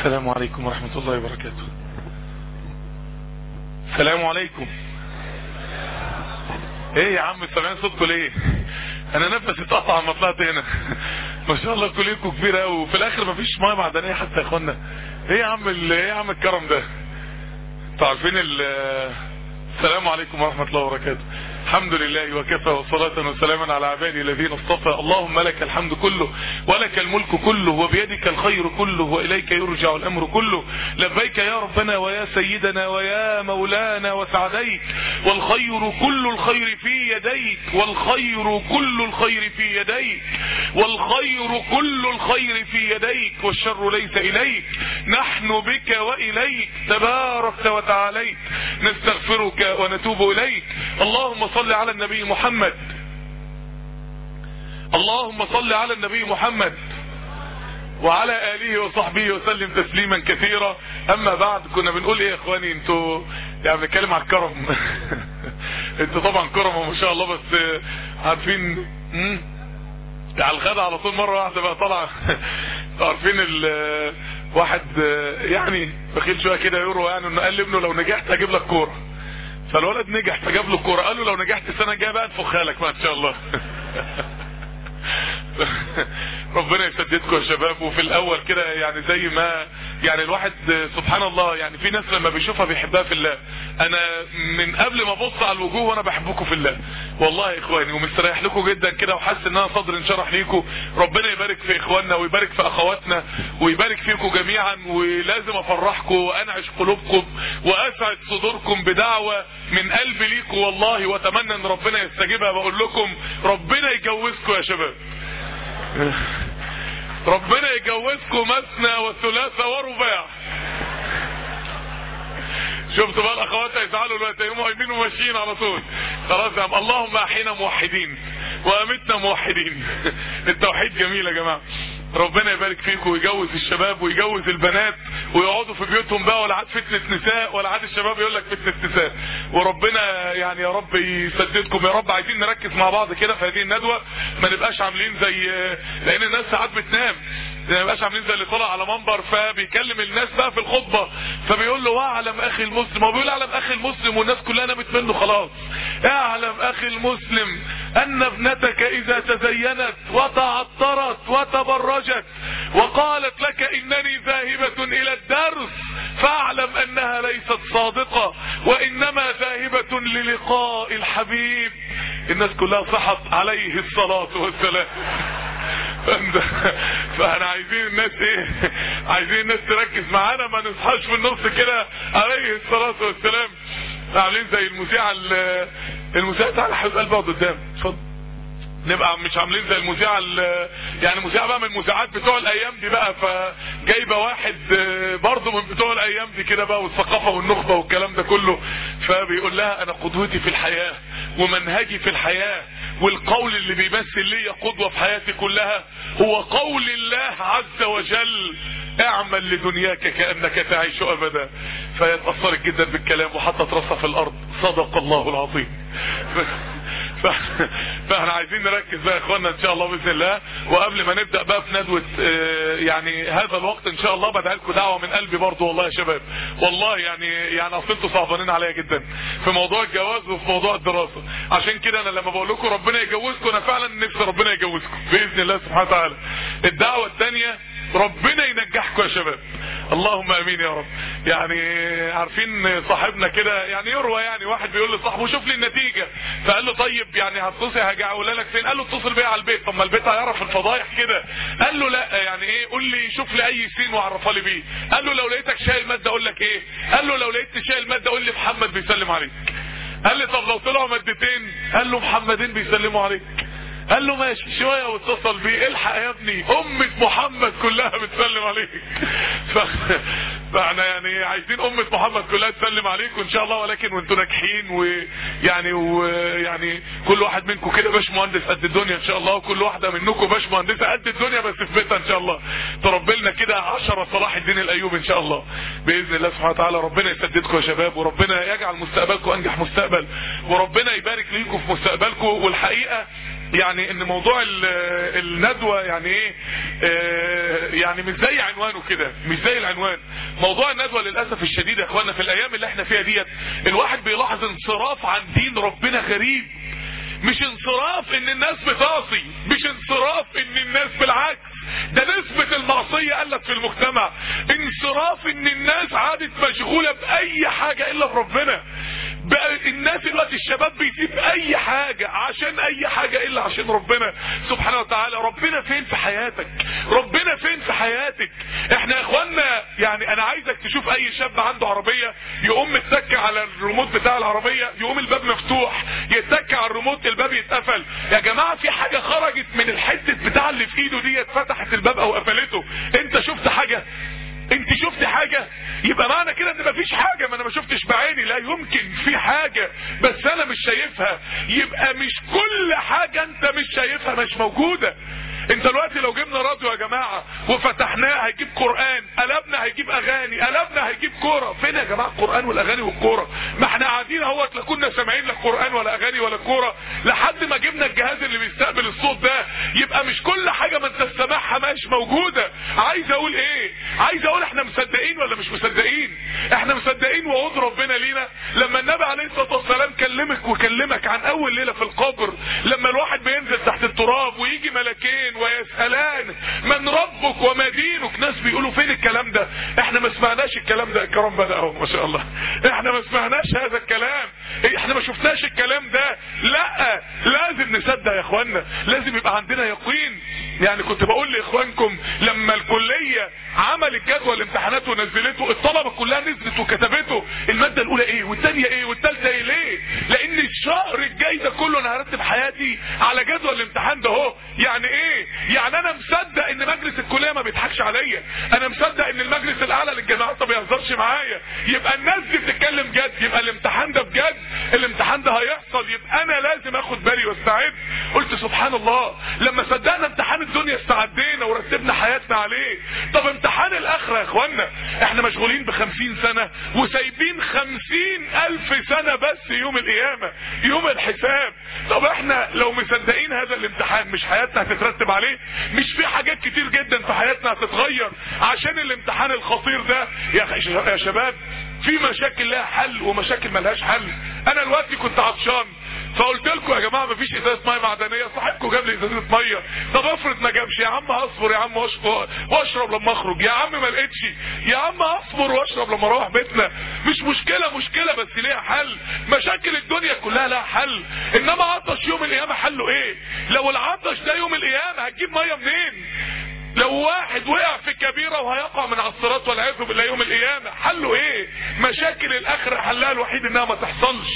السلام عليكم ورحمة الله وبركاته السلام عليكم ايه يا عم سامعين صوتكم ليه انا نفسي اتقطع لما طلعت هنا ما شاء الله كليتكم كبيره قوي وفي الاخر مفيش ميه معدنيه حتى يا اخوانا ايه يا عم ال- ايه يا عم الكرم ده انتوا عارفين ال- السلام عليكم ورحمه الله وبركاته الحمد لله وكفى وصلاة وسلاما على عبادي الذين اصطفى اللهم لك الحمد كله ولك الملك كله وبيدك الخير كله وإليك يرجع الأمر كله لبيك يا ربنا ويا سيدنا ويا مولانا وسعديك والخير كل الخير في يديك والخير كل الخير في يديك والخير كل الخير في يديك والشر ليس إليك نحن بك وإليك تباركت وتعاليت نستغفرك ونتوب إليك اللهم صل على النبي محمد اللهم صل على النبي محمد وعلى آله وصحبه وسلم تسليما كثيرا أما بعد كنا بنقول إيه يا إخواني أنتوا يعني بنتكلم على الكرم أنتوا طبعا كرم ما شاء الله بس عارفين مم؟ على الغدا على طول مرة واحدة بقى طالعة عارفين ال واحد يعني بخيل شوية كده يورو يعني انه قال لابنه لو نجحت هجيب لك كورة فالولد نجح فجاب له الكورة قال له لو نجحت السنة الجاية بقى انفخها لك ما ان شاء الله ربنا يسددكم يا شباب وفي الاول كده يعني زي ما يعني الواحد سبحان الله يعني في ناس لما بيشوفها بيحبها في الله انا من قبل ما ابص على الوجوه وانا بحبكم في الله والله يا اخواني ومستريح لكم جدا كده وحاسس ان انا صدري انشرح ليكم ربنا يبارك في اخواننا ويبارك في اخواتنا ويبارك فيكم جميعا ولازم افرحكم وانعش قلوبكم واسعد صدوركم بدعوه من قلبي ليكم والله واتمنى ان ربنا يستجيبها بقول لكم ربنا يجوزكم يا شباب ربنا يجوزكم مثنى وثلاثة ورباع شفتوا بقى الاخوات هيزعلوا دلوقتي يقوموا قايمين وماشيين على طول خلاص يا عم اللهم احينا موحدين وامتنا موحدين التوحيد جميل يا جماعه ربنا يبارك فيكم ويجوز الشباب ويجوز البنات ويقعدوا في بيوتهم بقى ولا عاد فتنة نساء ولا عاد الشباب يقول لك فتنة نساء وربنا يعني يا رب يسددكم يا رب عايزين نركز مع بعض كده في هذه الندوة ما نبقاش عاملين زي لان الناس ساعات بتنام ما نبقاش عاملين زي اللي طلع على منبر فبيكلم الناس بقى في الخطبة فبيقول له اعلم اخي المسلم هو بيقول اعلم اخي المسلم والناس كلها نامت منه خلاص اعلم اخي المسلم ان ابنتك اذا تزينت وتعطرت وتبرجت وقالت لك انني ذاهبة الى الدرس فاعلم انها ليست صادقة وانما ذاهبة للقاء الحبيب الناس كلها صحت عليه الصلاة والسلام فاحنا عايزين الناس ايه عايزين الناس تركز معانا ما نصحاش في النص كده عليه الصلاة والسلام عاملين زي المذيعة المذيعة تعالى حبيب قلبي اقعد قدام اتفضل نبقى مش عاملين زي المذيعة يعني مذيعة بقى من المذيعات بتوع الايام دي بقى فجايبة واحد برضه من بتوع الايام دي كده بقى والثقافة والنخبة والكلام ده كله فبيقول لها انا قدوتي في الحياة ومنهجي في الحياة والقول اللي بيمثل لي قدوة في حياتي كلها هو قول الله عز وجل اعمل لدنياك كأنك تعيش ابدا فهي اتأثرت جدا بالكلام وحطت راسها في الارض صدق الله العظيم ف... فاحنا عايزين نركز بقى يا اخوانا ان شاء الله باذن الله وقبل ما نبدا بقى في ندوه يعني هذا الوقت ان شاء الله بدعي لكم دعوه من قلبي برضه والله يا شباب والله يعني يعني اصل انتوا صعبانين عليا جدا في موضوع الجواز وفي موضوع الدراسه عشان كده انا لما بقول لكم ربنا يجوزكم انا فعلا نفسي ربنا يجوزكم باذن الله سبحانه وتعالى الدعوه الثانيه ربنا ينجحكم يا شباب اللهم امين يا رب يعني عارفين صاحبنا كده يعني يروى يعني واحد بيقول لصاحبه شوف لي النتيجه فقال له طيب يعني هتصل هاجي اقول لك فين قال له اتصل بيا على البيت طب ما البيت هيعرف الفضايح كده قال له لا يعني ايه قول لي شوف لي اي سين وعرفها لي بيه قال له لو لقيتك شايل ماده اقول لك ايه قال له لو لقيت شايل ماده قول لي محمد بيسلم عليك قال لي طب لو طلعوا مادتين قال له محمدين بيسلموا عليك قال له ماشي شوية واتصل بيه الحق يا ابني امة محمد كلها بتسلم عليك ف... فاحنا يعني عايزين امة محمد كلها تسلم عليكم ان شاء الله ولكن وانتوا ناجحين ويعني ويعني كل واحد منكم كده باش مهندس قد الدنيا ان شاء الله وكل واحدة منكم باش مهندسة قد الدنيا بس في بيتها ان شاء الله تربي لنا كده 10 صلاح الدين الايوب ان شاء الله باذن الله سبحانه وتعالى ربنا يسددكم يا شباب وربنا يجعل مستقبلكم انجح مستقبل وربنا يبارك ليكم في مستقبلكم والحقيقة يعني ان موضوع الندوة يعني ايه اه يعني مش زي عنوانه كده مش زي العنوان موضوع الندوة للأسف الشديد يا اخوانا في الايام اللي احنا فيها ديت الواحد بيلاحظ انصراف عن دين ربنا غريب مش انصراف ان الناس بتعصي مش انصراف ان الناس بالعكس ده نسبة المعصية قلت في المجتمع انصراف ان الناس عادت مشغولة باي حاجة الا بربنا بقى الناس دلوقتي الشباب بيسيب اي حاجة عشان اي حاجة الا عشان ربنا سبحانه وتعالى ربنا فين في حياتك ربنا فين في حياتك احنا يا اخوانا يعني انا عايزك تشوف اي شاب عنده عربية يقوم متك على الريموت بتاع العربية يقوم الباب مفتوح يتك على الريموت الباب يتقفل يا جماعة في حاجة خرجت من الحتة بتاع اللي في ايده ديت فتحت الباب او قفلته انت شفت حاجة انت شفت حاجة يبقى معنى كده ان مفيش حاجة ما انا ما شفتش بعيني لا يمكن في حاجة بس انا مش شايفها يبقى مش كل حاجة انت مش شايفها مش موجودة انت دلوقتي لو جبنا راديو يا جماعة وفتحناه هيجيب قرآن قلبنا هيجيب اغاني قلبنا هيجيب كورة فين يا جماعة القرآن والاغاني والكورة ما احنا قاعدين اهوت لا كنا سامعين لا قرآن ولا اغاني ولا كورة لحد ما جبنا الجهاز اللي بيستقبل الصوت ده يبقى مش كل حاجة ما انت سامعها مش موجودة عايز اقول ايه عايز اقول احنا مصدقين ولا مش مصدقين احنا مصدقين وعود ربنا لينا لما النبي عليه الصلاة والسلام كلمك وكلمك عن اول ليلة في القبر لما الواحد بينزل تحت التراب ويجي ملكين ويسألان من ربك وما دينك ناس بيقولوا فين الكلام ده احنا ما سمعناش الكلام ده الكرام بدأ اهو ما شاء الله احنا ما سمعناش هذا الكلام احنا ما شفناش الكلام ده لا لازم نصدق يا اخوانا لازم يبقى عندنا يقين يعني كنت بقول لاخوانكم لما الكلية عملت جدول الامتحانات ونزلته الطلبة كلها نزلت وكتبته المادة الاولى ايه والثانية ايه والثالثة ايه ليه لان الشهر الجاي ده كله انا هرتب حياتي على جدول الامتحان ده اهو يعني ايه يعني انا مصدق ان مجلس الكلية ما بيضحكش عليا انا مصدق ان المجلس الاعلى للجامعات ما بيهزرش معايا يبقى الناس دي بتتكلم جد يبقى الامتحان ده بجد الامتحان ده هيحصل يبقى انا لازم اخد بالي واستعد قلت سبحان الله لما صدقنا امتحان الدنيا استعدينا ورتبنا حياتنا عليه طب امتحان الاخرة يا اخوانا احنا مشغولين بخمسين سنة وسايبين خمسين الف سنة بس يوم القيامة يوم الحساب طب احنا لو مصدقين هذا الامتحان مش حياتنا هتترتب عليه مش في حاجات كتير جدا في حياتنا هتتغير عشان الامتحان الخطير ده يا شباب في مشاكل لها حل ومشاكل ملهاش حل انا دلوقتي كنت عطشان فقلت لكم يا جماعه مفيش ازازه ميه معدنيه صاحبكم جاب لي ازازه ميه طب افرض ما جابش يا عم هصبر يا عم واشرب لما اخرج يا عم ما لقيتش يا عم هصبر واشرب لما اروح بيتنا مش مشكله مشكله بس ليها حل مشاكل الدنيا كلها لها حل انما عطش يوم القيامه حله ايه لو العطش ده يوم القيامه هتجيب ميه منين لو واحد وقع في كبيرة وهيقع من على الصراط والعياذ بالله يوم القيامة حله ايه مشاكل الاخرة حلها الوحيد انها ما تحصلش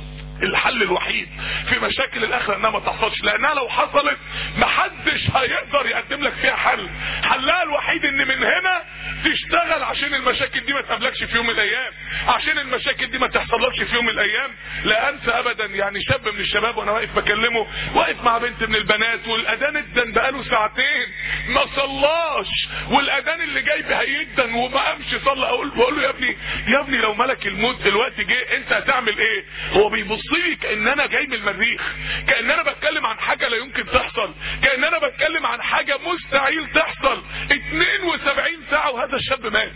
الحل الوحيد في مشاكل الاخره انها ما تحصلش لانها لو حصلت محدش هيقدر يقدم لك فيها حل حلها الوحيد ان من هنا تشتغل عشان المشاكل دي ما تقابلكش في يوم من الايام عشان المشاكل دي ما تحصلكش في يوم من الايام لا انسى ابدا يعني شاب من الشباب وانا واقف بكلمه واقف مع بنت من البنات والاذان ادن بقاله ساعتين ما صلاش والاذان اللي جاي هيدن وما قامش صلى اقول بقول له يا ابني يا ابني لو ملك الموت دلوقتي جه انت هتعمل ايه هو بيبص لي كان انا جاي من المريخ كان انا بتكلم عن حاجه لا يمكن تحصل كان انا بتكلم عن حاجه مستحيل تحصل 72 ساعه وهذا الشاب مات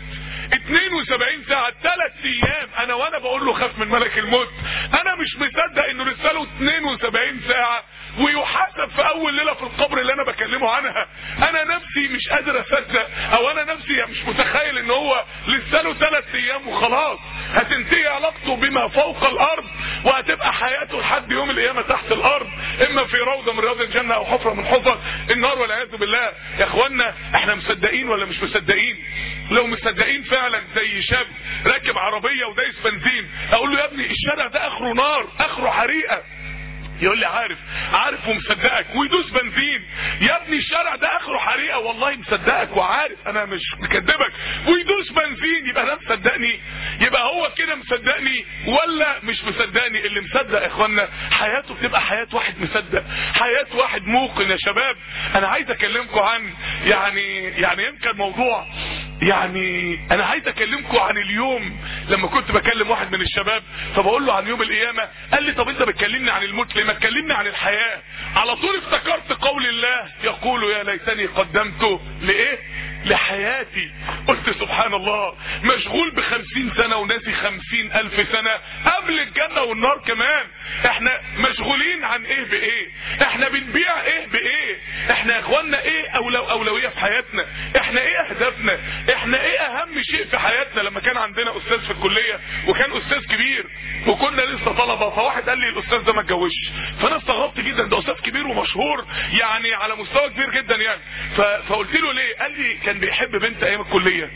72 ساعة ثلاث ايام انا وانا بقول له خاف من ملك الموت انا مش مصدق انه لسه له 72 ساعة ويحاسب في اول ليلة في القبر اللي انا بكلمه عنها انا نفسي مش قادر اصدق او انا نفسي مش متخيل ان هو لسه له ثلاث ايام وخلاص هتنتهي علاقته بما فوق الارض وهتبقى حياته لحد يوم القيامة تحت الارض اما في روضة من رياض الجنة او حفرة من حفر النار والعياذ بالله يا اخوانا احنا مصدقين ولا مش مصدقين لو مصدقين فعلا زي شاب راكب عربية ودايس بنزين اقول له يا ابني الشارع ده اخره نار اخره حريقة يقول لي عارف عارف ومصدقك ويدوس بنزين يا ابني الشارع ده اخره حريقه والله مصدقك وعارف انا مش مكدبك ويدوس بنزين يبقى ده مصدقني يبقى هو كده مصدقني ولا مش مصدقني اللي مصدق يا اخوانا حياته بتبقى حياه واحد مصدق حياه واحد موقن يا شباب انا عايز اكلمكم عن يعني يعني يمكن موضوع يعني انا عايز اكلمكم عن اليوم لما كنت بكلم واحد من الشباب فبقول له عن يوم القيامه قال لي طب انت بتكلمني عن الموت ليه ما تكلمني عن الحياه على طول افتكرت قول الله يقول يا ليتني قدمت لايه لحياتي قلت سبحان الله مشغول بخمسين سنة وناسي خمسين الف سنة قبل الجنة والنار كمان احنا مشغولين عن ايه بايه احنا بنبيع ايه بايه احنا يا اخوانا ايه أولو اولوية في حياتنا احنا ايه اهدافنا احنا ايه اهم شيء في حياتنا لما كان عندنا استاذ في الكلية وكان استاذ كبير وكنا لسه طلبة فواحد قال لي الاستاذ ده ما اتجوزش فانا استغربت جدا ده استاذ كبير ومشهور يعني على مستوى كبير جدا يعني ف... فقلت له ليه قال لي كان بيحب بنت ايام الكلية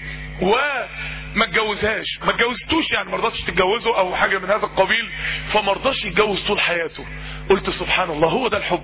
وما اتجوزهاش ما اتجوزتوش يعني ما رضاش تتجوزه او حاجة من هذا القبيل فما رضاش يتجوز طول حياته قلت سبحان الله هو ده الحب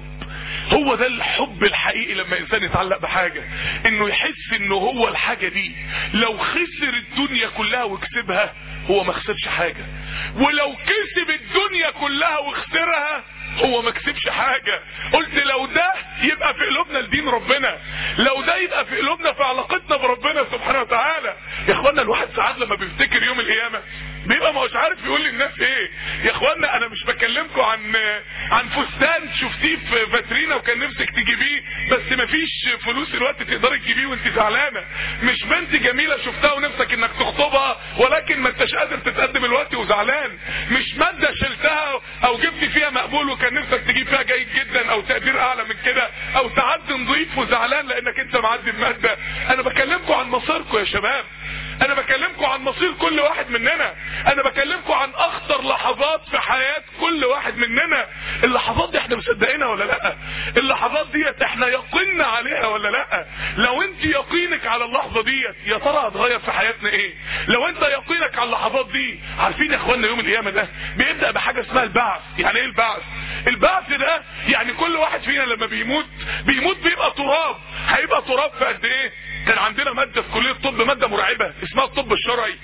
هو ده الحب الحقيقي لما انسان يتعلق بحاجة انه يحس انه هو الحاجة دي لو خسر الدنيا كلها وكسبها هو ما خسرش حاجة ولو كسب الدنيا كلها وخسرها هو ما كسبش حاجة قلت لو ده يبقى في قلوبنا لدين ربنا لو ده يبقى في قلوبنا في علاقتنا بربنا سبحانه وتعالى يا اخوانا الواحد ساعات لما بيفتكر يوم القيامة بيبقى ما هوش عارف يقول للناس ايه يا اخوانا انا مش بكلمكم عن عن فستان شفتيه في فاترينا وكان نفسك تجيبيه بس مفيش فلوس الوقت تقدري تجيبيه وانت زعلانه مش بنت جميله شفتها ونفسك انك تخطبها ولكن ما انتش قادر تتقدم الوقت وزعلان مش ماده شلتها او جبت فيها مقبول وكان نفسك تجيب فيها جيد جدا او تقدير اعلى من كده او تعدي نظيف وزعلان لانك انت معدي بماده انا بكلمكم عن مصيركم يا شباب انا بكلمكم عن مصير كل واحد مننا انا بكلمكم عن اخطر لحظات في حياة كل واحد مننا اللحظات دي احنا مصدقينها ولا لا اللحظات ديت احنا يقيننا عليها ولا لا لو انت يقينك على اللحظة ديت يا ترى هتغير في حياتنا ايه لو انت يقينك على اللحظات دي عارفين يا اخوانا يوم القيامة ده بيبدأ بحاجة اسمها البعث يعني ايه البعث البعث ده يعني كل واحد فينا لما بيموت بيموت بيبقى تراب هيبقى تراب في قد ايه كان عندنا مادة في كلية الطب مادة مرعبة اسمها الطب الشرعي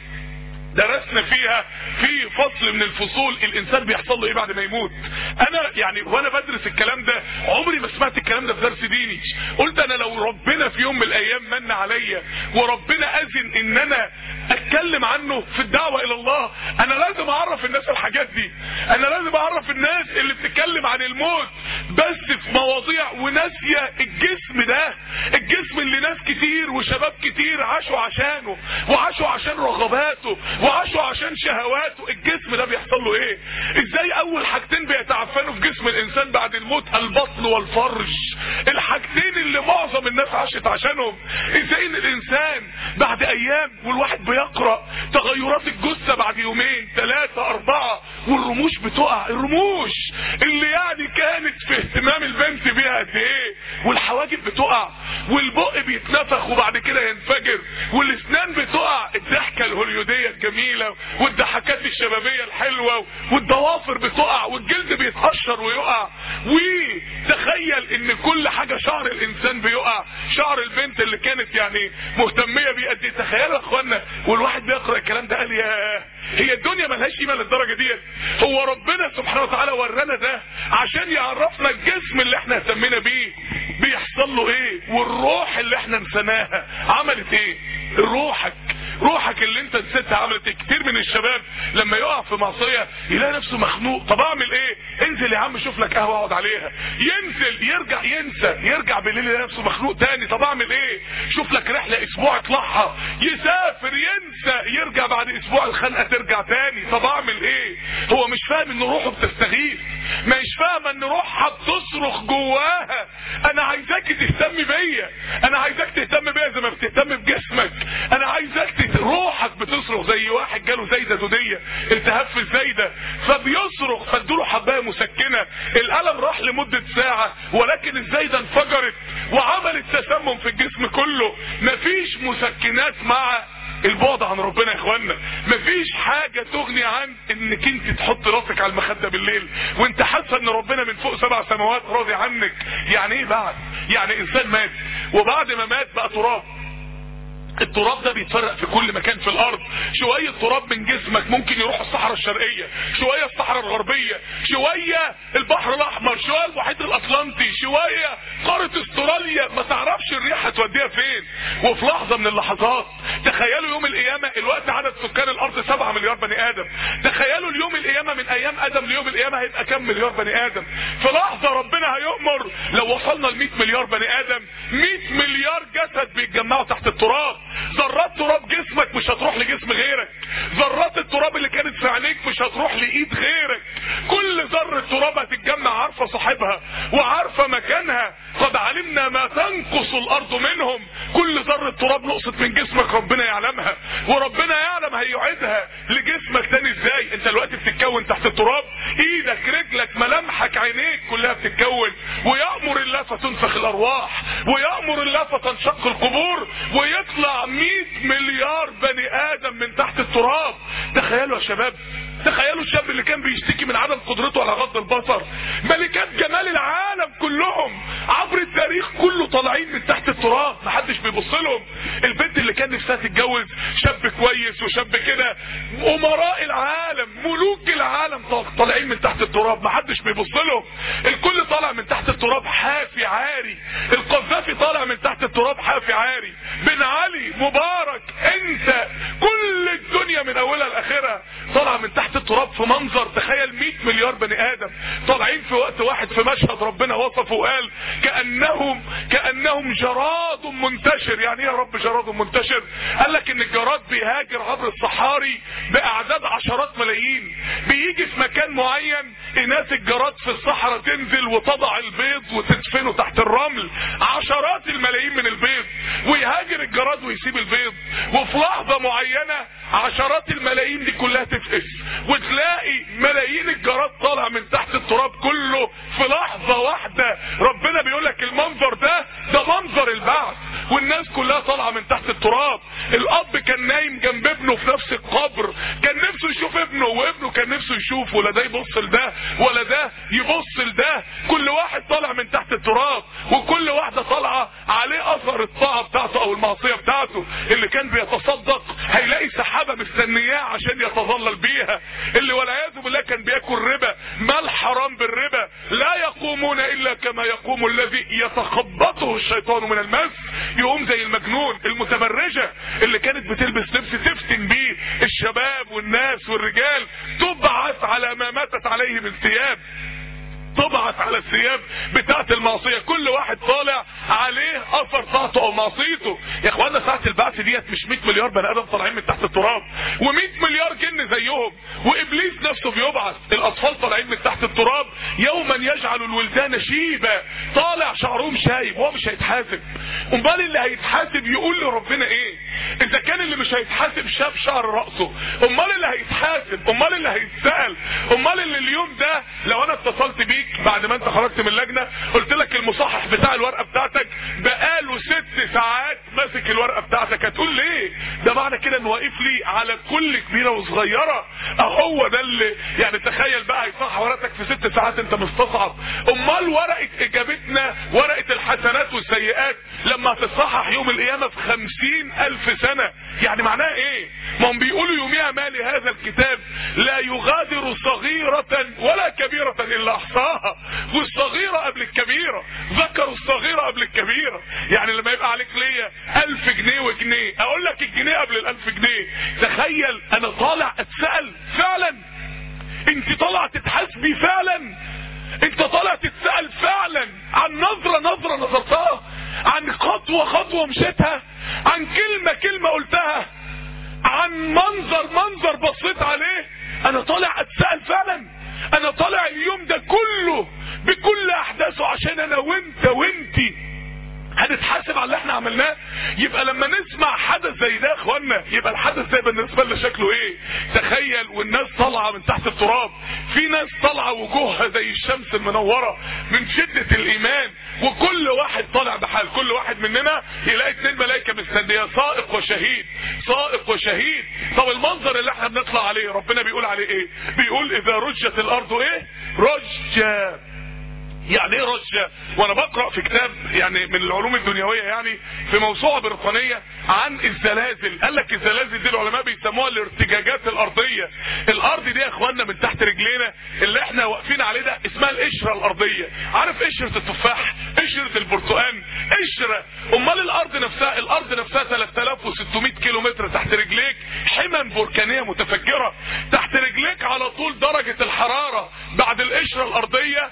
درسنا فيها في فصل من الفصول الانسان بيحصل له ايه بعد ما يموت انا يعني وانا بدرس الكلام ده عمري ما سمعت الكلام ده في درس ديني قلت انا لو ربنا في يوم من الايام من عليا وربنا اذن ان انا اتكلم عنه في الدعوة الى الله انا لازم اعرف الناس الحاجات دي انا لازم اعرف الناس اللي بتتكلم عن الموت بس في مواضيع وناسية الجسم ده الجسم اللي ناس كتير وشباب كتير عاشوا عشانه وعاشوا عشان رغباته وعاشوا عشان شهواته الجسم ده بيحصل له ايه ازاي اول حاجتين بيتعفنوا في جسم الانسان بعد الموت البطن والفرج الحاجتين اللي معظم الناس عاشت عشانهم ازاي ان الانسان بعد ايام والواحد بيقرأ تغيرات الجثة بعد يومين ثلاثة اربعة والرموش بتقع الرموش اللي يعني كانت في اهتمام البنت بيها قد ايه والحواجب بتقع والبق بيتنفخ وبعد كده ينفجر والاسنان بتقع الضحكة الهوليودية الجميلة والضحكات الشبابية الحلوة والضوافر بتقع والجلد بيتقشر ويقع وتخيل ان كل حاجة شعر الانسان بيقع شعر البنت اللي كانت يعني مهتمية بيه قد ايه تخيلوا يا اخوانا والواحد بيقرأ الكلام ده قال يا هي الدنيا ملهاش قيمة للدرجة دي هو ربنا سبحانه وتعالى ورانا ده عشان يعرفنا الجسم اللي احنا اهتمينا بيه بيحصل له ايه والروح اللي احنا نسناها عملت ايه روحك روحك اللي انت نسيتها عملت ايه كتير من الشباب لما يقع في معصية يلاقي نفسه مخنوق طب اعمل ايه انزل يا عم شوف لك قهوه اقعد عليها ينزل يرجع ينسى يرجع بالليل يلاقي نفسه مخنوق تاني طب اعمل ايه شوف لك رحله اسبوع اطلعها يسافر ينسى يرجع بعد اسبوع الخنقه ترجع تاني طب اعمل ايه هو مش فاهم ان روحه بتستغيث مش فاهم ان روحها بتصرخ جواها انا عايزاك تهتم بيا انا عايزاك تهتم بيا زي ما بتهتم بجسمك انا عايزاك تت... روحك بتصرخ زي واحد جاله زايده دوديه التهاب في الزايده فبيصرخ فادوله حبايه مسكنه الالم راح لمده ساعه ولكن الزايده انفجرت وعملت تسمم في الجسم كله مفيش مسكنات مع البعد عن ربنا يا اخوانا مفيش حاجة تغني عن انك انت تحط راسك على المخدة بالليل وانت حاسة ان ربنا من فوق سبع سماوات راضي عنك يعني ايه بعد يعني انسان مات وبعد ما مات بقى تراب التراب ده بيتفرق في كل مكان في الارض شوية تراب من جسمك ممكن يروح الصحراء الشرقية شوية الصحراء الغربية شوية البحر الاحمر شوية المحيط الاطلنطي شوية قارة استراليا ما تعرفش الريح هتوديها فين وفي لحظة من اللحظات تخيلوا يوم القيامة الوقت عدد سكان الارض 7 مليار بني ادم تخيلوا اليوم القيامة من ايام ادم ليوم القيامة هيبقى كام مليار بني ادم في لحظة ربنا هيؤمر لو وصلنا ل 100 مليار بني ادم 100 مليار جسد بيتجمعوا تحت التراب ذرات تراب جسمك مش هتروح لجسم غيرك ذرات التراب اللي كانت في عينيك مش هتروح لايد غيرك كل ذرة تراب هتتجمع عارفة صاحبها وعارفة مكانها قد علمنا ما تنقص الارض منهم كل ذرة تراب نقصت من جسمك ربنا يعلمها وربنا يعلم هيعيدها لجسمك تاني ازاي انت دلوقتي بتتكون تحت التراب ايدك رجلك ملامحك عينيك كلها بتتكون ويأمر الله فتنفخ الارواح ويأمر الله فتنشق القبور ويطلع 100 مليار بني ادم من تحت التراب تخيلوا يا شباب تخيلوا الشاب اللي كان بيشتكي من عدم قدرته على غض البصر ملكات جمال العالم كلهم عبر التاريخ كله طالعين من تحت التراب محدش بيبص لهم البنت اللي كان نفسها تتجوز شاب كويس وشاب كده امراء العالم ملوك العالم طالعين من تحت التراب محدش بيبص لهم الكل طالع من تحت التراب حافي عاري القذافي طالع من تحت التراب حافي عاري بن علي مبارك انت كل الدنيا من اولها لاخرها طالعه من تحت التراب في منظر تخيل 100 مليار بني ادم طالعين في وقت واحد في مشهد ربنا وصفه وقال كانهم كانهم جراد منتشر يعني ايه يا رب جراد منتشر قال لك ان الجراد بيهاجر عبر الصحاري باعداد عشرات ملايين بيجي في مكان معين اناث الجراد في الصحراء تنزل وتضع البيض وتدفنه تحت الرمل عشرات الملايين من البيض ويهاجر الجراد ويسيب البيض وفي لحظة معينة عشرات الملايين دي كلها تفقس وتلاقي ملايين الجراد طالع من تحت التراب كله في لحظة واحدة ربنا بيقول لك المنظر ده ده منظر البعث والناس كلها طالعة من تحت التراب الاب كان نايم جنب ابنه في نفس القبر كان نفسه يشوف ابنه وابنه كان نفسه يشوف ولا ده يبص لده ولا ده يبص لده كل واحد طالع من تحت التراب وكل واحدة طالعة عليه اثر الطاعة بتاعته او المعصية بتاعته اللي كان بيتصدق هيلاقي سحابة مستنياه عشان يتظلل بيها اللي والعياذ بالله كان بياكل ربا مال حرام بالربا لا يقومون الا كما يقوم الذي يتخبطه الشيطان من المس يقوم زي المجنون المتبرجة اللي كانت بتلبس لبس تفتن بيه الشباب والناس والرجال تبعث على ما ماتت عليه من ثياب طبعت على الثياب بتاعت المعصية كل واحد طالع عليه اثر طاعته او معصيته يا اخوانا ساعة البعث ديت مش 100 مليار بني ادم طالعين من تحت التراب و100 مليار جن زيهم وابليس نفسه بيبعث الاطفال طالعين من تحت التراب يوما يجعل الولدان شيبا طالع شعرهم شايب هو مش هيتحاسب امال اللي هيتحاسب يقول لربنا ايه اذا كان اللي مش هيتحاسب شاب شعر راسه امال اللي هيتحاسب امال اللي هيتسال امال اللي اليوم ده لو انا اتصلت بيه بيك بعد ما انت خرجت من اللجنة قلت لك المصحح بتاع الورقة بتاعتك بقاله ست ساعات ماسك الورقة بتاعتك هتقول ليه ده معنى كده انه واقف لي على كل كبيرة وصغيرة اهو ده اللي يعني تخيل بقى هيصحح ورقتك في ست ساعات انت مستصعب امال ورقة اجابتنا ورقة الحسنات والسيئات لما هتتصحح يوم القيامة في خمسين الف سنة يعني معناها ايه ما هم بيقولوا يوميها ما لهذا الكتاب لا يغادر صغيرة ولا كبيرة الا احصاها والصغيرة قبل الكبيرة ذكروا الصغيرة قبل الكبيرة يعني لما يبقى عليك ليا الف جنيه وجنيه اقول لك الجنيه قبل الالف جنيه تخيل انا طالع اتسأل فعلا انت طالع تتحاسبي فعلا انت طالع تتسأل فعلا عن نظرة نظرة نظرتها عن خطوة خطوة مشيتها عن كلمة كلمة قلتها عن منظر منظر بصيت عليه انا طالع اتسأل فعلا انا طالع اليوم ده كله بكل احداثه عشان انا وانت وانتي هنتحاسب على اللي احنا عملناه يبقى لما نسمع حدث زي ده يا اخوانا يبقى الحدث ده بالنسبه لنا شكله ايه تخيل والناس طالعه من تحت التراب في ناس طالعه وجوهها زي الشمس المنوره من شده الايمان وكل واحد طالع بحال كل واحد مننا يلاقي اتنين ملائكه مستنيه سائق وشهيد سائق وشهيد طب المنظر اللي احنا بنطلع عليه ربنا بيقول عليه ايه بيقول اذا رجت الارض ايه رجا يعني ايه رجة وانا بقرأ في كتاب يعني من العلوم الدنيوية يعني في موسوعة بريطانية عن الزلازل قال لك الزلازل دي العلماء بيسموها الارتجاجات الارضية الارض دي يا اخوانا من تحت رجلينا اللي احنا واقفين عليه ده اسمها القشرة الارضية عارف قشرة التفاح قشرة البرتقال قشرة امال الارض نفسها الارض نفسها 3600 كيلو متر تحت رجليك حمم بركانية متفجرة تحت رجليك على طول درجة الحرارة بعد القشرة الارضية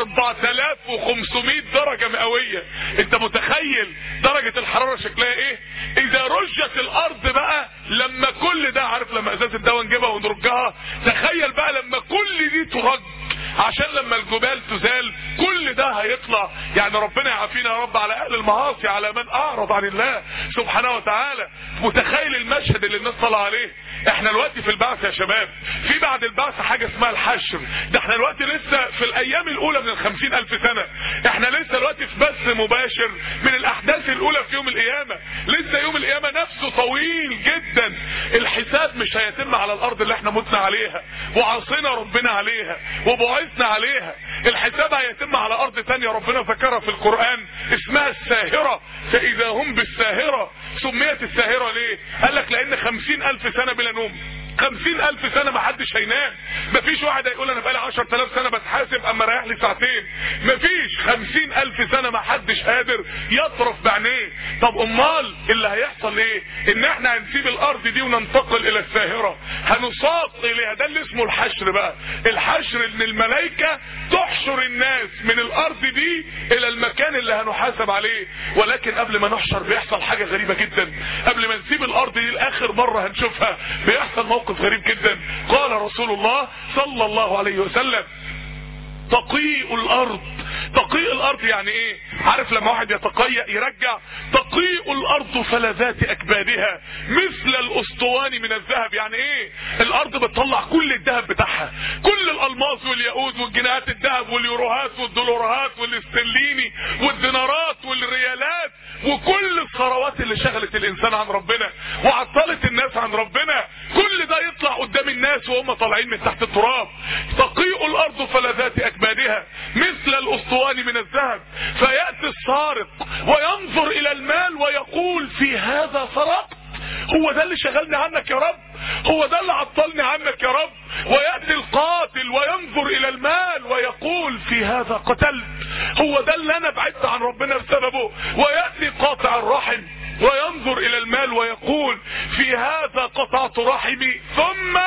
4500 درجة مئوية انت متخيل درجة الحرارة شكلها ايه اذا رجت الارض بقى لما كل ده عارف لما ازازة الدواء نجيبها ونرجها تخيل بقى لما كل دي ترج عشان لما الجبال تزال كل ده هيطلع يعني ربنا يعافينا يا رب على اهل المعاصي على من اعرض عن الله سبحانه وتعالى متخيل المشهد اللي الناس طالعه عليه احنا دلوقتي في البعث يا شباب في بعد البعث حاجة اسمها الحشر ده احنا دلوقتي لسه في الايام الاولى من الخمسين الف سنة احنا لسه دلوقتي في بث مباشر من الاحداث الاولى في يوم القيامة لسه يوم القيامة نفسه طويل جدا الحساب مش هيتم على الارض اللي احنا متنا عليها وعصينا ربنا عليها وبعثنا عليها الحساب هيتم على ارض تانية ربنا ذكرها في القرآن اسمها الساهرة فاذا هم بالساهرة سميت الساهرة ليه قال لك لان خمسين الف سنة بلا نوم خمسين الف سنة ما حدش هينام مفيش واحد هيقول انا بقالي عشر تلاف سنة بتحاسب اما رايح لي ساعتين مفيش خمسين الف سنة ما حدش قادر يطرف بعينيه طب امال اللي هيحصل ايه ان احنا هنسيب الارض دي وننتقل الى الساهرة هنساق اليها ده اللي اسمه الحشر بقى الحشر ان الملائكة تحشر الناس من الارض دي الى المكان اللي هنحاسب عليه ولكن قبل ما نحشر بيحصل حاجة غريبة جدا قبل ما نسيب الارض دي لاخر مرة هنشوفها بيحصل موقف غريب جدا قال رسول الله صلى الله عليه وسلم تقيء الارض تقيء الارض يعني ايه عارف لما واحد يتقيأ يرجع تقيء الارض فلذات اكبادها مثل الاسطوان من الذهب يعني ايه الارض بتطلع كل الذهب بتاعها كل الالماس والياقوت والجنيهات الذهب واليوروهات والدولارات والاسترليني والدينارات والريالات وكل الثروات اللي شغلت الانسان عن ربنا وعطلت الناس عن ربنا كل ده يطلع قدام الناس وهم طالعين من تحت التراب تقيء الارض فلذات اكبادها مثل الاسطوان من الذهب فياتي السارق وينظر الى المال ويقول في هذا سرقت هو ده اللي شغلني عنك يا رب هو ده اللي عطلني عنك يا رب ويأتي القاتل وينظر الى المال ويقول في هذا قتلت هو ده اللي انا بعدت عن ربنا بسببه ويأتي قاطع الرحم وينظر الى المال ويقول في هذا قطعت رحمي ثم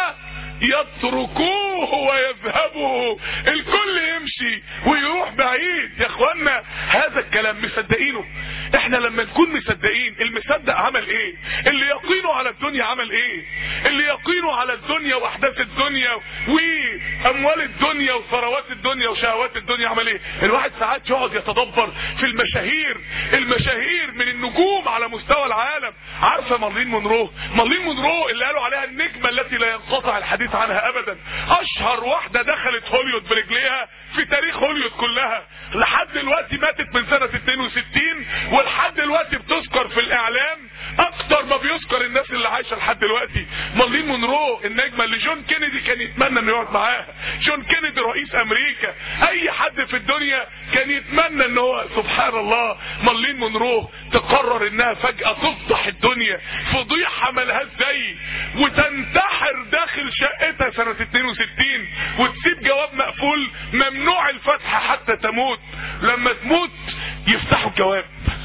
يتركوه ويذهبوا الكل يمشي ويروح بعيد يا اخوانا هذا الكلام مصدقينه احنا لما نكون مصدقين المصدق عمل ايه اللي يقينه على الدنيا عمل ايه اللي يقينه على الدنيا واحداث الدنيا واموال الدنيا وثروات الدنيا وشهوات الدنيا عمل ايه الواحد ساعات يقعد يتدبر في المشاهير المشاهير من النجوم على مستوى العالم عارفه مارلين مونرو مارلين مونرو اللي قالوا عليها النجمه التي لا ينقطع الحديث عنها ابدا اشهر واحده دخلت هوليوود برجليها في تاريخ هوليوود كلها لحد دلوقتي ماتت من سنه 62 ولحد دلوقتي بتذكر في الاعلام اكتر ما بيذكر الناس اللي عايشه لحد دلوقتي مارلين مونرو النجمه اللي جون كينيدي كان يتمنى انه يقعد معاها جون كينيدي رئيس امريكا اي حد في الدنيا كان يتمنى ان هو سبحان الله مارلين مونرو تقرر انها فجاه تفضح الدنيا فضيحه ملهاش زي وتنتحر داخل شقتها سنه 62 وتسيب جواب مقفول ممنوع الفتح حتى تموت لما تموت يفتحوا الجواب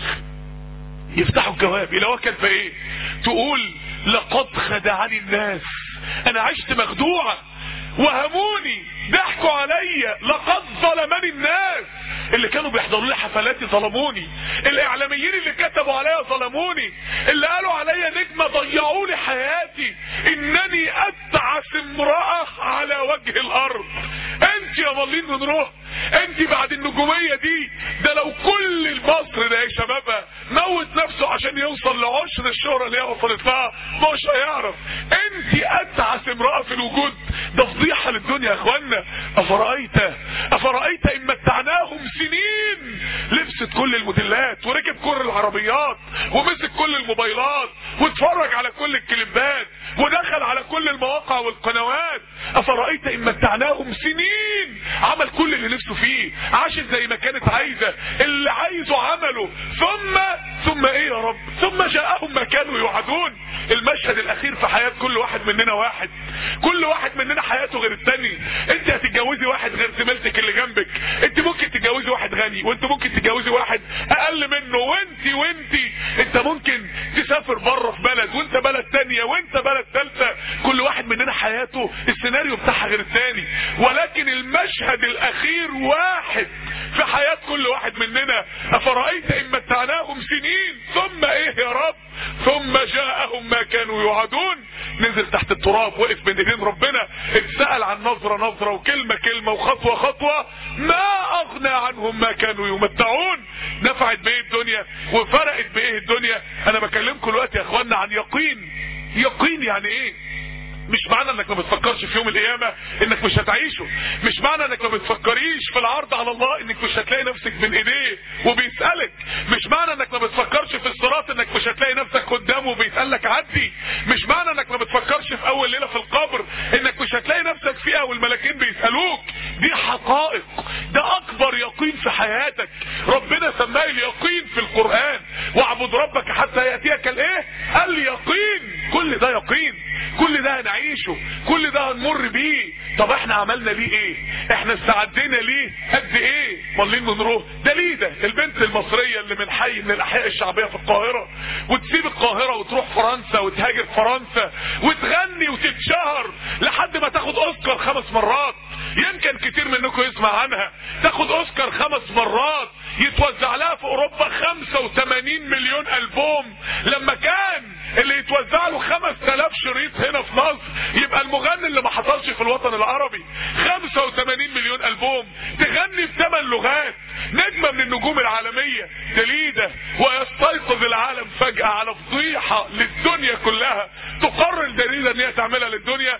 يفتحوا الجواب الى كاتبه ايه تقول لقد خدعني الناس انا عشت مخدوعه وهموني ضحكوا عليا لقد ظلمني الناس اللي كانوا بيحضروا لي حفلاتي ظلموني الاعلاميين اللي كتبوا عليا ظلموني اللي قالوا عليا نجمة ضيعوا لي حياتي انني اتعس امرأة على وجه الارض انت يا مالين من روح انت بعد النجومية دي ده لو كل المصر ده يا شبابها موت نفسه عشان يوصل لعشر الشهرة اللي هي وصلت لها مش هيعرف انت اتعس امرأة في الوجود ده فضيحة للدنيا يا اخوانا افرأيت افرأيت ان متعناهم سنين لبست كل الموديلات وركب كل العربيات ومسك كل الموبايلات واتفرج على كل الكليبات ودخل على كل المواقع والقنوات افرأيت ان متعناهم سنين عمل كل اللي نفسه فيه عاشت زي ما كانت عايزة اللي عايزه عمله ثم ثم ايه يا رب ثم جاءهم ما كانوا يوعدون المشهد الاخير في حياة كل واحد مننا واحد كل واحد مننا حياته غير التاني انت هتتجوزي واحد غير زميلتك اللي جنبك انت ممكن تتجوزي واحد غني وانت ممكن تتجوزي واحد اقل منه وانت وانت انت ممكن تسافر بره في بلد وانت بلد تانية وانت بلد تالتة كل واحد مننا حياته السيناريو بتاعها غير التاني ولكن المشهد الاخير واحد في حياة كل واحد مننا افرأيت ان متعناهم سنين ثم ايه يا رب ثم جاءهم ما كانوا يوعدون نزل تحت التراب وقف بين ايدين ربنا اتسأل عن نظرة نظرة وكلمة كلمة وخطوة خطوة ما اغنى عنهم ما كانوا يمتعون نفعت بايه الدنيا وفرقت بايه الدنيا انا بكلمكم دلوقتي يا اخوانا عن يقين يقين يعني ايه مش معنى انك ما بتفكرش في يوم القيامة انك مش هتعيشه مش معنى انك ما بتفكريش في العرض على الله انك مش هتلاقي نفسك بين ايديه وبيسألك مش معنى انك ما بتفكرش في الصراط انك مش هتلاقي نفسك قدامه وبيسألك عدي مش معنى انك ما بتفكرش في اول ليلة في القبر انك مش هتلاقي نفسك فيها والملاكين بيسألوك دي حقائق ده اكبر يقين في حياتك ربنا سماه اليقين في القرآن واعبد ربك حتى يأتيك الايه اليقين كل ده يقين كل ده هنعيشه كل ده هنمر بيه طب احنا عملنا ليه ايه احنا استعدينا ليه قد ايه مالين نروح ده ليه ده البنت المصرية اللي من حي من الاحياء الشعبية في القاهرة وتسيب القاهرة وتروح فرنسا وتهاجر فرنسا وتغني وتتشهر لحد ما تاخد اوسكار خمس مرات يمكن كتير منكم يسمع عنها تاخد اوسكار خمس مرات يتوزع لها في اوروبا 85 مليون البوم لما كان اللي يتوزع له 5000 شريط هنا في مصر يبقى المغني اللي ما حصلش في الوطن العربي 85 مليون البوم تغني بثمان لغات نجمة من النجوم العالمية دليدة ويستيقظ العالم فجأة على فضيحة للدنيا كلها تقرر دليدة ان هي تعملها للدنيا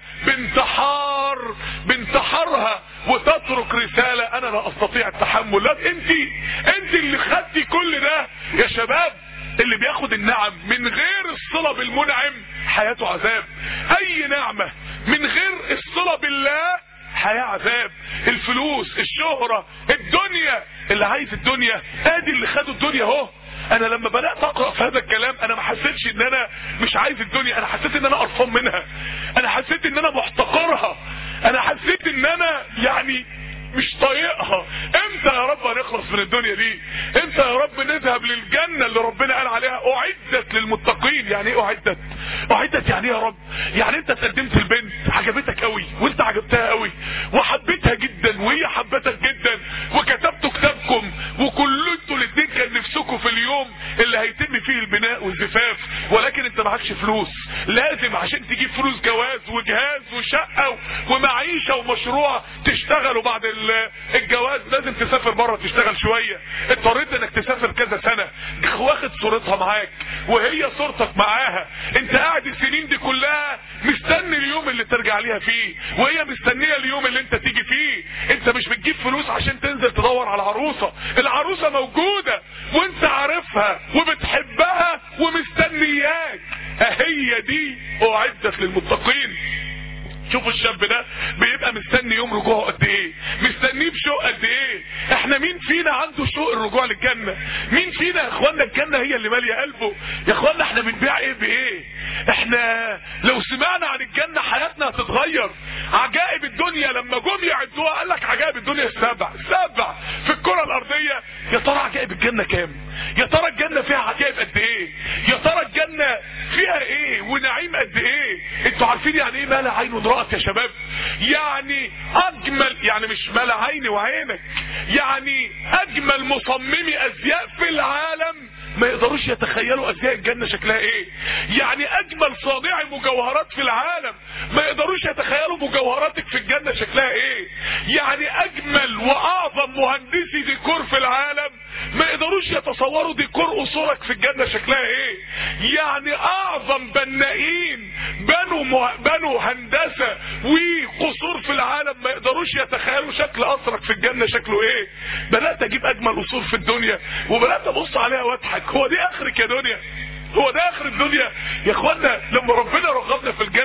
بانتحار بانتحارها وتترك رسالة انا لا استطيع التحمل لا انت انت اللي خدتي كل ده يا شباب اللي بياخد النعم من غير الصلة بالمنعم حياته عذاب اي نعمة من غير الصلة بالله حياة عذاب الفلوس الشهرة الدنيا اللي عايز الدنيا ادي اللي خدوا الدنيا اهو انا لما بدأت اقرأ في هذا الكلام انا ما حسيتش ان انا مش عايز الدنيا انا حسيت ان انا قرفان منها انا حسيت ان انا محتقرها انا حسيت ان انا يعني مش طايقها امتى يا رب هنخلص من الدنيا دي امتى يا رب نذهب للجنة اللي ربنا قال عليها اعدت للمتقين يعني ايه اعدت اعدت يعني ايه يا رب يعني انت تقدمت البنت عجبتك قوي وانت عجبتها قوي وحبيتها جدا وهي حبتك جدا وكتبتوا كتابكم وكل انتوا الاثنين كان نفسكم في اليوم اللي هيتم فيه البناء والزفاف ولكن انت معكش فلوس لازم عشان تجيب فلوس جواز وجهاز وشقة ومعيشة ومشروع تشتغلوا بعد الجواز لازم تسافر بره تشتغل شوية اضطريت انك تسافر كذا سنة واخد صورتها معاك وهي صورتك معاها انت قاعد السنين دي كلها مستني اليوم اللي ترجع ليها فيه وهي مستنية اليوم اللي انت تيجي فيه انت مش بتجيب فلوس عشان تنزل تدور على عروسة العروسة موجودة وانت عارفها وبتحبها ومستنياك هي دي اعدت للمتقين شوفوا الشاب ده بيبقى مستني يوم رجوعه قد ايه مستنيه بشوق قد ايه احنا مين فينا عنده شوق الرجوع للجنة مين فينا يا اخوانا الجنة هي اللي مالية قلبه يا اخوانا احنا بنبيع ايه بايه احنا لو سمعنا عن الجنة حياتنا هتتغير عجائب الدنيا لما جم يعدوها قال لك عجائب الدنيا السبع سبع في الكرة الارضية يا ترى عجائب الجنة كام يا ترى الجنة فيها عجائب قد ايه يا ترى الجنة فيها ايه ونعيم قد ايه انتوا عارفين يعني ايه ما لا عين رأت يا شباب يعني اجمل يعني مش ما لا عيني وعينك يعني اجمل مصممي ازياء في العالم ما يقدروش يتخيلوا ازياء الجنة شكلها ايه يعني اجمل صانعي مجوهرات في العالم ما يقدروش يتخيلوا مجوهراتك في الجنة شكلها ايه يعني اجمل واعظم مهندسي ديكور في العالم ما يقدروش يتصوروا ديكور قصورك في الجنة شكلها ايه يعني اعظم بنائين بنوا مه... بنوا هندسة وقصور في العالم ما يقدروش يتخيلوا شكل قصرك في الجنة شكله ايه بدأت اجيب اجمل قصور في الدنيا وبدأت ابص عليها واضحك هو دي اخرك يا دنيا هو ده اخر الدنيا يا اخوانا لما ربنا رغبنا في الجنة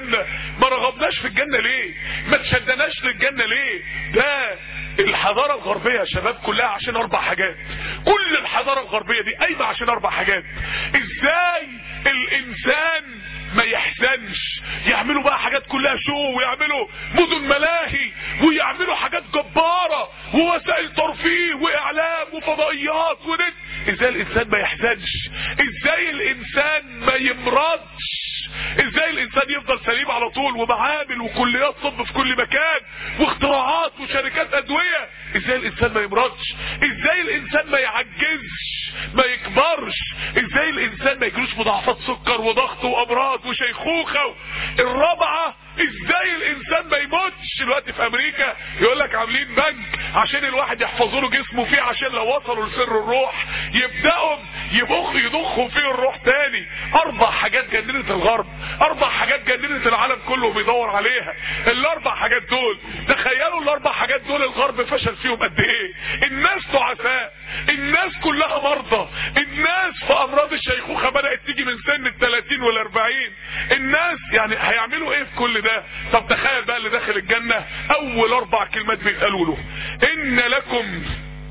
الغربيه يا شباب كلها عشان اربع حاجات كل الحضاره الغربيه دي قايمه عشان اربع حاجات ازاي الانسان ما يحزنش يعملوا بقى حاجات كلها شو ويعملوا مدن ملاهي ويعملوا حاجات جبارة ووسائل ترفيه واعلام وفضائيات ونت ازاي الانسان ما يحزنش ازاي الانسان ما يمرضش ازاي الانسان يفضل سليم على طول ومعامل وكليات طب في كل مكان واختراعات وشركات ادوية ازاي الانسان ما يمرضش ازاي الانسان ما يعجزش ما يكبرش ازاي الانسان ما يجيلوش مضاعفات سكر وضغط وامراض وشيخوخة الرابعة ازاي الانسان ما يموتش دلوقتي في امريكا يقول لك عاملين بنك عشان الواحد يحفظوا له جسمه فيه عشان لو وصلوا لسر الروح يبداوا يبخ يضخوا فيه الروح تاني اربع حاجات جننت الغرب اربع حاجات جننت العالم كله بيدور عليها الاربع حاجات دول تخيلوا الاربع حاجات دول الغرب فشل فيهم قد ايه الناس تعساء الناس كلها مرضى الناس في امراض الشيخوخه بدات تيجي من سن ال 30 وال 40 الناس يعني هيعملوا ايه في كل ده طب تخيل بقى اللي داخل الجنه اول اربع كلمات بيتقالوا له ان لكم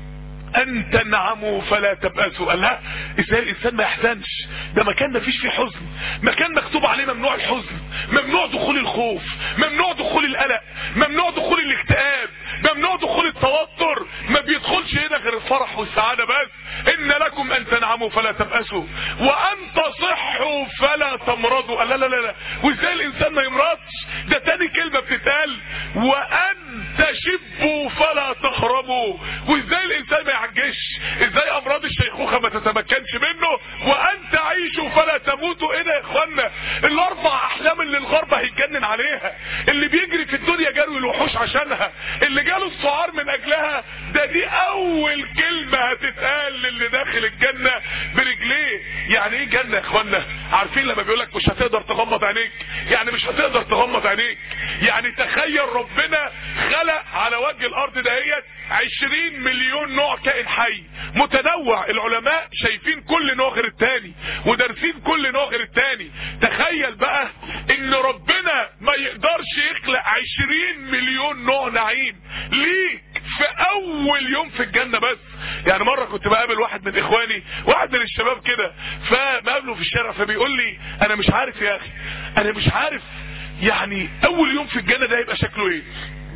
ان تنعموا فلا تبأسوا قال لا ازاي الانسان ما يحزنش ده مكان ما فيش فيه حزن مكان مكتوب عليه ممنوع الحزن ممنوع دخول الخوف ممنوع دخول القلق ممنوع دخول الاكتئاب ممنوع دخول التوتر ما بيدخلش هنا غير الفرح والسعادة بس ان لكم ان تنعموا فلا تبأسوا وان تصحوا فلا تمرضوا قال لا لا لا, لا. وازاي الانسان ما يمرضش ده تاني كلمة بتتقال وان تشبوا فلا تخرموا وازاي الانسان ما يعجش ازاي امراض الشيخوخة ما تتمكنش منه وان تعيشوا فلا تموتوا ايه ده يا اخوانا الاربع احلام اللي الغرب هيتجنن عليها اللي بيجري في الدنيا جري الوحوش عشانها اللي جاله السعار من اجلها ده دي اول كلمة هتتقال للي داخل الجنة برجليه يعني ايه جنة يا اخوانا عارفين لما بيقولك مش هتقدر تغمض عينيك يعني مش هتقدر تغمض عينيك يعني تخيل ربنا خلق على وجه الارض دهيت عشرين مليون نوع كائن حي متنوع العلماء شايفين كل نوع غير التاني ودارسين كل نوع غير التاني تخيل بقى ان ربنا ما يقدرش يخلق عشرين مليون نوع نعيم ليك في اول يوم في الجنة بس يعني مرة كنت بقابل واحد من اخواني واحد من الشباب كده فمقابله في الشارع فبيقول لي انا مش عارف يا اخي انا مش عارف يعني اول يوم في الجنة ده هيبقى شكله ايه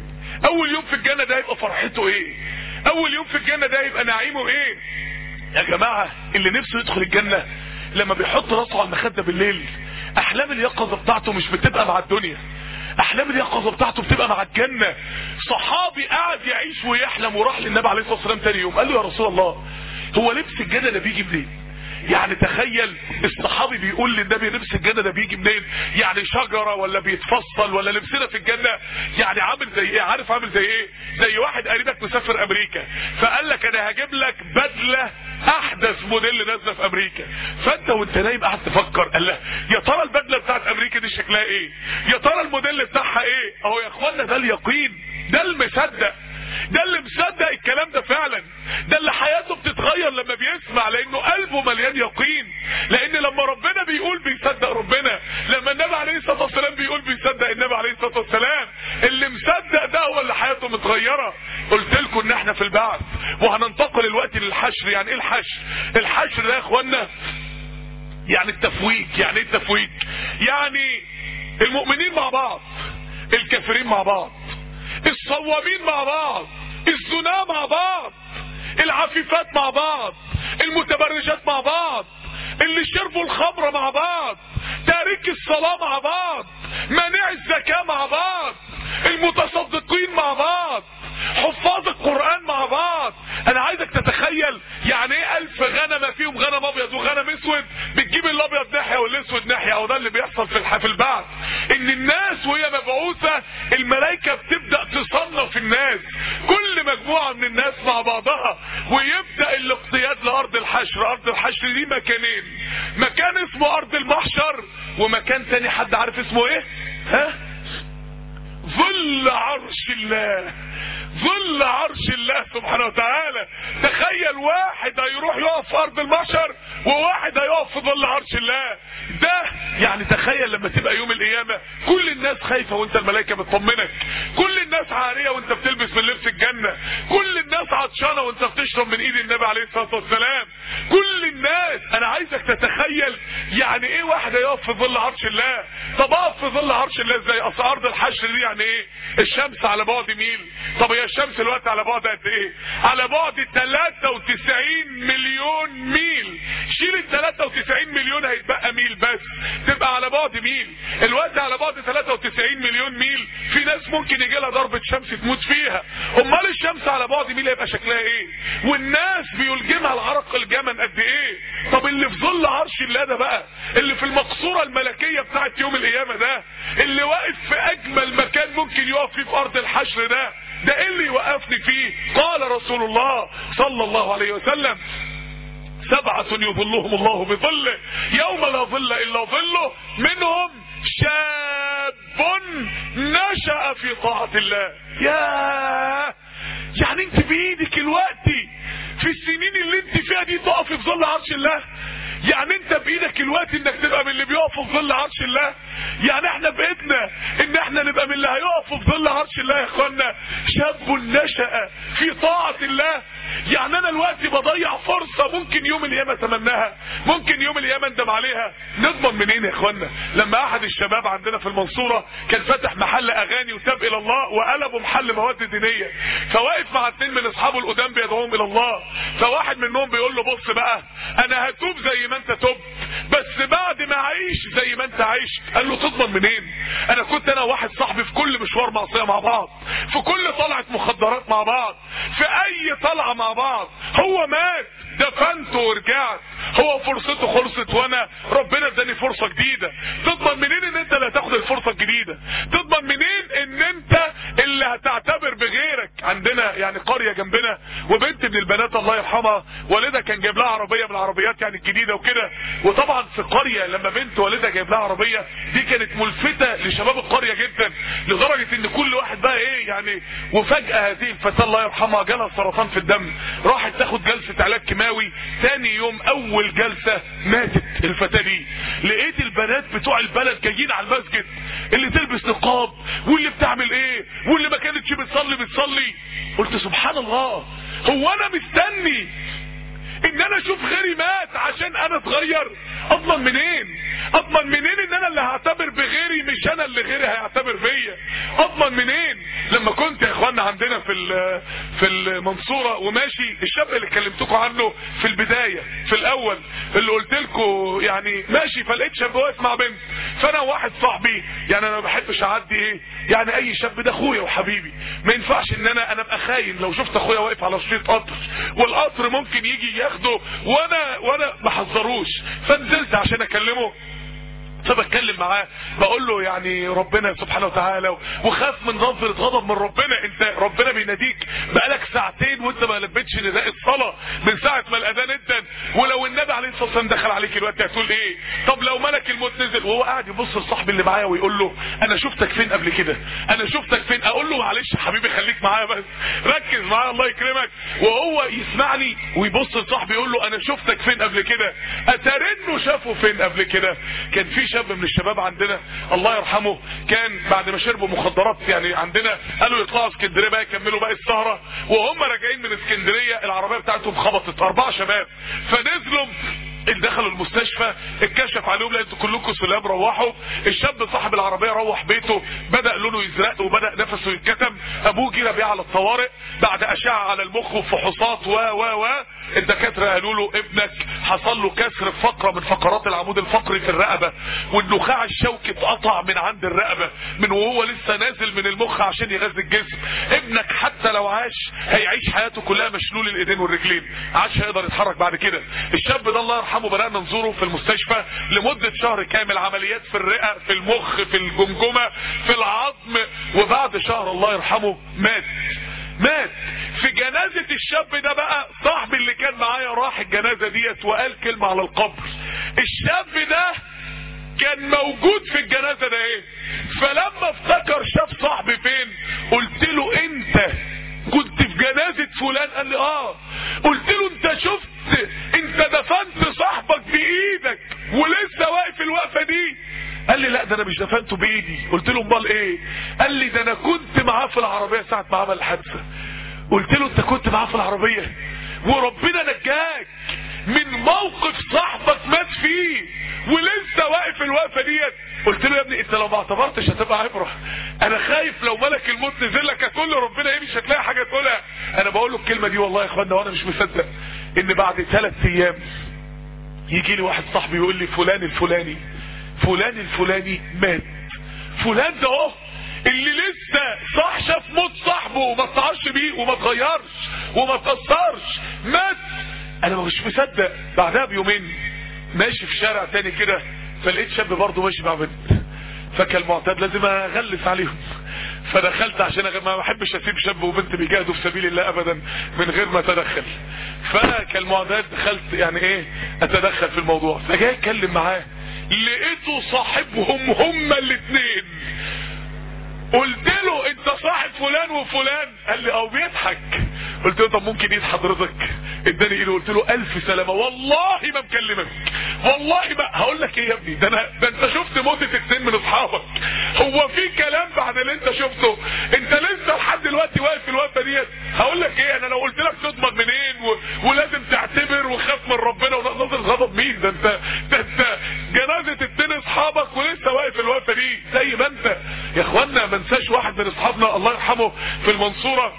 اول يوم في الجنة ده هيبقى فرحته ايه اول يوم في الجنة ده هيبقى نعيمه ايه يا جماعة اللي نفسه يدخل الجنة لما بيحط راسه على المخدة بالليل احلام اليقظة بتاعته مش بتبقى مع الدنيا احلام اليقظة بتاعته بتبقى مع الجنة صحابي قاعد يعيش ويحلم وراح للنبي عليه الصلاة والسلام تاني يوم قال له يا رسول الله هو لبس الجنة ده بيجي منين يعني تخيل الصحابي بيقول للنبي لبس الجنة ده بيجي منين يعني شجرة ولا بيتفصل ولا لبسنا في الجنة يعني عامل زي ايه عارف عامل زي ايه زي واحد قريبك مسافر امريكا فقال لك انا هجيب لك بدلة احدث موديل نازله في امريكا فانت وانت نايم قاعد تفكر قال له يا ترى البدله بتاعت امريكا دي شكلها ايه يا ترى الموديل بتاعها ايه اهو يا اخوانا ده اليقين ده المصدق ده اللي مصدق الكلام ده فعلا ده اللي حياته بتتغير لما بيسمع لانه قلبه مليان يقين لان لما ربنا بيقول بيصدق ربنا لما النبي عليه الصلاه والسلام بيقول بيصدق النبي عليه الصلاه والسلام اللي مصدق ده هو اللي حياته متغيره قلت لكم ان احنا في البعث وهننتقل الوقت للحشر يعني ايه الحشر الحشر ده يا اخوانا يعني التفويج يعني ايه التفويج يعني المؤمنين مع بعض الكافرين مع بعض الصوامين مع بعض الزنا مع بعض العفيفات مع بعض المتبرجات مع بعض اللي شربوا الخمر مع بعض تارك الصلاة مع بعض مانع الزكاة مع بعض المتصدقين مع بعض حفاظ القرآن مع بعض انا عايزك تتخيل يعني ايه الف غنمة فيهم غنم ابيض وغنم اسود بتجيب الابيض ناحية والاسود ناحية او ده اللي بيحصل في الحفل البعث ان الناس وهي مبعوثة الملائكة بتبدأ تصنف الناس كل مجموعة من الناس مع بعضها ويبدأ الاقتياد لارض الحشر ارض الحشر دي مكانين مكان اسمه ارض المحشر ومكان تاني حد عارف اسمه ايه ها ظل عرش الله ظل عرش الله سبحانه وتعالى تخيل واحد هيروح يقف في ارض المحشر وواحد هيقف في ظل عرش الله ده يعني تخيل لما تبقى يوم القيامة كل الناس خايفة وانت الملائكة بتطمنك كل الناس عارية وانت بتلبس من لبس الجنة كل الناس عطشانه وانت بتشرب من ايد النبي عليه الصلاه والسلام كل الناس انا عايزك تتخيل يعني ايه واحد يقف في ظل عرش الله طب اقف في ظل عرش الله ازاي اصل ارض الحشر دي يعني ايه الشمس على بعد ميل طب هي الشمس الوقت على بعد قد ايه على بعد 93 مليون ميل شيل ال 93 مليون هيتبقى ميل بس تبقى على بعد ميل الوقت على بعد 93 مليون ميل في ناس ممكن يجي لها ضربة شمس تموت فيها امال الشمس على بعد ميل هيبقى شكلها ايه والناس بيلجمها العرق الجمن قد ايه طب اللي في ظل عرش الله ده بقى اللي في المقصورة الملكية بتاعت يوم القيامة ده اللي واقف في اجمل مكان ممكن يقف فيه في ارض الحشر ده ده ايه اللي يوقفني فيه قال رسول الله صلى الله عليه وسلم سبعة يظلهم الله بظله يوم لا ظل إلا ظله منهم شاب نشأ في طاعة الله يا يعني انت بايدك الوقت في السنين اللي انت فيها دي تقف في ظل عرش الله يعني انت بايدك الوقت انك تبقى من اللي بيقفوا في ظل عرش الله يعني احنا بايدنا ان احنا نبقى من اللي هيقفوا في ظل عرش الله يا اخوانا شاب نشأ في طاعة الله يعني انا الوقت بضيع فرصة ممكن يوم القيامة اتمناها ممكن يوم القيامة اندم عليها نضمن منين يا اخوانا لما احد الشباب عندنا في المنصورة كان فاتح محل اغاني وتاب الى الله وقلبه محل مواد دينية فواقف مع اتنين من اصحابه القدام بيدعوهم الى الله فواحد منهم بيقول له بص بقى انا هتوب زي ما انت تبت بس بعد ما اعيش زي ما انت عشت قال له تضمن منين انا كنت انا وواحد صاحبي في كل مشوار معصيه مع بعض في كل طلعه مخدرات مع بعض في اي طلعه مع بعض هو مات دفنته ورجعت هو فرصته خلصت وانا ربنا اداني فرصه جديده تضمن منين ان انت اللي هتاخد الفرصه الجديده تضمن منين ان انت اللي هتعتبر بغيرك عندنا يعني قريه جنبنا وبنت من البنات الله يرحمها والدها كان جايب لها عربيه من العربيات يعني الجديده وكده وطبعا في قريه لما بنت والدها جايب لها عربيه دي كانت ملفته لشباب القريه جدا لدرجه ان كل واحد بقى ايه يعني وفجاه هذه الفتاه الله يرحمها جالها سرطان في الدم راحت تاخد جلسه علاج كيماوي تاني يوم اول جلسه ماتت الفتاه دي لقيت البنات بتوع البلد جايين على المسجد اللي تلبس نقاب واللي بتعمل ايه واللي ما كانتش بتصلي بتصلي قلت سبحان الله هو انا مستني ان انا اشوف غيري مات عشان انا اتغير اضمن منين اضمن منين ان انا اللي هعتبر بغيري مش انا اللي غيري هيعتبر بيا اضمن منين لما كنت يا اخوانا عندنا في في المنصوره وماشي الشاب اللي كلمتكم عنه في البدايه في الاول اللي قلت لكم يعني ماشي فلقيت شاب واقف مع بنت فانا وواحد صاحبي يعني انا ما بحبش اعدي ايه يعني اي شاب ده اخويا وحبيبي ما ينفعش ان انا انا ابقى خاين لو شفت اخويا واقف على شريط قطر والقطر ممكن يجي ياخده وانا وانا ما حذروش فنزلت عشان اكلمه فبتكلم معاه بقول له يعني ربنا سبحانه وتعالى وخاف من نظرة غضب من ربنا انت ربنا بيناديك بقالك ساعتين وانت ما لبيتش نداء الصلاة من ساعة ما الاذان ادن ولو النبي عليه الصلاة والسلام دخل عليك الوقت هتقول ايه طب لو ملك الموت نزل وهو قاعد يبص لصاحبي اللي معايا ويقول له انا شفتك فين قبل كده انا شفتك فين اقول له معلش يا حبيبي خليك معايا بس ركز معايا الله يكرمك وهو يسمعني ويبص لصاحبي يقول له انا شفتك فين قبل كده اترنه شافه فين قبل كده كان في شاب من الشباب عندنا الله يرحمه كان بعد ما شربوا مخدرات يعني عندنا قالوا يطلعوا اسكندريه بقى يكملوا باقي السهره وهم راجعين من اسكندريه العربيه بتاعتهم خبطت اربعه شباب فنزلوا اللي دخلوا المستشفى اتكشف عليهم لقيتوا كلكم سلام روحوا الشاب صاحب العربيه روح بيته بدا لونه يزرق وبدا نفسه يتكتم ابوه جه بيه على الطوارئ بعد اشعه على المخ وفحوصات و و و الدكاتره قالوا له ابنك حصل له كسر في فقره من فقرات العمود الفقري في الرقبه والنخاع الشوكي اتقطع من عند الرقبه من وهو لسه نازل من المخ عشان يغذي الجسم ابنك حتى لو عاش هيعيش حياته كلها مشلول الايدين والرجلين عادش هيقدر يتحرك بعد كده الشاب ده الله يرحمه بدانا نزوره في المستشفى لمده شهر كامل عمليات في الرئه في المخ في الجمجمه في العظم وبعد شهر الله يرحمه مات مات في جنازة الشاب ده بقى صاحبي اللي كان معايا راح الجنازة ديت وقال كلمة على القبر الشاب ده كان موجود في الجنازة ده ايه فلما افتكر شاف صاحبي فين قلت له انت كنت في جنازة فلان قال لي اه قلت له انت شفت انت دفنت صاحبك بايدك ولسه واقف الوقفة دي قال لي لا ده انا مش دفنته بايدي قلت له امال ايه قال لي ده انا كنت معاه في العربية ساعة ما عمل الحادثة قلت له انت كنت معاه في العربية وربنا نجاك من موقف صاحبك مات فيه ولسه واقف الوقفة ديت قلت له يا ابني انت لو ما اعتبرتش هتبقى عبرة انا خايف لو ملك الموت نزل لك هتقول له ربنا ايه مش هتلاقي حاجة تقولها انا بقول له الكلمة دي والله يا اخوانا وانا مش مصدق ان بعد ثلاث ايام يجي لي واحد صاحبي يقول لي فلان الفلاني فلان الفلاني مات فلان ده اهو اللي لسه صح شاف موت صاحبه وما اتعرش بيه وما اتغيرش وما اتأثرش مات انا مش مصدق بعدها بيومين ماشي في شارع تاني كده فلقيت شاب برضه ماشي مع بنت فكان المعتاد لازم اغلس عليهم فدخلت عشان أغ... ما بحبش اسيب شاب وبنت بيجاهدوا في سبيل الله ابدا من غير ما اتدخل فكالمعتاد دخلت يعني ايه اتدخل في الموضوع فجاي اتكلم معاه لقيته صاحبهم هما الاثنين قلت له انت صاحب فلان وفلان قال لي او بيضحك قلت له طب ممكن ايد حضرتك اداني ايده قلت له الف سلامة والله ما مكلمك والله ما هقول لك ايه يا ابني ده انا ده انت شفت موتة اتنين من اصحابك هو في كلام بعد اللي انت شفته انت لسه لحد دلوقتي واقف في الوقفه ديت هقول لك ايه انا لو قلت لك تضمن منين و... ولازم تعتبر وخاف من ربنا ونظر غضب مين ده انت ده انت جنازه اتنين اصحابك ولسه واقف الوقفه دي زي ما انت يا اخوانا ما انساش واحد من اصحابنا الله يرحمه في المنصوره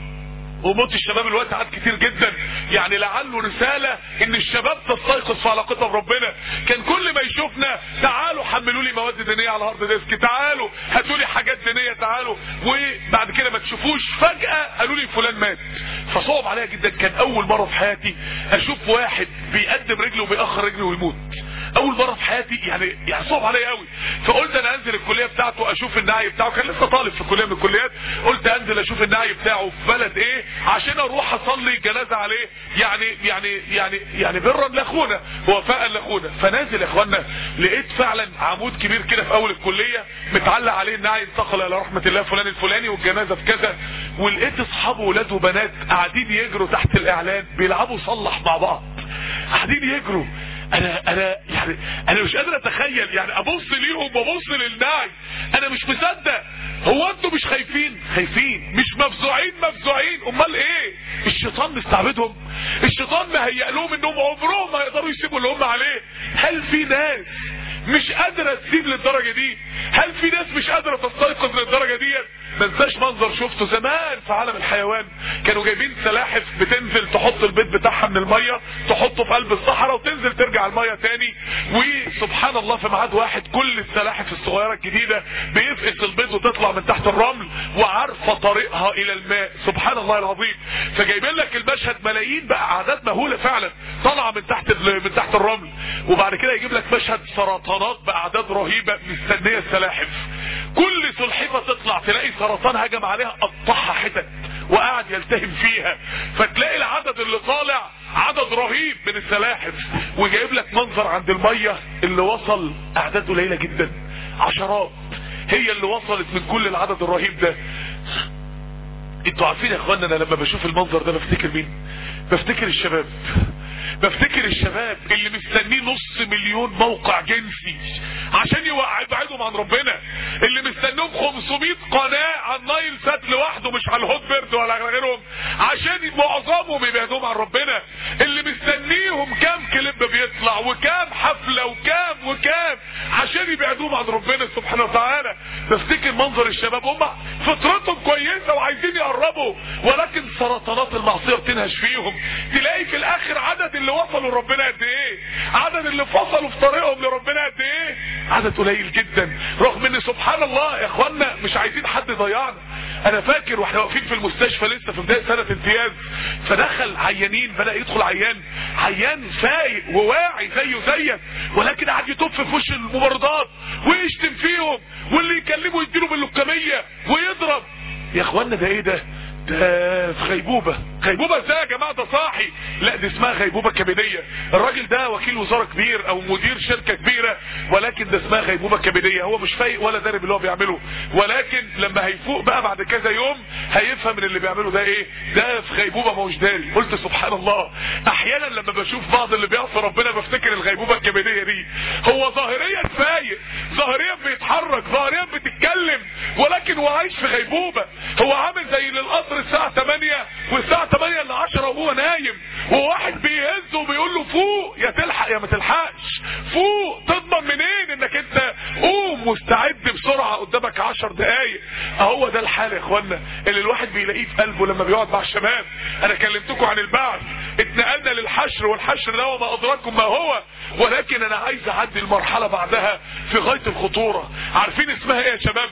وموت الشباب الوقت عاد كتير جدا يعني لعله رسالة ان الشباب تستيقظ في علاقتها بربنا كان كل ما يشوفنا تعالوا حملوا لي مواد دينية على هارد ديسك تعالوا هاتوا لي حاجات دينية تعالوا وبعد كده ما تشوفوش فجأة قالوا لي فلان مات فصعب عليا جدا كان اول مرة في حياتي اشوف واحد بيقدم رجله وبيأخر رجله ويموت اول مرة في حياتي يعني يعني صعب عليا قوي فقلت انا انزل الكلية بتاعته اشوف النعي بتاعه كان لسه طالب في كلية من الكليات قلت انزل اشوف النعي بتاعه في بلد ايه عشان اروح اصلي جنازة عليه يعني يعني يعني يعني برا لاخونا ووفاء لاخونا فنازل يا اخوانا لقيت فعلا عمود كبير كده في اول الكلية متعلق عليه النعي انتقل الى رحمة الله فلان الفلاني والجنازة في كذا ولقيت اصحابه ولاد وبنات قاعدين يجروا تحت الاعلان بيلعبوا صلح مع بعض قاعدين يجروا انا انا يعني انا مش قادر اتخيل يعني ابص ليهم وابص للنعي انا مش مصدق هو انتوا مش خايفين خايفين مش مفزوعين مفزوعين امال ايه الشيطان مستعبدهم الشيطان مهيأ لهم انهم عمرهم ما يقدروا يسيبوا اللي هم عليه هل في ناس مش قادرة تسيب للدرجة دي هل في ناس مش قادرة تستيقظ للدرجة دي ما انساش منظر شفته زمان في عالم الحيوان كانوا جايبين سلاحف بتنزل تحط البيت بتاعها من المية تحطه في قلب الصحراء وتنزل ترجع المية تاني وسبحان الله في ميعاد واحد كل السلاحف الصغيرة الجديدة بيفقس البيض وتطلع من تحت الرمل وعارفة طريقها الى الماء سبحان الله العظيم فجايبين لك المشهد ملايين بقى اعداد مهولة فعلا طالعة من تحت من تحت الرمل وبعد كده يجيب لك مشهد سرطانات باعداد رهيبة مستنية السلاحف كل سلحفة تطلع تلاقي سرطان هجم عليها قطعها حتت وقاعد يلتهم فيها فتلاقي العدد اللي طالع عدد رهيب من السلاحف وجايب لك منظر عند المية اللي وصل اعداد قليلة جدا عشرات هي اللي وصلت من كل العدد الرهيب ده انتوا عارفين يا اخوانا انا لما بشوف المنظر ده بفتكر مين بفتكر الشباب بفتكر الشباب اللي مستنيه نص مليون موقع جنسي عشان يبعدهم عن ربنا اللي مستنيهم 500 قناة على النايل سات لوحده مش على الهوت بيرد ولا غيرهم عشان معظمهم يبعدهم عن ربنا اللي مستنيهم كام كليب بيطلع وكام حفلة وكام وكام عشان يبعدوهم عن ربنا سبحانه وتعالى بفتكر منظر الشباب هم فطرتهم كويسة وعايزين يقربوا ولكن سرطانات المعصية بتنهش فيهم تلاقي في الاخر عدد اللي وصلوا لربنا قد ايه عدد اللي فصلوا في طريقهم لربنا قد ايه عدد قليل جدا رغم ان سبحان الله يا اخوانا مش عايزين حد يضيعنا انا فاكر واحنا واقفين في المستشفى لسه في بدايه سنه امتياز فدخل عيانين بدا يدخل عيان عيان فايق وواعي زيه زيك ولكن قاعد يطف في وش الممرضات ويشتم فيهم واللي يكلمه يديله باللكميه ويضرب يا اخوانا ده ايه ده ده في غيبوبة غيبوبة ازاي يا جماعة ده صاحي لا دي اسمها غيبوبة كبدية الراجل ده وكيل وزارة كبير او مدير شركة كبيرة ولكن ده اسمها غيبوبة كبدية هو مش فايق ولا دارب اللي هو بيعمله ولكن لما هيفوق بقى بعد كذا يوم هيفهم ان اللي بيعمله ده ايه ده في غيبوبة ما هوش داري قلت سبحان الله احيانا لما بشوف بعض اللي بيعصى ربنا بفتكر الغيبوبة الكبدية دي هو ظاهريا فايق ظاهريا بيتحرك ظاهريا بتتكلم ولكن ممكن هو عايش في غيبوبة هو عامل زي للقطر الساعة 8 والساعة 8 ل 10 وهو نايم وواحد بيهزه وبيقول له فوق يا تلحق يا ما تلحقش فوق تضمن منين انك انت قوم مستعد بسرعة قدامك 10 دقايق اهو ده الحال يا اخوانا اللي الواحد بيلاقيه في قلبه لما بيقعد مع الشباب انا كلمتكم عن البعث اتنقلنا للحشر والحشر ده وما ادراكم ما هو ولكن انا عايز اعدي المرحلة بعدها في غاية الخطورة عارفين اسمها ايه يا شباب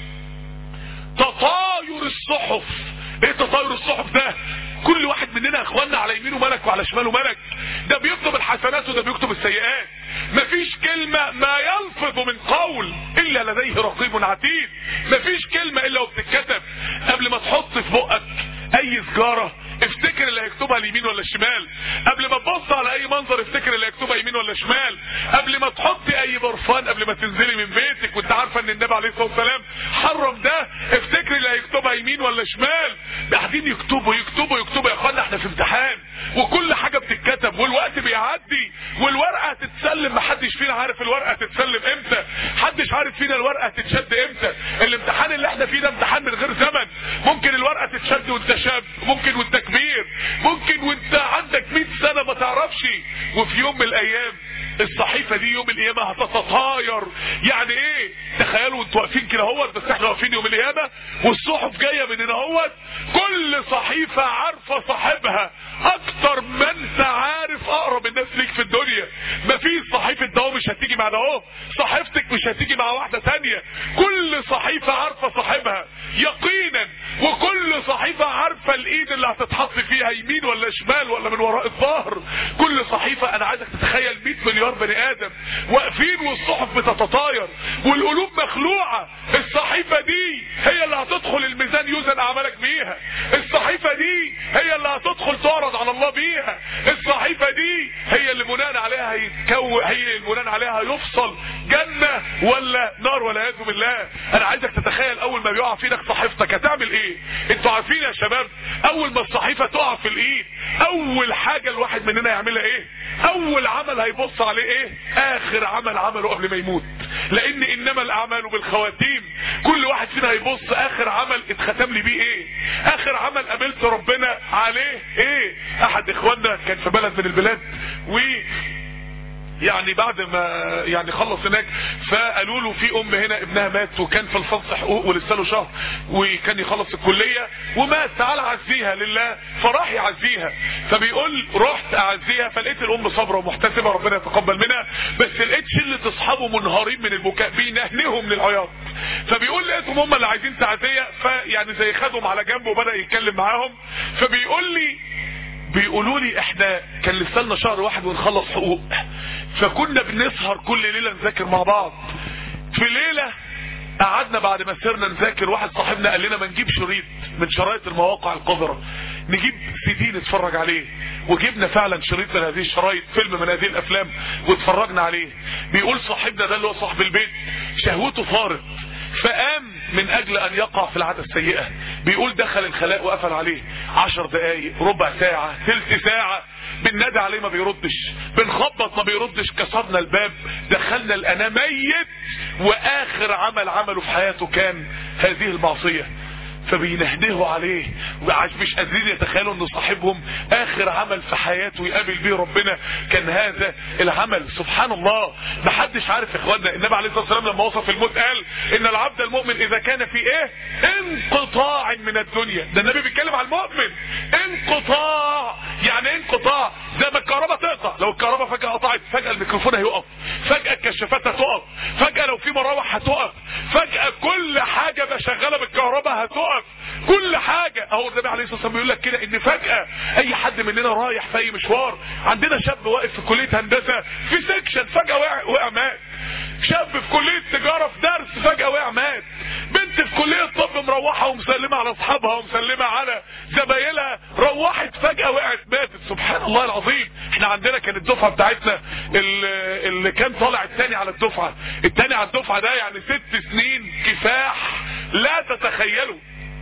تطاير الصحف ايه تطاير الصحف ده كل واحد مننا يا اخوانا على يمينه ملك وعلى شماله ملك ده بيكتب الحسنات وده بيكتب السيئات مفيش كلمة ما يلفظ من قول الا لديه رقيب عتيد مفيش كلمة الا وبتتكتب قبل ما تحط في بقك اي سجارة افتكر اللي هيكتبها اليمين ولا الشمال قبل ما تبص على اي منظر افتكر اللي هيكتبها يمين ولا شمال قبل ما تحطي اي برفان قبل ما تنزلي من بيتك وانت عارفه ان النبي عليه الصلاه والسلام حرم ده افتكري اللي هيكتبها يمين ولا شمال قاعدين يكتبوا يكتبوا يكتبوا يا اخوانا احنا في امتحان وكل حاجه بتتكتب والوقت بيعدي والورقه هتتسلم محدش فينا عارف الورقه هتتسلم امتى محدش عارف فينا الورقه هتتشد امتى الامتحان اللي احنا فيه ده امتحان من غير زمن ممكن الورقه تتشد وانت شاب ممكن وانت كبير ممكن وانت عندك 100 سنه ما تعرفش وفي يوم من الايام الصحيفة دي يوم القيامة هتتطاير يعني ايه تخيلوا انتوا واقفين كده اهوت بس احنا واقفين يوم القيامة والصحف جاية من هنا اهوت كل صحيفة عارفة صاحبها اكتر من انت عارف اقرب الناس ليك في الدنيا مفيش صحيفة ده مش هتيجي مع ده اهو صحيفتك مش هتيجي مع واحدة تانية كل صحيفة عارفة صاحبها يقينا وكل صحيفة عارفة الايد اللي هتتحط فيها يمين ولا شمال ولا من وراء الظهر كل صحيفة انا عايزك تتخيل 100 مليار بني ادم واقفين والصحف بتتطاير والقلوب مخلوعة الصحيفة دي هي اللي هتدخل الميزان يوزن اعمالك بيها الصحيفة دي هي اللي هتدخل تعرض على الله بيها الصحيفة دي هي اللي بناء عليها هيتكون هي اللي بناء عليها هيفصل جنة ولا نار ولا يعوذ بالله انا عايزك تتخيل اول ما بيقع في ايدك صحيفتك هتعمل ايه انتوا عارفين يا شباب اول ما الصحيفة تقع في الايد اول حاجة الواحد مننا يعملها ايه اول عمل هيبص عليه ايه اخر عمل عمله قبل ما يموت لان انما الاعمال بالخواتيم كل واحد فينا هيبص اخر عمل اتختم لي بيه ايه اخر عمل قابلت ربنا عليه ايه احد اخواننا كان في بلد من البلاد و يعني بعد ما يعني خلص هناك فقالوا له في ام هنا ابنها مات وكان في الفصل حقوق ولسه له شهر وكان يخلص الكليه ومات تعال عزيها لله فراح يعزيها فبيقول رحت اعزيها فلقيت الام صابره ومحتسبه ربنا يتقبل منها بس لقيت شله اصحابه منهارين من البكاء بينهنهم من العياط فبيقول لقيتهم هم اللي عايزين تعزيه فيعني زي خدهم على جنب وبدا يتكلم معاهم فبيقول لي بيقولوا لي احنا كان لسه لنا شهر واحد ونخلص حقوق فكنا بنسهر كل ليله نذاكر مع بعض في ليله قعدنا بعد ما سرنا نذاكر واحد صاحبنا قال لنا ما نجيب شريط من شرايط المواقع القذرة نجيب سي دي نتفرج عليه وجبنا فعلا شريط من هذه الشرايط فيلم من هذه الافلام واتفرجنا عليه بيقول صاحبنا ده اللي هو صاحب البيت شهوته فارت فقام من اجل ان يقع في العادة السيئة بيقول دخل الخلاء وقفل عليه عشر دقايق ربع ساعة ثلث ساعة بننادي عليه ما بيردش بنخبط ما بيردش كسرنا الباب دخلنا الانا ميت واخر عمل عمله في حياته كان هذه المعصية فبينهنهوا عليه وعاش مش قادرين يتخيلوا ان صاحبهم اخر عمل في حياته يقابل بيه ربنا كان هذا العمل سبحان الله محدش عارف يا اخوانا النبي عليه الصلاه والسلام لما وصف الموت قال ان العبد المؤمن اذا كان في ايه انقطاع من الدنيا ده النبي بيتكلم على المؤمن انقطاع يعني ايه انقطاع زي ما الكهرباء تقطع لو الكهرباء فجاه قطعت فجاه الميكروفون هيقف فجاه الكشافات هتقف فجاه لو في مراوح هتقف فجاه كل حاجه بشغاله بالكهرباء هتقف كل حاجة اهو النبي عليه الصلاة والسلام بيقول لك كده ان فجأة اي حد مننا رايح في اي مشوار عندنا شاب واقف في كلية هندسة في سكشن فجأة وقع, وقع مات شاب في كلية تجارة في درس فجأة وقع مات بنت في كلية طب مروحة ومسلمة على اصحابها ومسلمة على زمايلها روحت فجأة وقعت ماتت سبحان الله العظيم احنا عندنا كانت الدفعة بتاعتنا اللي, اللي كان طالع التاني على الدفعة التاني على الدفعة ده يعني ست سنين كفاح لا تتخيلوا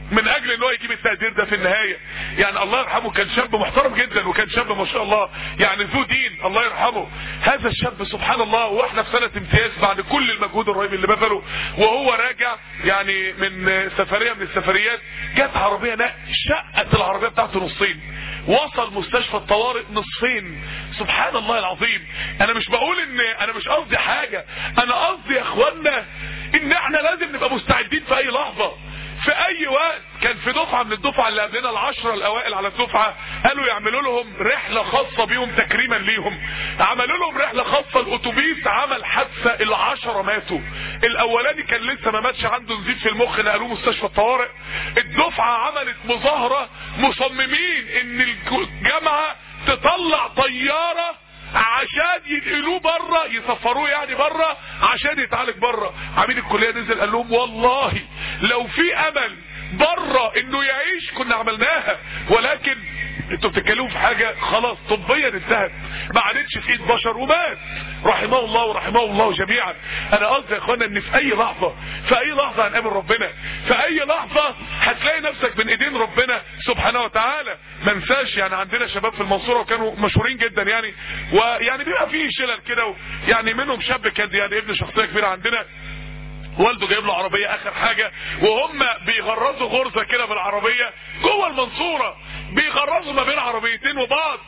من اجل ان هو يجيب التقدير ده في النهايه يعني الله يرحمه كان شاب محترم جدا وكان شاب ما شاء الله يعني ذو دين الله يرحمه هذا الشاب سبحان الله واحنا في سنه امتياز بعد كل المجهود الرهيب اللي بذله وهو راجع يعني من سفريه من السفريات جت عربيه نقل شقت العربيه بتاعته نصين وصل مستشفى الطوارئ نصفين سبحان الله العظيم انا مش بقول ان انا مش قصدي حاجه انا قصدي يا اخوانا ان احنا لازم نبقى مستعدين في اي لحظه في اي وقت كان في دفعة من الدفعة اللي قبلنا العشرة الاوائل على الدفعة قالوا يعملوا لهم رحلة خاصة بيهم تكريما ليهم عملوا لهم رحلة خاصة الاتوبيس عمل حادثة العشرة ماتوا الاولاني كان لسه ما ماتش عنده نزيف في المخ نقلوه مستشفى الطوارئ الدفعة عملت مظاهرة مصممين ان الجامعة تطلع طيارة عشان ينقلوه بره يسفروه يعني بره عشان يتعالج بره عميد الكليه نزل قال لهم والله لو في امل بره انه يعيش كنا عملناها ولكن انتوا بتتكلموا في حاجه خلاص طبيا انتهت ما عادتش في ايد بشر ومات رحمه الله ورحمه الله جميعا انا قصدي يا اخوانا ان في اي لحظه في اي لحظه هنقابل ربنا في اي لحظه هتلاقي نفسك بين ايدين ربنا سبحانه وتعالى ما انساش يعني عندنا شباب في المنصوره وكانوا مشهورين جدا يعني ويعني بيبقى فيه شلل كده يعني منهم شاب كان يعني ابن شخصيه كبيره عندنا والده جايب له عربية اخر حاجة وهم بيغرزوا غرزة كده بالعربية جوه المنصورة بيغرزوا ما بين عربيتين وبعض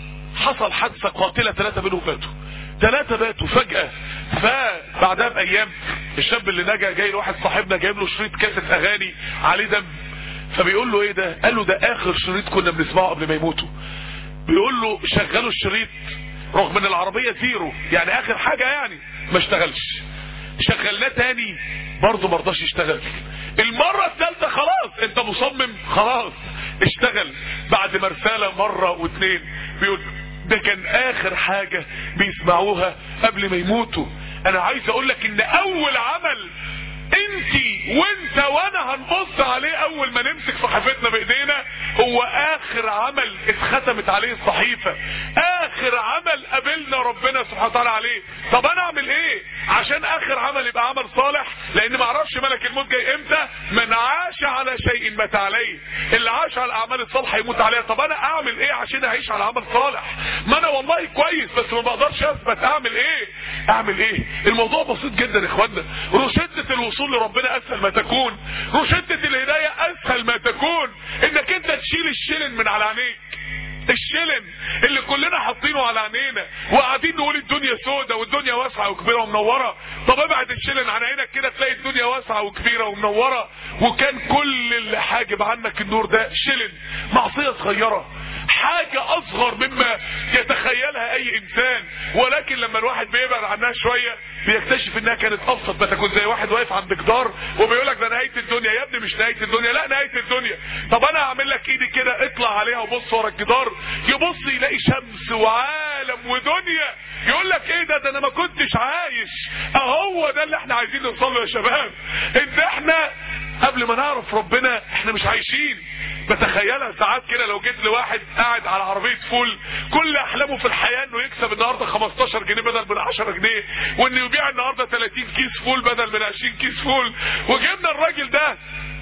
حصل حادثة قاتلة ثلاثة منهم ماتوا ثلاثة ماتوا فجأة فبعدها بأيام الشاب اللي نجا جاي لواحد صاحبنا جايب له شريط كاسة أغاني عليه دم فبيقول له ايه ده قال له ده اخر شريط كنا بنسمعه قبل ما يموتوا بيقول له شغلوا الشريط رغم ان العربية زيرو يعني اخر حاجة يعني ما اشتغلش شغلناه تاني برضه ما رضاش يشتغل المرة الثالثة خلاص انت مصمم خلاص اشتغل بعد ما رسالة مرة واثنين بيقول ده كان اخر حاجة بيسمعوها قبل ما يموتوا انا عايز اقول لك ان اول عمل انت وانت وانا هنبص عليه اول ما نمسك صحيفتنا بايدينا هو اخر عمل اتختمت عليه الصحيفة اخر عمل قابلنا ربنا سبحانه وتعالى عليه طب انا اعمل ايه عشان اخر عمل يبقى عمل صالح لان ما اعرفش ملك الموت جاي امتى من عاش على شيء مات عليه اللي عاش على الاعمال الصالحه يموت عليها طب انا اعمل ايه عشان اعيش على عمل صالح ما انا والله كويس بس ما بقدرش اثبت اعمل ايه اعمل ايه الموضوع بسيط جدا يا اخوانا روشته الوصول لربنا اسهل ما تكون روشته الهدايه اسهل ما تكون انك انت تشيل الشلن من على عينيك الشلن اللي كلنا حاطينه على عينينا وقاعدين نقول الدنيا سودة والدنيا واسعة وكبيرة ومنورة طب ابعد الشلن عن عينك كده تلاقي الدنيا واسعة وكبيرة ومنورة وكان كل اللي حاجب عنك النور ده شلن معصية صغيرة حاجة اصغر مما يتخيلها اي انسان ولكن لما الواحد بيبعد عنها شوية بيكتشف انها كانت ابسط ما تكون زي واحد واقف عند جدار وبيقول لك ده نهايه الدنيا يا ابني مش نهايه الدنيا لا نهايه الدنيا طب انا هعمل لك ايدي كده اطلع عليها وبص ورا الجدار يبص يلاقي شمس وعالم ودنيا يقول لك ايه ده ده انا ما كنتش عايش اهو ده اللي احنا عايزين نوصل له يا شباب ان احنا قبل ما نعرف ربنا احنا مش عايشين بتخيلها ساعات كده لو جيت لواحد قاعد على عربية فول كل احلامه في الحياة انه يكسب النهاردة 15 جنيه بدل من 10 جنيه وانه يبيع النهاردة 30 كيس فول بدل من 20 كيس فول وجبنا الراجل ده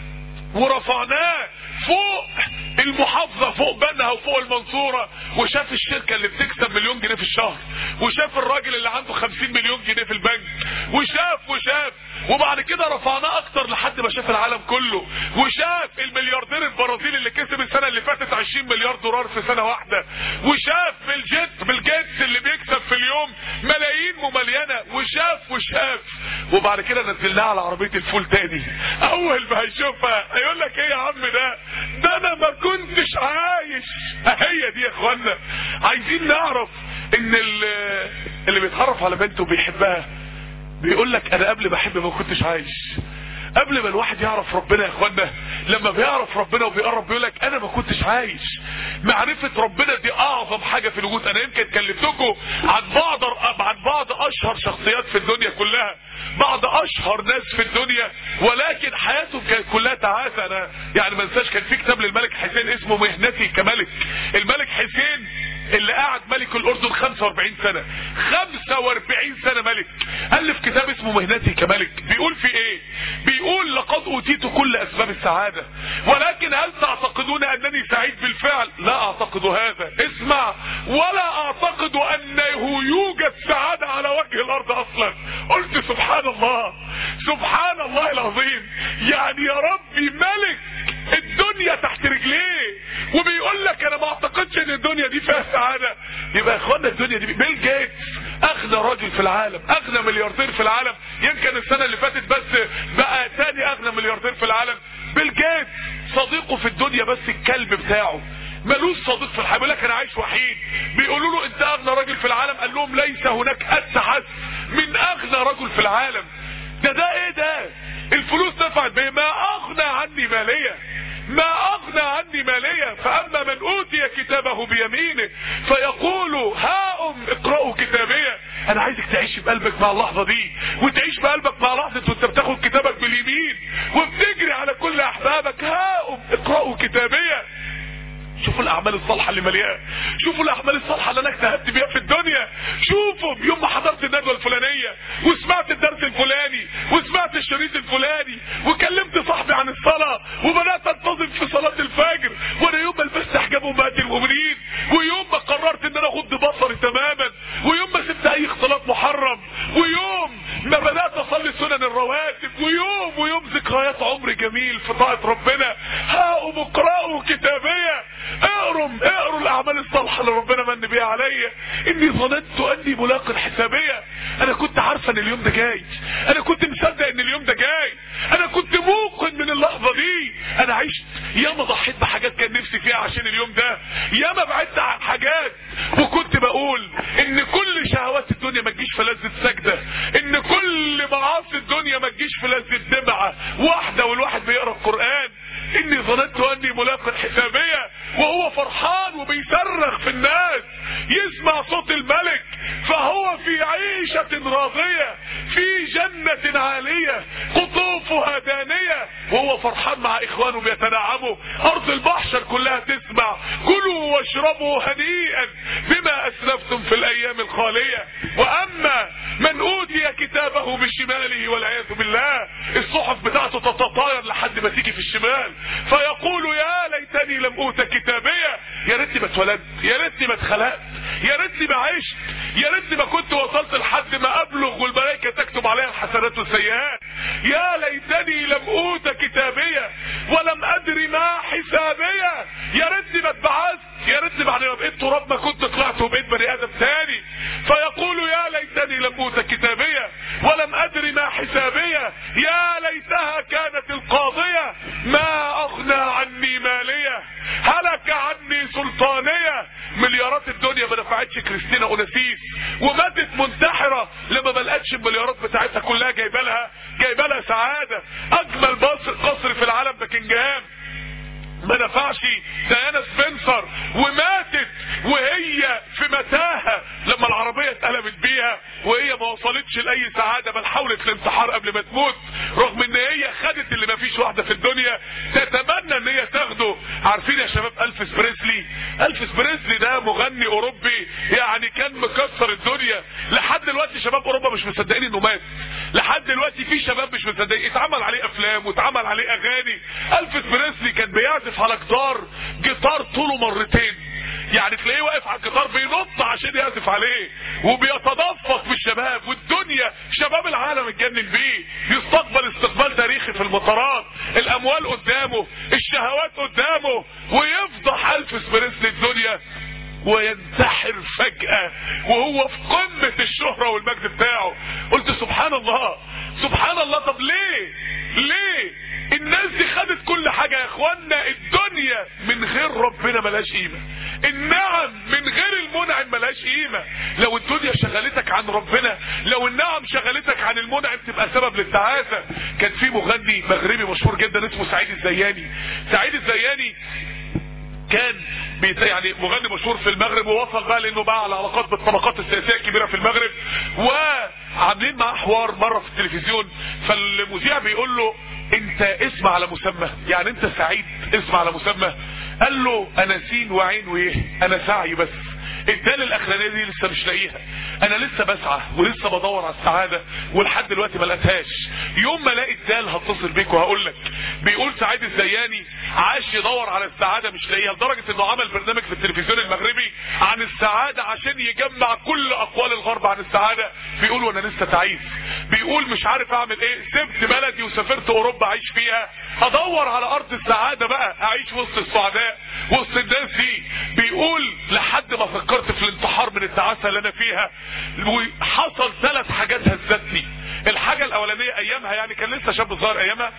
ورفعناه فوق المحافظة فوق بنها وفوق المنصورة وشاف الشركة اللي بتكسب مليون جنيه في الشهر وشاف الراجل اللي عنده خمسين مليون جنيه في البنك وشاف وشاف وبعد كده رفعناه اكتر لحد ما شاف العالم كله وشاف الملياردير البرازيلي اللي كسب السنة اللي فاتت 20 مليار دولار في سنة واحدة وشاف بالجيت بالجيتس اللي بيكسب في اليوم ملايين مملينة وشاف وشاف وبعد كده نزلناه على عربية الفول تاني اول ما هيشوفها هيقول لك ايه يا عم ده ده انا ما كنتش عايش هي دي يا اخوانا عايزين نعرف ان اللي بيتعرف على بنته بيحبها بيقول لك انا قبل ما احب ما كنتش عايش قبل ما الواحد يعرف ربنا يا اخوانا لما بيعرف ربنا وبيقرب بيقول لك انا ما كنتش عايش معرفة ربنا دي اعظم حاجة في الوجود انا يمكن كلمتكم عن بعض عن بعض اشهر شخصيات في الدنيا كلها بعض اشهر ناس في الدنيا ولكن حياتهم كانت كلها تعاسة انا يعني ما انساش كان في كتاب للملك حسين اسمه مهنتي كملك الملك حسين اللي قعد ملك الاردن 45 سنة 45 سنة ملك الف كتاب اسمه مهنتي كملك بيقول في ايه بيقول لقد اوتيت كل اسباب السعادة ولكن هل تعتقدون انني سعيد بالفعل لا اعتقد هذا اسمع ولا اعتقد انه يوجد سعادة على وجه الارض اصلا قلت سبحان الله سبحان الله العظيم يعني يا ربي ملك الدنيا تحت رجليه وبيقول لك انا ما اعتقدش ان الدنيا دي فيها سعادة يبقى يا اخوانا الدنيا دي بيل جيتس اغنى راجل في العالم اغنى ملياردير في العالم يمكن السنة اللي فاتت بس بقى تاني اغنى ملياردير في العالم بيل جيتس صديقه في الدنيا بس الكلب بتاعه ملوش صديق في الحياه بيقول لك انا عايش وحيد بيقولوا له انت اغنى راجل في العالم قال لهم ليس هناك اتحس من اغنى رجل في العالم ده ده ايه ده الفلوس دفعت بيه ما اغنى عني ماليه ما اغنى عني مالية فاما من اوتي كتابه بيمينه فيقول هاؤم اقرأوا كتابية انا عايزك تعيش بقلبك مع اللحظة دي وتعيش بقلبك مع لحظة وانت بتاخد كتابك باليمين وبتجري على كل احبابك هاؤم اقرأوا كتابية شوفوا الاعمال الصالحه اللي مليانه شوفوا الاعمال الصالحه اللي انا اجتهدت بيها في الدنيا شوفوا يوم ما حضرت الندوه الفلانيه وسمعت الدرس الفلاني وسمعت الشريط الفلاني وكلمت صاحبي عن الصلاه وبدات انتظم في صلاه الفجر وانا يوم ما لبست حجاب امهات المؤمنين ويوم ما قررت ان انا اغض بصري تماما ويوم ما سبت اي اختلاط محرم ويوم ما بدات اصلي سنن الرواتب ويوم ويوم ذكريات عمر جميل في طاعه ربنا هاؤم اقرأوا كتابيه اقروا اقروا الاعمال الصالحه اللي ربنا من بيها عليا اني ظننت اني ملاق حسابيه انا كنت عارفه ان اليوم ده جاي انا كنت مصدق ان اليوم ده جاي انا كنت موقن من اللحظه دي انا عشت ياما ضحيت بحاجات كان نفسي فيها عشان اليوم ده ياما بعدت عن حاجات وكنت بقول ان كل شهوات الدنيا ما تجيش في لذه سجده ان كل معاصي الدنيا ما تجيش في لذه دمعه واحده والواحد بيقرا القران اني ظننت اني ملاق حسابية وهو فرحان وبيصرخ في الناس يسمع صوت الملك فهو في عيشة راضية في جنة عالية قطوفها دانية وهو فرحان مع اخوانه بيتنعموا ارض البحشر كلها تسمع كلوا واشربوا هنيئا بما اسلفتم في الايام الخالية واما من اوتي كتابه بشماله والعياذ بالله الصحف بتاعته تتطاير لحد ما تيجي في الشمال فيقول يا ليتني لم اوت كتابية يا ريتني ما اتولدت يا ريتني ما اتخلقت يا ريتني ما عشت يا ريتني ما كنت وصلت لحد ما ابلغ والملائكة تكتب عليها الحسنات والسيئات يا ليتني لم اوت كتابية ولم ادري ما حسابية يا ريتني ما اتبعثت يا ريتني بعد ما بقيت تراب ما كنت طلعت وبقيت بني ادم تاني فيقول يا ليتني لم اوت كتابية ولم ادري ما حسابية يا ليتها كانت القاضية ما اغنى عني مالية هلك عني سلطانية مليارات الدنيا ما دفعتش كريستينا اوناسيس وماتت منتحرة لما ما لقتش المليارات بتاعتها كلها جايبه لها جايبه لها سعادة اجمل قصر قصر في العالم باكنجهام ما نفعش ديانا سبنسر وماتت وهي في متاهة لما العربية اتقلبت بيها وهي ما وصلتش لأي سعادة بل حاولت الانتحار قبل ما تموت رغم ان هي خدت اللي ما فيش واحدة في الدنيا تتمنى ان هي تاخده عارفين يا شباب الفيس بريسلي الفيس بريسلي ده مغني اوروبي يعني كان مكسر الدنيا لحد دلوقتي شباب اوروبا مش مصدقين انه مات لحد دلوقتي في شباب مش مصدقين اتعمل عليه افلام واتعمل عليه اغاني الفيس بريسلي كان بيعزف على جدار جيتار طوله مرتين يعني تلاقيه واقف على الجيتار بينط عشان يعزف عليه وبيتدفق بالشباب والدنيا شباب العالم اتجنن بيه يستقبل استقبال تاريخي في المطارات الاموال قدامه الشهوات قدامه ويفضح الفيس بريسلي الدنيا وينتحر فجأة وهو في قمة الشهرة والمجد بتاعه قلت سبحان الله سبحان الله طب ليه ليه الناس دي خدت كل حاجة يا اخوانا الدنيا من غير ربنا ملاش قيمة النعم من غير المنعم ملاش قيمة لو الدنيا شغلتك عن ربنا لو النعم شغلتك عن المنعم تبقى سبب للتعاسة كان في مغني مغربي مشهور جدا اسمه سعيد الزياني سعيد الزياني كان يعني مغني مشهور في المغرب ووصل بقى لانه بقى على علاقات بالطبقات السياسيه الكبيره في المغرب وعاملين معاه حوار مره في التلفزيون فالمذيع بيقول له انت اسم على مسمى يعني انت سعيد اسم على مسمى قال له انا سين وعين وايه انا سعي بس الدال الاخرانيه دي لسه مش لاقيها انا لسه بسعى ولسه بدور على السعاده ولحد دلوقتي ما لقيتهاش يوم ما الاقي الدال هتصل بيك وهقول لك بيقول سعيد الزياني عاش يدور على السعاده مش لاقيها لدرجه انه عمل برنامج في التلفزيون المغربي عن السعاده عشان يجمع كل اقوال الغرب عن السعاده بيقول وانا لسه تعيس بيقول مش عارف اعمل ايه سبت بلدي وسافرت اوروبا اعيش فيها ادور على ارض السعاده بقى اعيش وسط السعداء وسط الناس دي بيقول لحد ما فكرت في الانتحار من التعاسه اللي انا فيها وحصل ثلاث حاجات هزتني الحاجه الاولانيه ايامها يعني كان لسه شاب صغير ايامها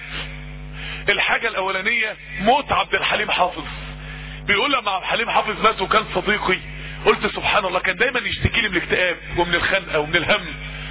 الحاجه الاولانيه موت عبد الحليم حافظ بيقول لما عبد الحليم حافظ مات وكان صديقي قلت سبحان الله كان دايما يشتكي لي من الاكتئاب ومن الخنقه ومن الهم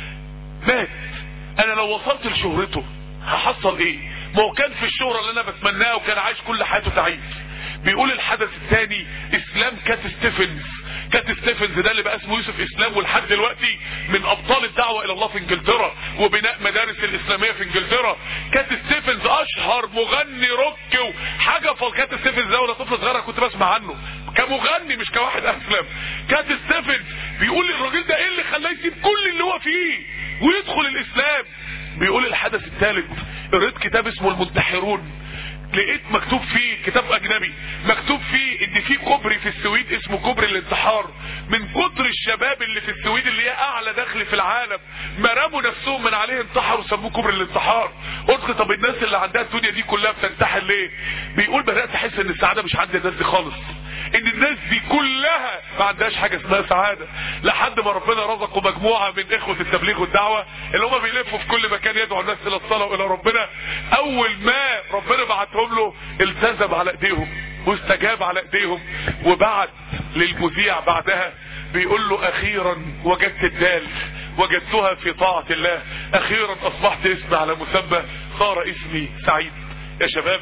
مات انا لو وصلت لشهرته هحصل ايه ما هو كان في الشهرة اللي انا بتمناها وكان عايش كل حياته تعيس بيقول الحدث الثاني اسلام كات ستيفنز كات ستيفنز ده اللي بقى اسمه يوسف اسلام ولحد دلوقتي من ابطال الدعوة الى الله في انجلترا وبناء مدارس الاسلامية في انجلترا كات ستيفنز اشهر مغني روك وحاجة فال كات ستيفنز ده وانا طفل صغير كنت بسمع عنه كمغني مش كواحد اسلم كات ستيفنز بيقول الراجل ده ايه اللي خلاه يسيب كل اللي هو فيه ويدخل الاسلام بيقول الحدث الثالث قريت كتاب اسمه المنتحرون لقيت مكتوب فيه كتاب اجنبي مكتوب فيه ان في كوبري في السويد اسمه كوبري الانتحار من كتر الشباب اللي في السويد اللي هي اعلى دخل في العالم ما رموا نفسهم من عليه انتحروا وسموه كوبري الانتحار قلت طب الناس اللي عندها الدنيا دي كلها بتنتحر ليه بيقول بدات احس ان السعاده مش عند الناس دي خالص ان الناس دي كلها ما عندهاش حاجه اسمها سعاده لحد ما ربنا رزقوا مجموعه من اخوه التبليغ والدعوه اللي هم بيلفوا في كل مكان يدعوا الناس الى الصلاه والى ربنا اول ما ربنا بعتهم له التزم على ايديهم واستجاب على ايديهم وبعت للمذيع بعدها بيقول له اخيرا وجدت الدال وجدتها في طاعه الله اخيرا اصبحت اسمي على مسمى صار اسمي سعيد يا شباب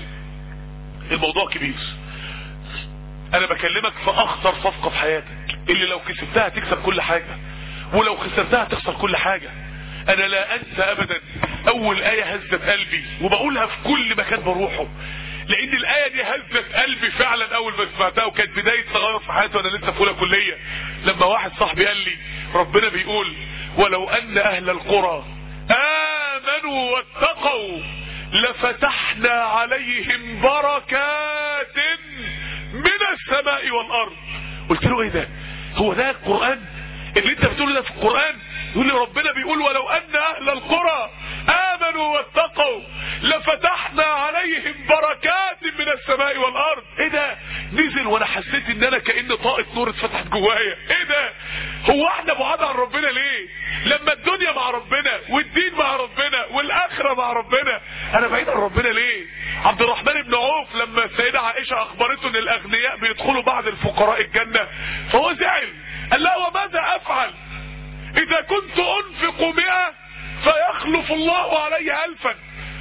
الموضوع كبير انا بكلمك في اخطر صفقة في حياتك اللي لو كسبتها تكسب كل حاجة ولو خسرتها تخسر كل حاجة انا لا انسى ابدا اول اية هزت قلبي وبقولها في كل مكان بروحه لان الاية دي هزت قلبي فعلا اول ما سمعتها وكانت بداية تغير في حياتي وانا لسه في اولى كلية لما واحد صاحبي قال لي ربنا بيقول ولو ان اهل القرى امنوا واتقوا لفتحنا عليهم بركات من السماء والارض قلت له ايه ده هو ده القرآن اللي انت بتقوله ده في القرآن يقول لي ربنا بيقول ولو ان اهل القرى امنوا واتقوا لفتحنا عليهم بركات من السماء والارض ايه ده نزل وانا حسيت ان انا كأن طاقة نور اتفتحت جوايا ايه ده هو احنا بعاد عن ربنا ليه لما الدنيا مع ربنا والدين مع ربنا والاخرة مع ربنا انا بعيد عن ربنا ليه عبد الرحمن بن عوف لما السيدة عائشة اخبرته ان الاغنياء بيدخلوا بعد الفقراء الجنة فهو زعل قال لها وماذا افعل اذا كنت انفق مئة فيخلف الله علي الفا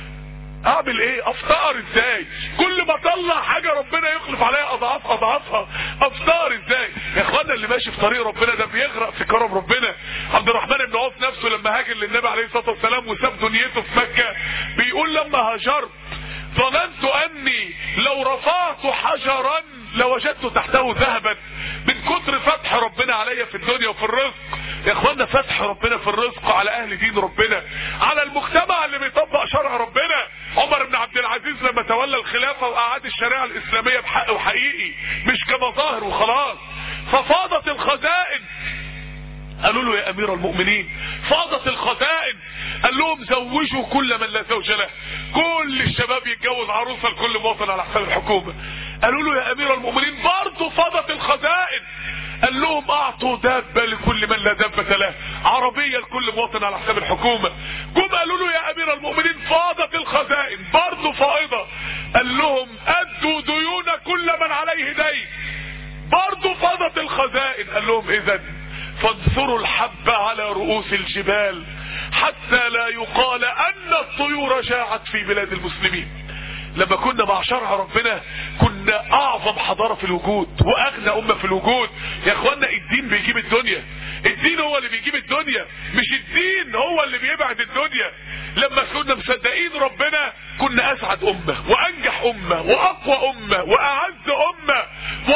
اعمل ايه افتقر ازاي كل ما اطلع حاجة ربنا يخلف عليا اضعاف اضعافها افتقر ازاي يا اخوانا اللي ماشي في طريق ربنا ده بيغرق في كرم ربنا عبد الرحمن بن عوف نفسه لما هاجر للنبي عليه الصلاة والسلام وساب دنيته في مكة بيقول لما هاجرت ظننت اني لو رفعت حجرا لوجدت تحته ذهبا من كتر فتح ربنا عليا في الدنيا وفي الرزق يا اخوانا فتح ربنا في الرزق على اهل دين ربنا على المجتمع اللي بيطبق شرع ربنا عمر بن عبد العزيز لما تولى الخلافة واعاد الشريعة الاسلامية بحق وحقيقي مش كمظاهر وخلاص ففاضت الخزائن قالوا له يا امير المؤمنين فاضت الخزائن قال لهم زوجوا كل من لا زوج له كل الشباب يتجوز عروسه لكل مواطن على حساب الحكومه قالوا له يا امير المؤمنين برضه فاضت الخزائن قال لهم اعطوا دابه لكل من لا دابه له عربيه لكل مواطن على حساب الحكومه جم قالوا له يا امير المؤمنين فاضت الخزائن برضه فائضه قال لهم ادوا ديون كل من عليه دين برضه فاضت الخزائن قال لهم اذا فانثروا الحب على رؤوس الجبال حتى لا يقال ان الطيور جاعت في بلاد المسلمين لما كنا مع شرع ربنا كنا اعظم حضارة في الوجود واغنى امة في الوجود يا اخوانا الدين بيجيب الدنيا الدين هو اللي بيجيب الدنيا مش الدين هو اللي بيبعد الدنيا لما كنا مصدقين ربنا كنا اسعد امة وانجح امة واقوى امة واعز امة واقرب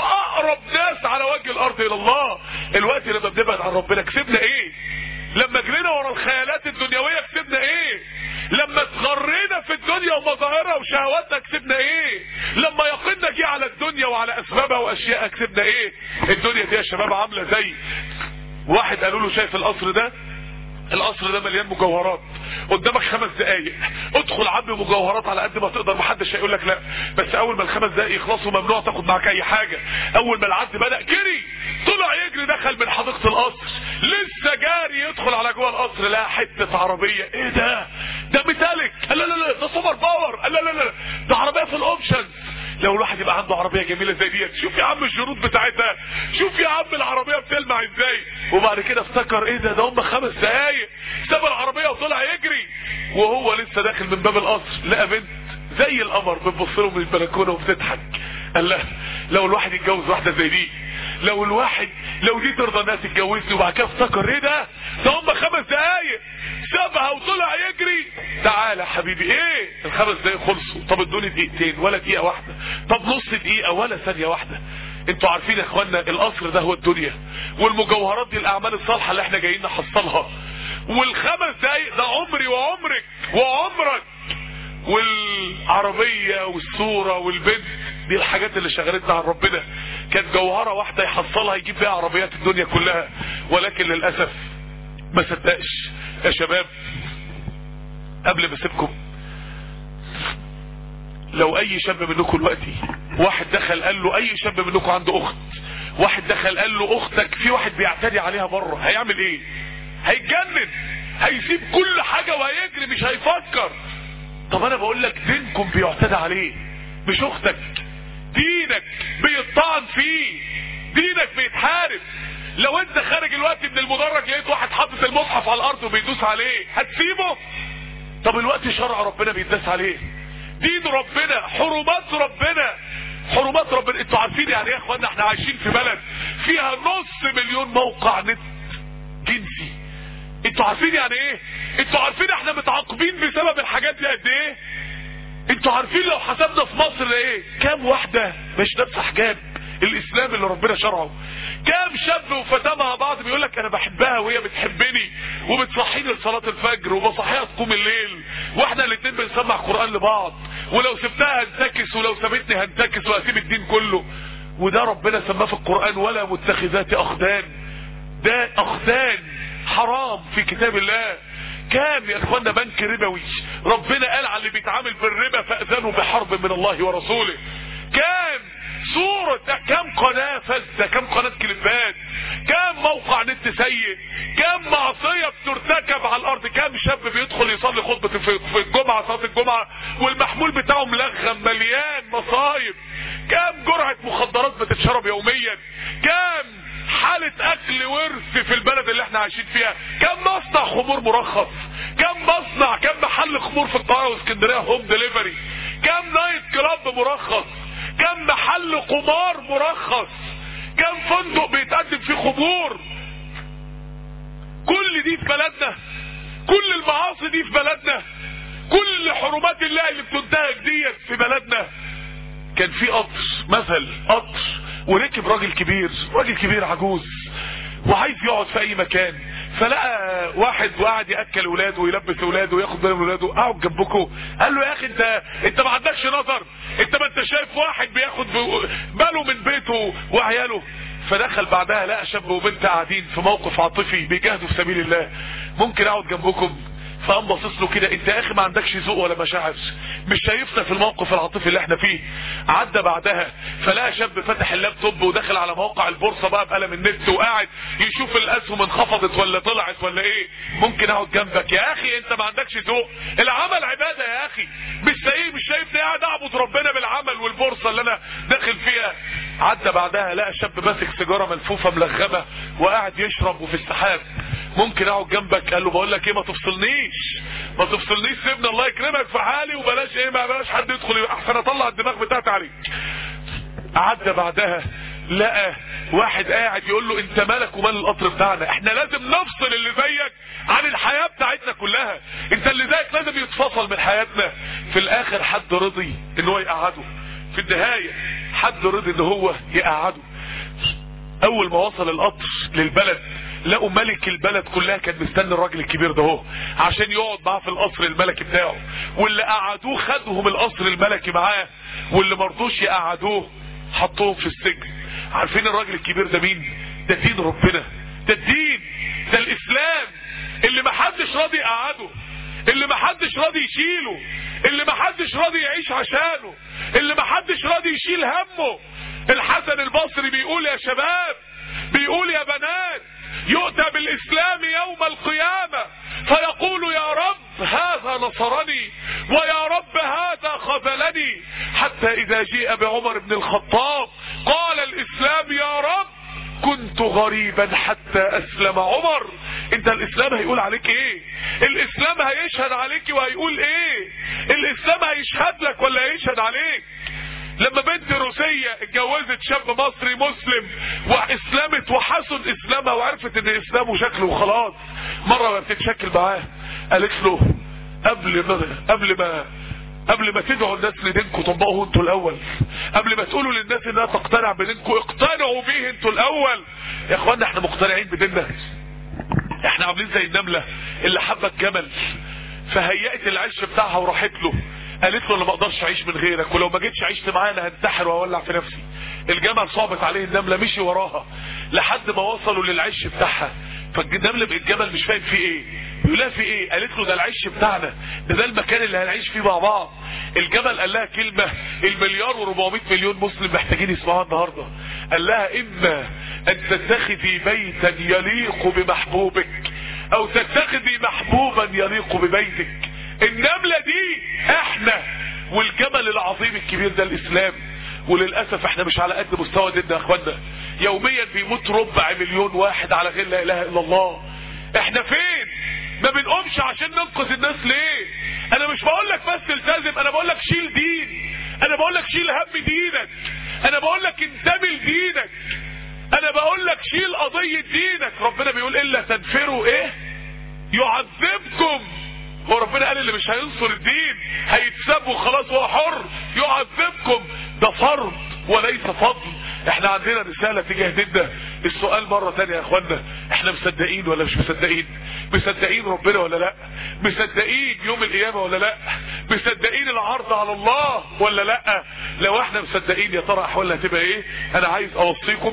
اقرب ناس على وجه الارض الى الله الوقت لما بنبعد عن ربنا كسبنا ايه لما جرينا ورا الخيالات الدنيويه كسبنا ايه لما اتغرينا في الدنيا ومظاهرها وشهواتنا كسبنا ايه لما يقينا جه على الدنيا وعلى اسبابها واشيائها كسبنا ايه الدنيا دي يا شباب عامله زي واحد قالوا له شايف القصر ده القصر ده مليان مجوهرات قدامك خمس دقايق ادخل عبي مجوهرات على قد ما تقدر محدش هيقول لك لا بس اول ما الخمس دقايق يخلصوا ممنوع تاخد معاك اي حاجه اول ما العبد بدا جري طلع يجري دخل من حديقه القصر لسه جاري يدخل على جوه القصر لا حته عربيه ايه ده ده ميتاليك لا لا لا ده سوبر باور لا لا لا ده عربيه في الاوبشنز لو الواحد يبقى عنده عربيه جميله زي ديت شوف يا عم الشروط بتاعتها شوف يا عم العربيه بتلمع ازاي وبعد كده افتكر ايه ده ده هم خمس دقايق ساب العربيه وطلع يجري وهو لسه داخل من باب القصر لقى بنت زي القمر بتبص له من البلكونه وبتضحك قال لا لو الواحد يتجوز واحده زي دي لو الواحد لو دي ترضى انها تتجوزني وبعد كده افتكر ايه ده ده هم خمس دقايق سابها وطلع يجري تعالى حبيبي ايه الخمس دقايق خلصوا طب ادوني دقيقتين ولا دقيقه واحده طب نص دقيقه ولا ثانيه واحده انتوا عارفين يا اخوانا القصر ده هو الدنيا والمجوهرات دي الاعمال الصالحه اللي احنا جايين نحصلها والخمس دقايق ده عمري وعمرك وعمرك والعربيه والصوره والبنت دي الحاجات اللي شغلتنا عن ربنا كانت جوهره واحده يحصلها يجيب بيها عربيات الدنيا كلها ولكن للاسف ما صدقش يا شباب قبل ما اسيبكم لو اي شاب منكم دلوقتي واحد دخل قال له اي شاب منكم عنده اخت واحد دخل قال له اختك في واحد بيعتدي عليها بره هيعمل ايه هيتجنن هيسيب كل حاجه وهيجري مش هيفكر طب انا بقول لك دينكم بيعتدى عليه مش اختك دينك بيطعن فيه دينك بيتحارب لو انت خارج الوقت من المدرج لقيت واحد حاطط المصحف على الارض وبيدوس عليه هتسيبه طب الوقت شرع ربنا بيداس عليه دين ربنا حرمات ربنا حرمات ربنا انتوا عارفين يعني ايه يا اخوانا احنا عايشين في بلد فيها نص مليون موقع نت جنسي انتوا عارفين يعني ايه انتوا عارفين احنا متعاقبين بسبب الحاجات دي قد ايه انتوا عارفين لو حسبنا في مصر ايه كام واحدة مش لابسه حجاب الاسلام اللي ربنا شرعه كام شاب وفتاه مع بعض بيقول لك انا بحبها وهي بتحبني وبتصحيني لصلاه الفجر وبصحيها تقوم الليل واحنا الاثنين بنسمع قران لبعض ولو سبتها هنتكس ولو سابتني هنتكس واسيب الدين كله وده ربنا سماه في القران ولا متخذات اخدان ده اخدان حرام في كتاب الله كام يا اخوانا بنك ربوي ربنا قال على اللي بيتعامل بالربا فاذنوا بحرب من الله ورسوله كام صورة كام قناة فاسدة كام قناة كليبات كام موقع نت سيء كام معصية بترتكب على الارض كام شاب بيدخل يصلي خطبة في في الجمعة صلاة الجمعة والمحمول بتاعه ملغم مليان مصايب كام جرعة مخدرات بتتشرب يوميا كام حالة اكل ورث في البلد اللي احنا عايشين فيها كم مصنع خمور مرخص كم مصنع كم محل خمور في القاهرة واسكندرية هوم ديليفري كم نايت كلاب مرخص كم محل قمار مرخص كم فندق بيتقدم فيه خمور كل دي في بلدنا كل المعاصي دي في بلدنا كل حرمات الله اللي بتنتهك ديت في بلدنا كان في قطر مثل قطر وركب راجل كبير راجل كبير عجوز وعايز يقعد في اي مكان فلقى واحد وقعد ياكل اولاده ويلبس اولاده وياخد باله من اولاده قعد جنبكم قال له يا اخي انت انت ما عندكش نظر انت ما انت شايف واحد بياخد باله من بيته وعياله فدخل بعدها لقى شاب وبنت قاعدين في موقف عاطفي بيجاهدوا في سبيل الله ممكن اقعد جنبكم فقام باصص له كده انت يا اخي ما عندكش ذوق ولا مشاعر مش شايفنا في الموقف العاطفي اللي احنا فيه عدى بعدها فلقى شاب فتح اللابتوب ودخل على موقع البورصه بقى بقلم النت وقاعد يشوف الاسهم انخفضت ولا طلعت ولا ايه ممكن اقعد جنبك يا اخي انت ما عندكش ذوق العمل عباده يا اخي مش سايب مش شايفني قاعد اعبد ربنا بالعمل والبورصه اللي انا داخل فيها عدى بعدها لقى شاب ماسك سيجاره ملفوفه ملغمه وقاعد يشرب وفي السحاب ممكن اقعد جنبك قال له بقول لك ايه ما تفصلنيش ما تفصلنيش سيبني الله يكرمك في حالي وبلاش ايه ما بلاش حد يدخل احسن اطلع الدماغ بتاعتي عليك عدى بعدها لقى واحد قاعد يقول له انت مالك ومال القطر بتاعنا احنا لازم نفصل اللي زيك عن الحياة بتاعتنا كلها انت اللي زيك لازم يتفصل من حياتنا في الاخر حد رضي ان هو يقعده في النهاية حد رضي ان هو يقعده اول ما وصل القطر للبلد لقوا ملك البلد كلها كان مستني الراجل الكبير ده اهو عشان يقعد معاه في القصر الملكي بتاعه واللي قعدوه خدهم القصر الملكي معاه واللي مرضوش يقعدوه حطوهم في السجن عارفين الراجل الكبير ده مين ده دين ربنا ده الدين ده الاسلام اللي محدش راضي يقعده اللي محدش راضي يشيله اللي محدش راضي يعيش عشانه اللي محدش راضي يشيل همه الحسن البصري بيقول يا شباب بيقول يا بنات يؤتى بالاسلام يوم القيامة فيقول يا رب هذا نصرني ويا رب هذا خذلني حتى اذا جيء بعمر بن الخطاب قال الاسلام يا رب كنت غريبا حتى اسلم عمر انت الاسلام هيقول عليك ايه الاسلام هيشهد عليك وهيقول ايه الاسلام هيشهد لك ولا هيشهد عليك لما بنت روسية اتجوزت شاب مصري مسلم واسلمت وحسن اسلامها وعرفت ان اسلامه شكله وخلاص مرة ما بتتشكل معاه قالت له قبل ما قبل ما قبل ما تدعوا الناس لدينكم طبقوا انتوا الاول قبل ما تقولوا للناس انها تقتنع بدينكم اقتنعوا به انتوا الاول يا اخوانا احنا مقتنعين بديننا احنا عاملين زي النملة اللي حبت جمل فهيأت العش بتاعها وراحت له قالت له انا ما اقدرش اعيش من غيرك ولو ما جيتش عشت معانا هنتحر واولع في نفسي الجمل صعبت عليه النمله مشي وراها لحد ما وصلوا للعش بتاعها فالنمل الجمل مش فاهم فيه ايه يقول لها في ايه قالت له ده العش بتاعنا ده ده المكان اللي هنعيش فيه مع بعض الجمل قال لها كلمه المليار و400 مليون مسلم محتاجين يسمعوها النهارده قال لها اما ان تتخذي بيتا يليق بمحبوبك او تتخذي محبوبا يليق ببيتك النملة دي احنا والجمل العظيم الكبير ده الاسلام وللأسف احنا مش على قد مستوى ديننا يا اخوانا يوميا بيموت ربع مليون واحد على غير لا اله الا الله احنا فين ما بنقومش عشان ننقذ الناس ليه انا مش بقول لك بس التزم انا بقول لك شيل دين انا بقول لك شيل هم دينك انا بقول لك انتمي لدينك انا بقول لك شيل قضية دينك ربنا بيقول الا تنفروا ايه يعذبكم هو ربنا قال اللي مش هينصر الدين هيتساب وخلاص هو حر يعذبكم ده فرض وليس فضل احنا عندنا رسالة تجاه ديننا السؤال مرة تانية يا اخوانا احنا مصدقين ولا مش مصدقين مصدقين ربنا ولا لا مصدقين يوم القيامة ولا لا مصدقين العرض على الله ولا لا لو احنا مصدقين يا ترى احوالنا هتبقى ايه انا عايز اوصيكم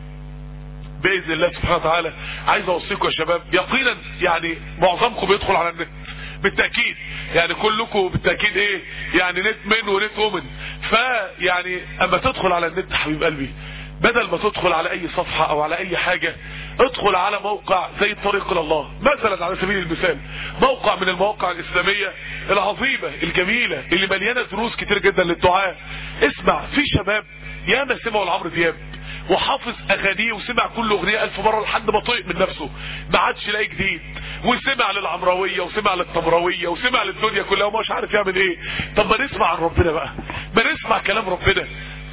باذن الله سبحانه وتعالى عايز اوصيكم يا شباب يقينا يعني معظمكم بيدخل على النت بالتأكيد يعني كلكم بالتأكيد ايه يعني نت من ونت ومن فيعني اما تدخل على النت حبيب قلبي بدل ما تدخل على اي صفحة او على اي حاجة ادخل على موقع زي الطريق الى الله مثلا على سبيل المثال موقع من المواقع الاسلامية العظيمة الجميلة اللي مليانة دروس كتير جدا للدعاء اسمع في شباب ياما سمعوا لعمرو دياب وحافظ اغانيه وسمع كل اغنيه الف مره لحد ما طيق من نفسه ما عادش يلاقي جديد وسمع للعمراويه وسمع للتمراويه وسمع للدنيا كلها ومش عارف يعمل ايه طب ما نسمع عن ربنا بقى ما نسمع كلام ربنا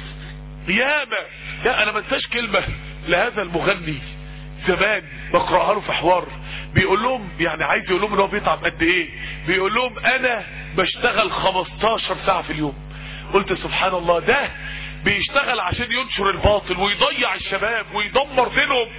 ياما يا انا ما انساش كلمه لهذا المغني زمان بقراها له في حوار بيقول لهم يعني عايز يقول لهم ان هو بيتعب قد ايه بيقول لهم انا بشتغل 15 ساعه في اليوم قلت سبحان الله ده بيشتغل عشان ينشر الباطل ويضيع الشباب ويدمر دينهم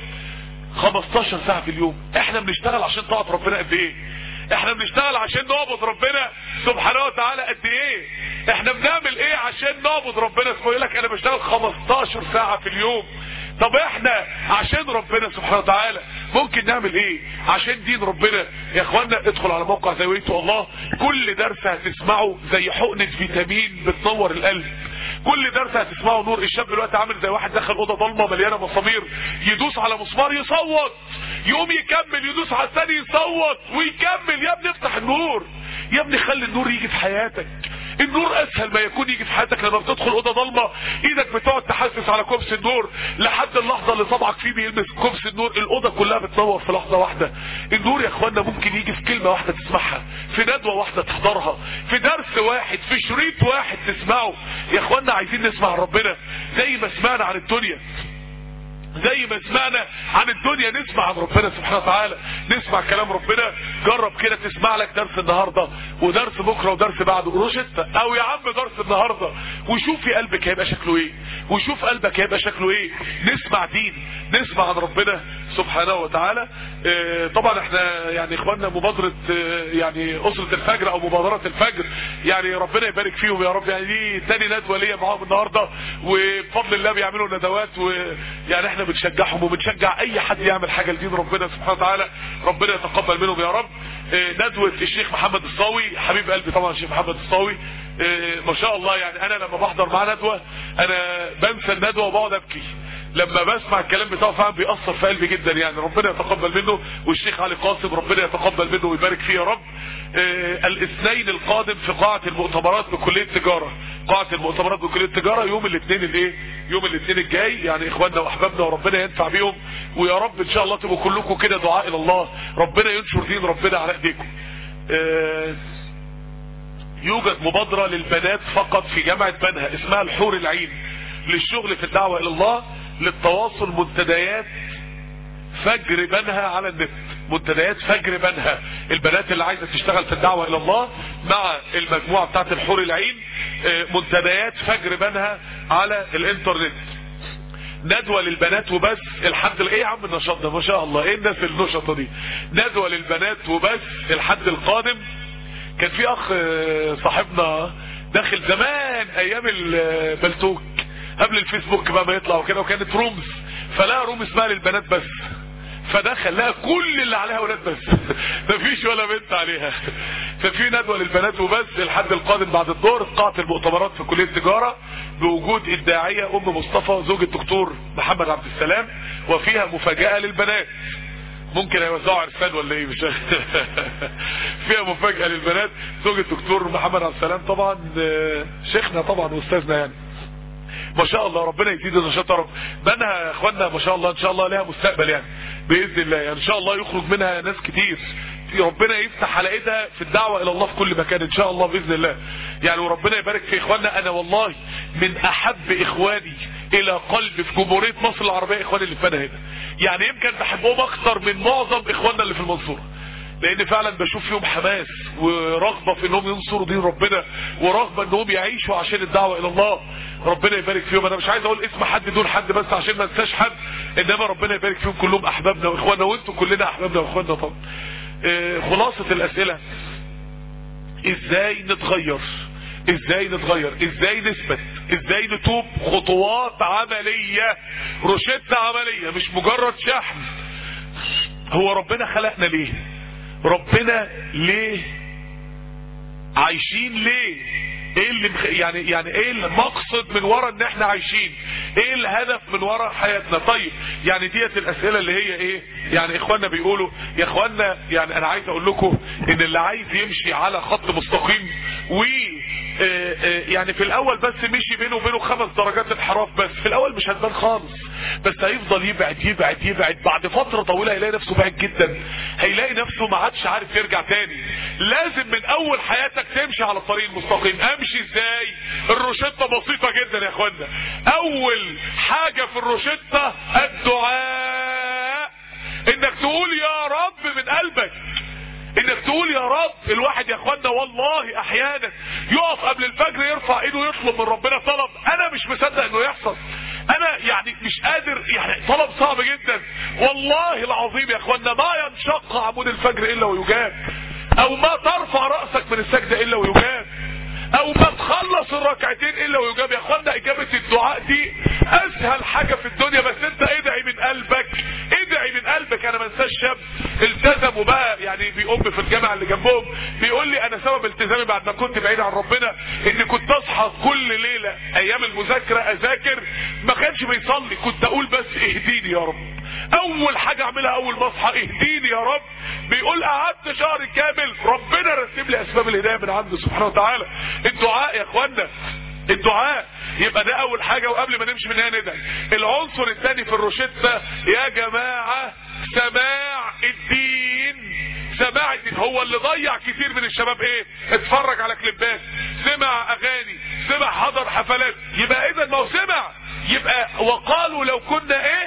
15 ساعة في اليوم احنا بنشتغل عشان طاعة ربنا قد ايه احنا بنشتغل عشان نعبد ربنا سبحانه وتعالى قد ايه احنا بنعمل ايه عشان نعبد ربنا اسمه يقول لك انا بشتغل 15 ساعة في اليوم طب احنا عشان ربنا سبحانه وتعالى ممكن نعمل ايه عشان دين ربنا يا اخوانا ادخل على موقع زي ويتو الله كل درس هتسمعه زي حقنة فيتامين بتنور القلب كل درس هتسمعه نور الشاب دلوقتي عامل زي واحد دخل اوضه ضلمه مليانه مسامير يدوس على مسمار يصوت يقوم يكمل يدوس على الثاني يصوت ويكمل يا ابني افتح النور يا ابني خلي النور يجي في حياتك النور اسهل ما يكون يجي في حياتك لما بتدخل اوضه ضلمه ايدك بتقعد تحسس على كوبس النور لحد اللحظه اللي صبعك فيه بيلمس كوبس النور الاوضه كلها بتنور في لحظه واحده النور يا اخوانا ممكن يجي في كلمه واحده تسمعها في ندوه واحده تحضرها في درس واحد في شريط واحد تسمعه يا اخوانا عايزين نسمع ربنا زي ما سمعنا عن الدنيا زي ما سمعنا عن الدنيا نسمع عن ربنا سبحانه وتعالى نسمع كلام ربنا جرب كده تسمع لك درس النهارده ودرس بكره ودرس بعده روشته او يا عم درس النهارده وشوف في قلبك هيبقى شكله ايه وشوف قلبك هيبقى شكله ايه نسمع دين نسمع عن ربنا سبحانه وتعالى اه طبعا احنا يعني اخواننا مبادره اه يعني اسره الفجر او مبادره الفجر يعني ربنا يبارك فيهم يا رب يعني دي تاني ندوه ليا معاهم النهارده وبفضل الله بيعملوا ندوات ويعني احنا بنشجعهم وبنشجع اي حد يعمل حاجه لدين ربنا سبحانه وتعالى ربنا يتقبل منهم يا رب اه ندوه الشيخ محمد الصاوي حبيب قلبي طبعا الشيخ محمد الصاوي ما شاء الله يعني انا لما بحضر معاه ندوه انا بنسى الندوه وبقعد ابكي لما بسمع الكلام بتاعه فعلا بيأثر في قلبي جدا يعني ربنا يتقبل منه والشيخ علي قاسم ربنا يتقبل منه ويبارك فيه يا رب آه الاثنين القادم في قاعة المؤتمرات بكلية التجارة قاعة المؤتمرات بكلية التجارة يوم الاثنين الايه يوم الاثنين الجاي يعني اخواننا واحبابنا وربنا ينفع بيهم ويا رب ان شاء الله تبقوا كلكم كده دعاء الى الله ربنا ينشر دين ربنا على ايديكم آه يوجد مبادرة للبنات فقط في جامعة بنها اسمها الحور العين للشغل في الدعوة الى الله للتواصل منتديات فجر بنها على النت منتديات فجر بنها البنات اللي عايزة تشتغل في الدعوة الى الله مع المجموعة بتاعت الحور العين منتديات فجر بنها على الانترنت ندوة للبنات وبس الحد ايه يا عم النشاط ده ما شاء الله ايه الناس النشطة دي ندوة للبنات وبس الحد القادم كان في اخ صاحبنا داخل زمان ايام البلتوك قبل الفيسبوك بقى ما يطلع وكده وكانت رومز فلقى روم اسمها للبنات بس فدخل لها كل اللي عليها ولاد بس مفيش ولا بنت عليها ففي ندوه للبنات وبس الحد القادم بعد الظهر في قاعه المؤتمرات في كليه التجاره بوجود الداعيه ام مصطفى زوج الدكتور محمد عبد السلام وفيها مفاجاه للبنات ممكن هيوزعوا عرسان ولا ايه مش فيها مفاجاه للبنات زوج الدكتور محمد عبد السلام طبعا شيخنا طبعا واستاذنا يعني ما شاء الله ربنا يزيد النشاط يا رب بنها يا اخوانا ما شاء الله ان شاء الله لها مستقبل يعني باذن الله يعني ان شاء الله يخرج منها ناس كتير ربنا يفتح حلقتها في الدعوة الى الله في كل مكان ان شاء الله باذن الله يعني وربنا يبارك في اخواننا انا والله من احب اخواني الى قلب في جمهورية مصر العربية اخواني اللي في بنا هنا يعني يمكن بحبهم اكتر من معظم اخواننا اللي في المنصورة لان فعلا بشوف فيهم حماس ورغبة في انهم ينصروا دين ربنا ورغبة انهم يعيشوا عشان الدعوة الى الله ربنا يبارك فيهم انا مش عايز اقول اسم حد دون حد بس عشان ما انساش حد انما ربنا يبارك فيهم كلهم احبابنا واخواننا وانتم كلنا احبابنا واخواننا طبعا آه خلاصة الاسئلة ازاي نتغير ازاي نتغير ازاي نثبت ازاي نتوب خطوات عملية روشتة عملية مش مجرد شحن هو ربنا خلقنا ليه ربنا ليه عايشين ليه ايه اللي مخ... يعني يعني ايه المقصد من ورا ان احنا عايشين ايه الهدف من ورا حياتنا طيب يعني ديت الاسئله اللي هي ايه يعني اخواننا بيقولوا يا اخواننا يعني انا عايز اقول لكم ان اللي عايز يمشي على خط مستقيم و يعني في الاول بس مشي بينه وبينه خمس درجات انحراف بس في الاول مش هتبان خالص بس هيفضل يبعد يبعد يبعد بعد فترة طويلة هيلاقي نفسه بعيد جدا هيلاقي نفسه ما عادش عارف يرجع تاني لازم من اول حياتك تمشي على الطريق المستقيم امشي ازاي الروشتة بسيطة جدا يا اخوانا اول حاجة في الروشتة الدعاء انك تقول يا رب من قلبك انك تقول يا رب الواحد يا اخوانا والله احيانا يقف قبل الفجر يرفع ايده يطلب من ربنا طلب انا مش مصدق انه يحصل انا يعني مش قادر يعني طلب صعب جدا والله العظيم يا اخوانا ما ينشق عمود الفجر الا ويجاب او ما ترفع رأسك من السجدة الا ويجاب او ما تخلص الركعتين الا ويجاب يا اخوانا اجابة الدعاء دي اسهل حاجة في الدنيا بس انت ادعي من قلبك ادعي من قلبك انا ما انساش شاب التزم وبقى يعني بيقوم في الجامعة اللي جنبهم بيقول لي انا سبب التزامي بعد ما كنت بعيد عن ربنا ان كنت اصحى كل ليلة ايام المذاكرة اذاكر ما كانش بيصلي كنت اقول بس اهديني يا رب اول حاجة اعملها اول ما اصحى اهديني يا رب بيقول قعدت شهر كامل ربنا رتب لي اسباب الهداية من عنده سبحانه وتعالى الدعاء يا اخوانا الدعاء يبقى ده اول حاجة وقبل ما نمشي من هنا ندعي العنصر الثاني في الروشتة يا جماعة سماع الدين سماع الدين هو اللي ضيع كتير من الشباب ايه اتفرج على كليبات سمع اغاني سمع حضر حفلات يبقى اذا ما هو سمع يبقى وقالوا لو كنا ايه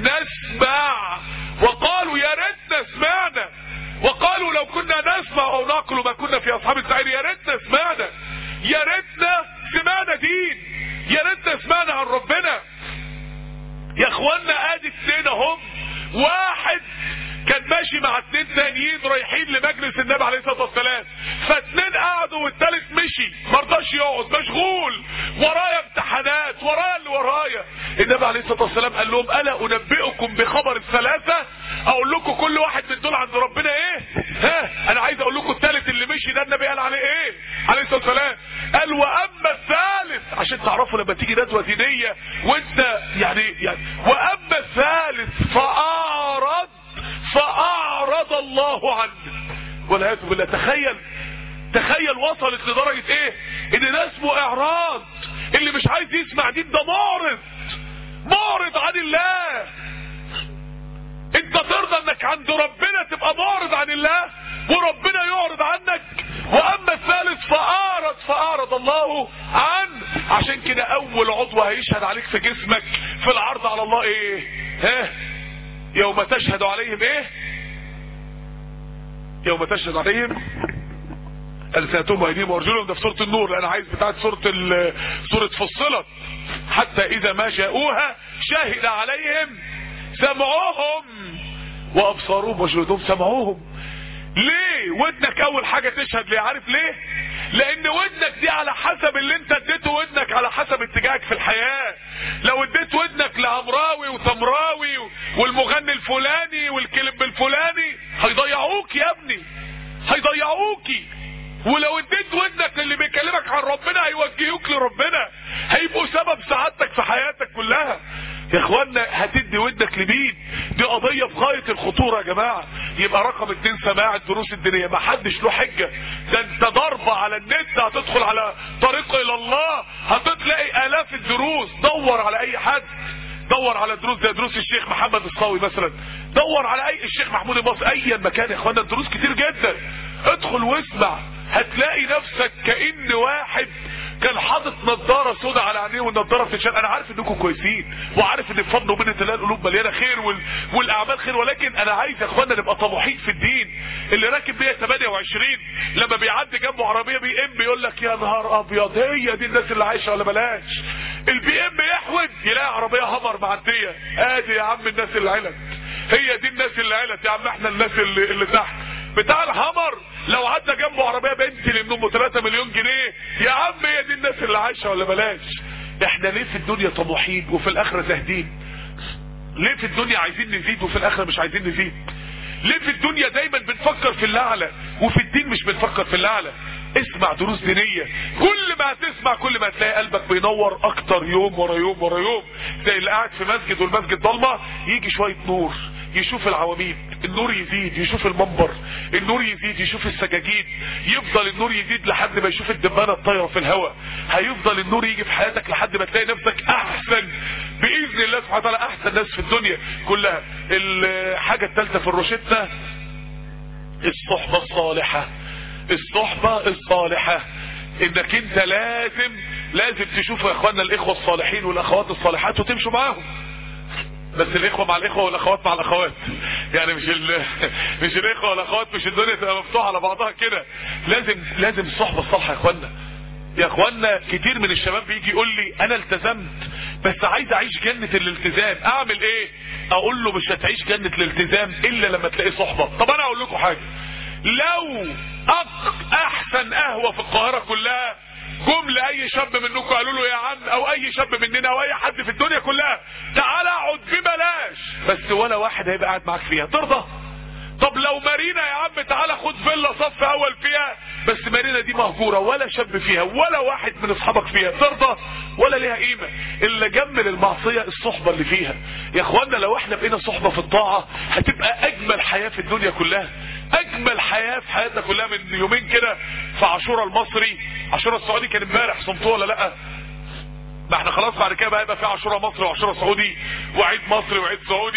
نسمع وقالوا يا ريتنا سمعنا وقالوا لو كنا نسمع او نعقل ما كنا في اصحاب السعير يا ريتنا سمعنا يا ريتنا سمعنا دين يا ريتنا سمعنا عن ربنا يا اخوانا ادي اتنين اهم واحد كان ماشي مع اتنين تانيين رايحين لمجلس النبي عليه الصلاه والسلام فاتنين قعدوا والتالت مشي مرضاش يقعد مشغول ورايا امتحانات ورايا اللي ورايا النبي عليه الصلاه والسلام قال لهم الا انبئكم بخبر الثلاثه اقول لكم كل واحد من دول عند ربنا ايه ها انا عايز اقول لكم الثالث اللي مشي ده النبي قال عليه ايه عليه الصلاه والسلام قال واما الثالث عشان تعرفوا لما تيجي ندوه دينيه وانت يعني يعني واما الثالث فاعرض فاعرض الله عنه والعياذ بالله تخيل تخيل وصلت لدرجة ايه ان ده اسمه اعراض اللي مش عايز يسمع دين ده معرض معرض عن الله انت ترضى انك عند ربنا تبقى معرض عن الله وربنا يعرض عنك واما الثالث فاعرض فاعرض الله عنه عشان كده اول عضو هيشهد عليك في جسمك في العرض على الله ايه ها يوم تشهد عليهم ايه يوم تشهد عليهم ألسنتهم وأيديهم وأرجلهم ده في سورة النور لأن عايز بتاعت سورة سورة فصلت حتى إذا ما جاءوها شهد عليهم سمعهم وأبصارهم وجلودهم سمعوهم ليه ودنك أول حاجة تشهد ليه عارف ليه لأن ودنك دي على حسب اللي أنت اديته ودنك على حسب اتجاهك في الحياة لو اديت ودنك لعمراوي وسمراوي والمغني الفلاني والكلب الفلاني هيضيعوك يا ابني هيضيعوكي ولو اديت ودنك اللي بيكلمك عن ربنا هيوجهوك لربنا هيبقوا سبب سعادتك في حياتك كلها يا اخوانا هتدي ودنك لمين دي قضية في غاية الخطورة يا جماعة يبقى رقم اتنين سماع الدروس الدينية ما حدش له حجة ده انت ضربة على النت هتدخل على طريق الى الله هتلاقي الاف الدروس دور على اي حد دور على دروس زي دروس الشيخ محمد الصاوي مثلا دور على اي الشيخ محمود الباص اي مكان يا اخوانا دروس كتير جدا ادخل واسمع هتلاقي نفسك كأن واحد كان حاطط نظارة سوداء على عينيه والنظارة بتتشال انا عارف انكم كويسين وعارف ان بفضل ومنة الله القلوب مليانة خير وال... والاعمال خير ولكن انا عايز يا اخوانا نبقى طموحين في الدين اللي راكب بيها 28 لما بيعدي جنبه عربية بي ام بيقول لك يا نهار ابيض هي دي الناس اللي عايشة ولا بلاش البي ام يحود يلاقي عربية همر معدية ادي يا عم الناس اللي علت هي دي الناس اللي علت يا عم احنا الناس اللي, اللي تحت بتاع الهمر لو عدى جنبه عربيه بنتي لانهم 3 مليون جنيه يا عم هي دي الناس اللي عايشه ولا بلاش احنا ليه في الدنيا طموحين وفي الاخره زاهدين ليه في الدنيا عايزين نزيد وفي الاخره مش عايزين نزيد ليه في الدنيا دايما بنفكر في الاعلى وفي الدين مش بنفكر في الاعلى اسمع دروس دينية كل ما هتسمع كل ما هتلاقي قلبك بينور اكتر يوم ورا يوم ورا يوم زي اللي قاعد في مسجد والمسجد ضلمه يجي شويه نور يشوف العواميد النور يزيد يشوف المنبر النور يزيد يشوف السجاجيد يفضل النور يزيد لحد ما يشوف الدبانه الطايره في الهواء هيفضل النور يجي في حياتك لحد ما تلاقي نفسك احسن باذن الله سبحانه وتعالى احسن ناس في الدنيا كلها الحاجه الثالثه في الروشته الصحبه الصالحه الصحبة الصالحة انك انت لازم لازم تشوفوا يا اخواننا الاخوة الصالحين والاخوات الصالحات وتمشوا معاهم بس الاخوة مع الاخوة والاخوات مع الاخوات يعني مش ال... مش الاخوة والاخوات مش الدنيا تبقى مفتوحة على بعضها كده لازم لازم الصحبة الصالحة يا اخواننا يا اخوانا كتير من الشباب بيجي يقول لي انا التزمت بس عايز اعيش جنة الالتزام اعمل ايه اقول له مش هتعيش جنة الالتزام الا لما تلاقي صحبة طب انا اقول لكم حاجة لو أق احسن قهوة في القاهرة كلها جم لاي شاب منكم قالوا له يا عم او اي شاب مننا او اي حد في الدنيا كلها تعال اقعد ببلاش بس ولا واحد هيبقى قاعد معاك فيها ترضى طب لو مارينا يا عم تعالى خد فيلا صف اول فيها بس مارينا دي مهجوره ولا شاب فيها ولا واحد من اصحابك فيها ترضى ولا ليها قيمه اللي جمل المعصيه الصحبه اللي فيها يا اخوانا لو احنا بقينا صحبه في الطاعه هتبقى اجمل حياه في الدنيا كلها اجمل حياه في حياتنا كلها من يومين كده في عاشوراء المصري عاشوراء السعودي كان امبارح صمتوه ولا لا ما احنا خلاص بعد كده بقى يبقى في عاشوراء مصري وعاشوراء سعودي وعيد مصري وعيد سعودي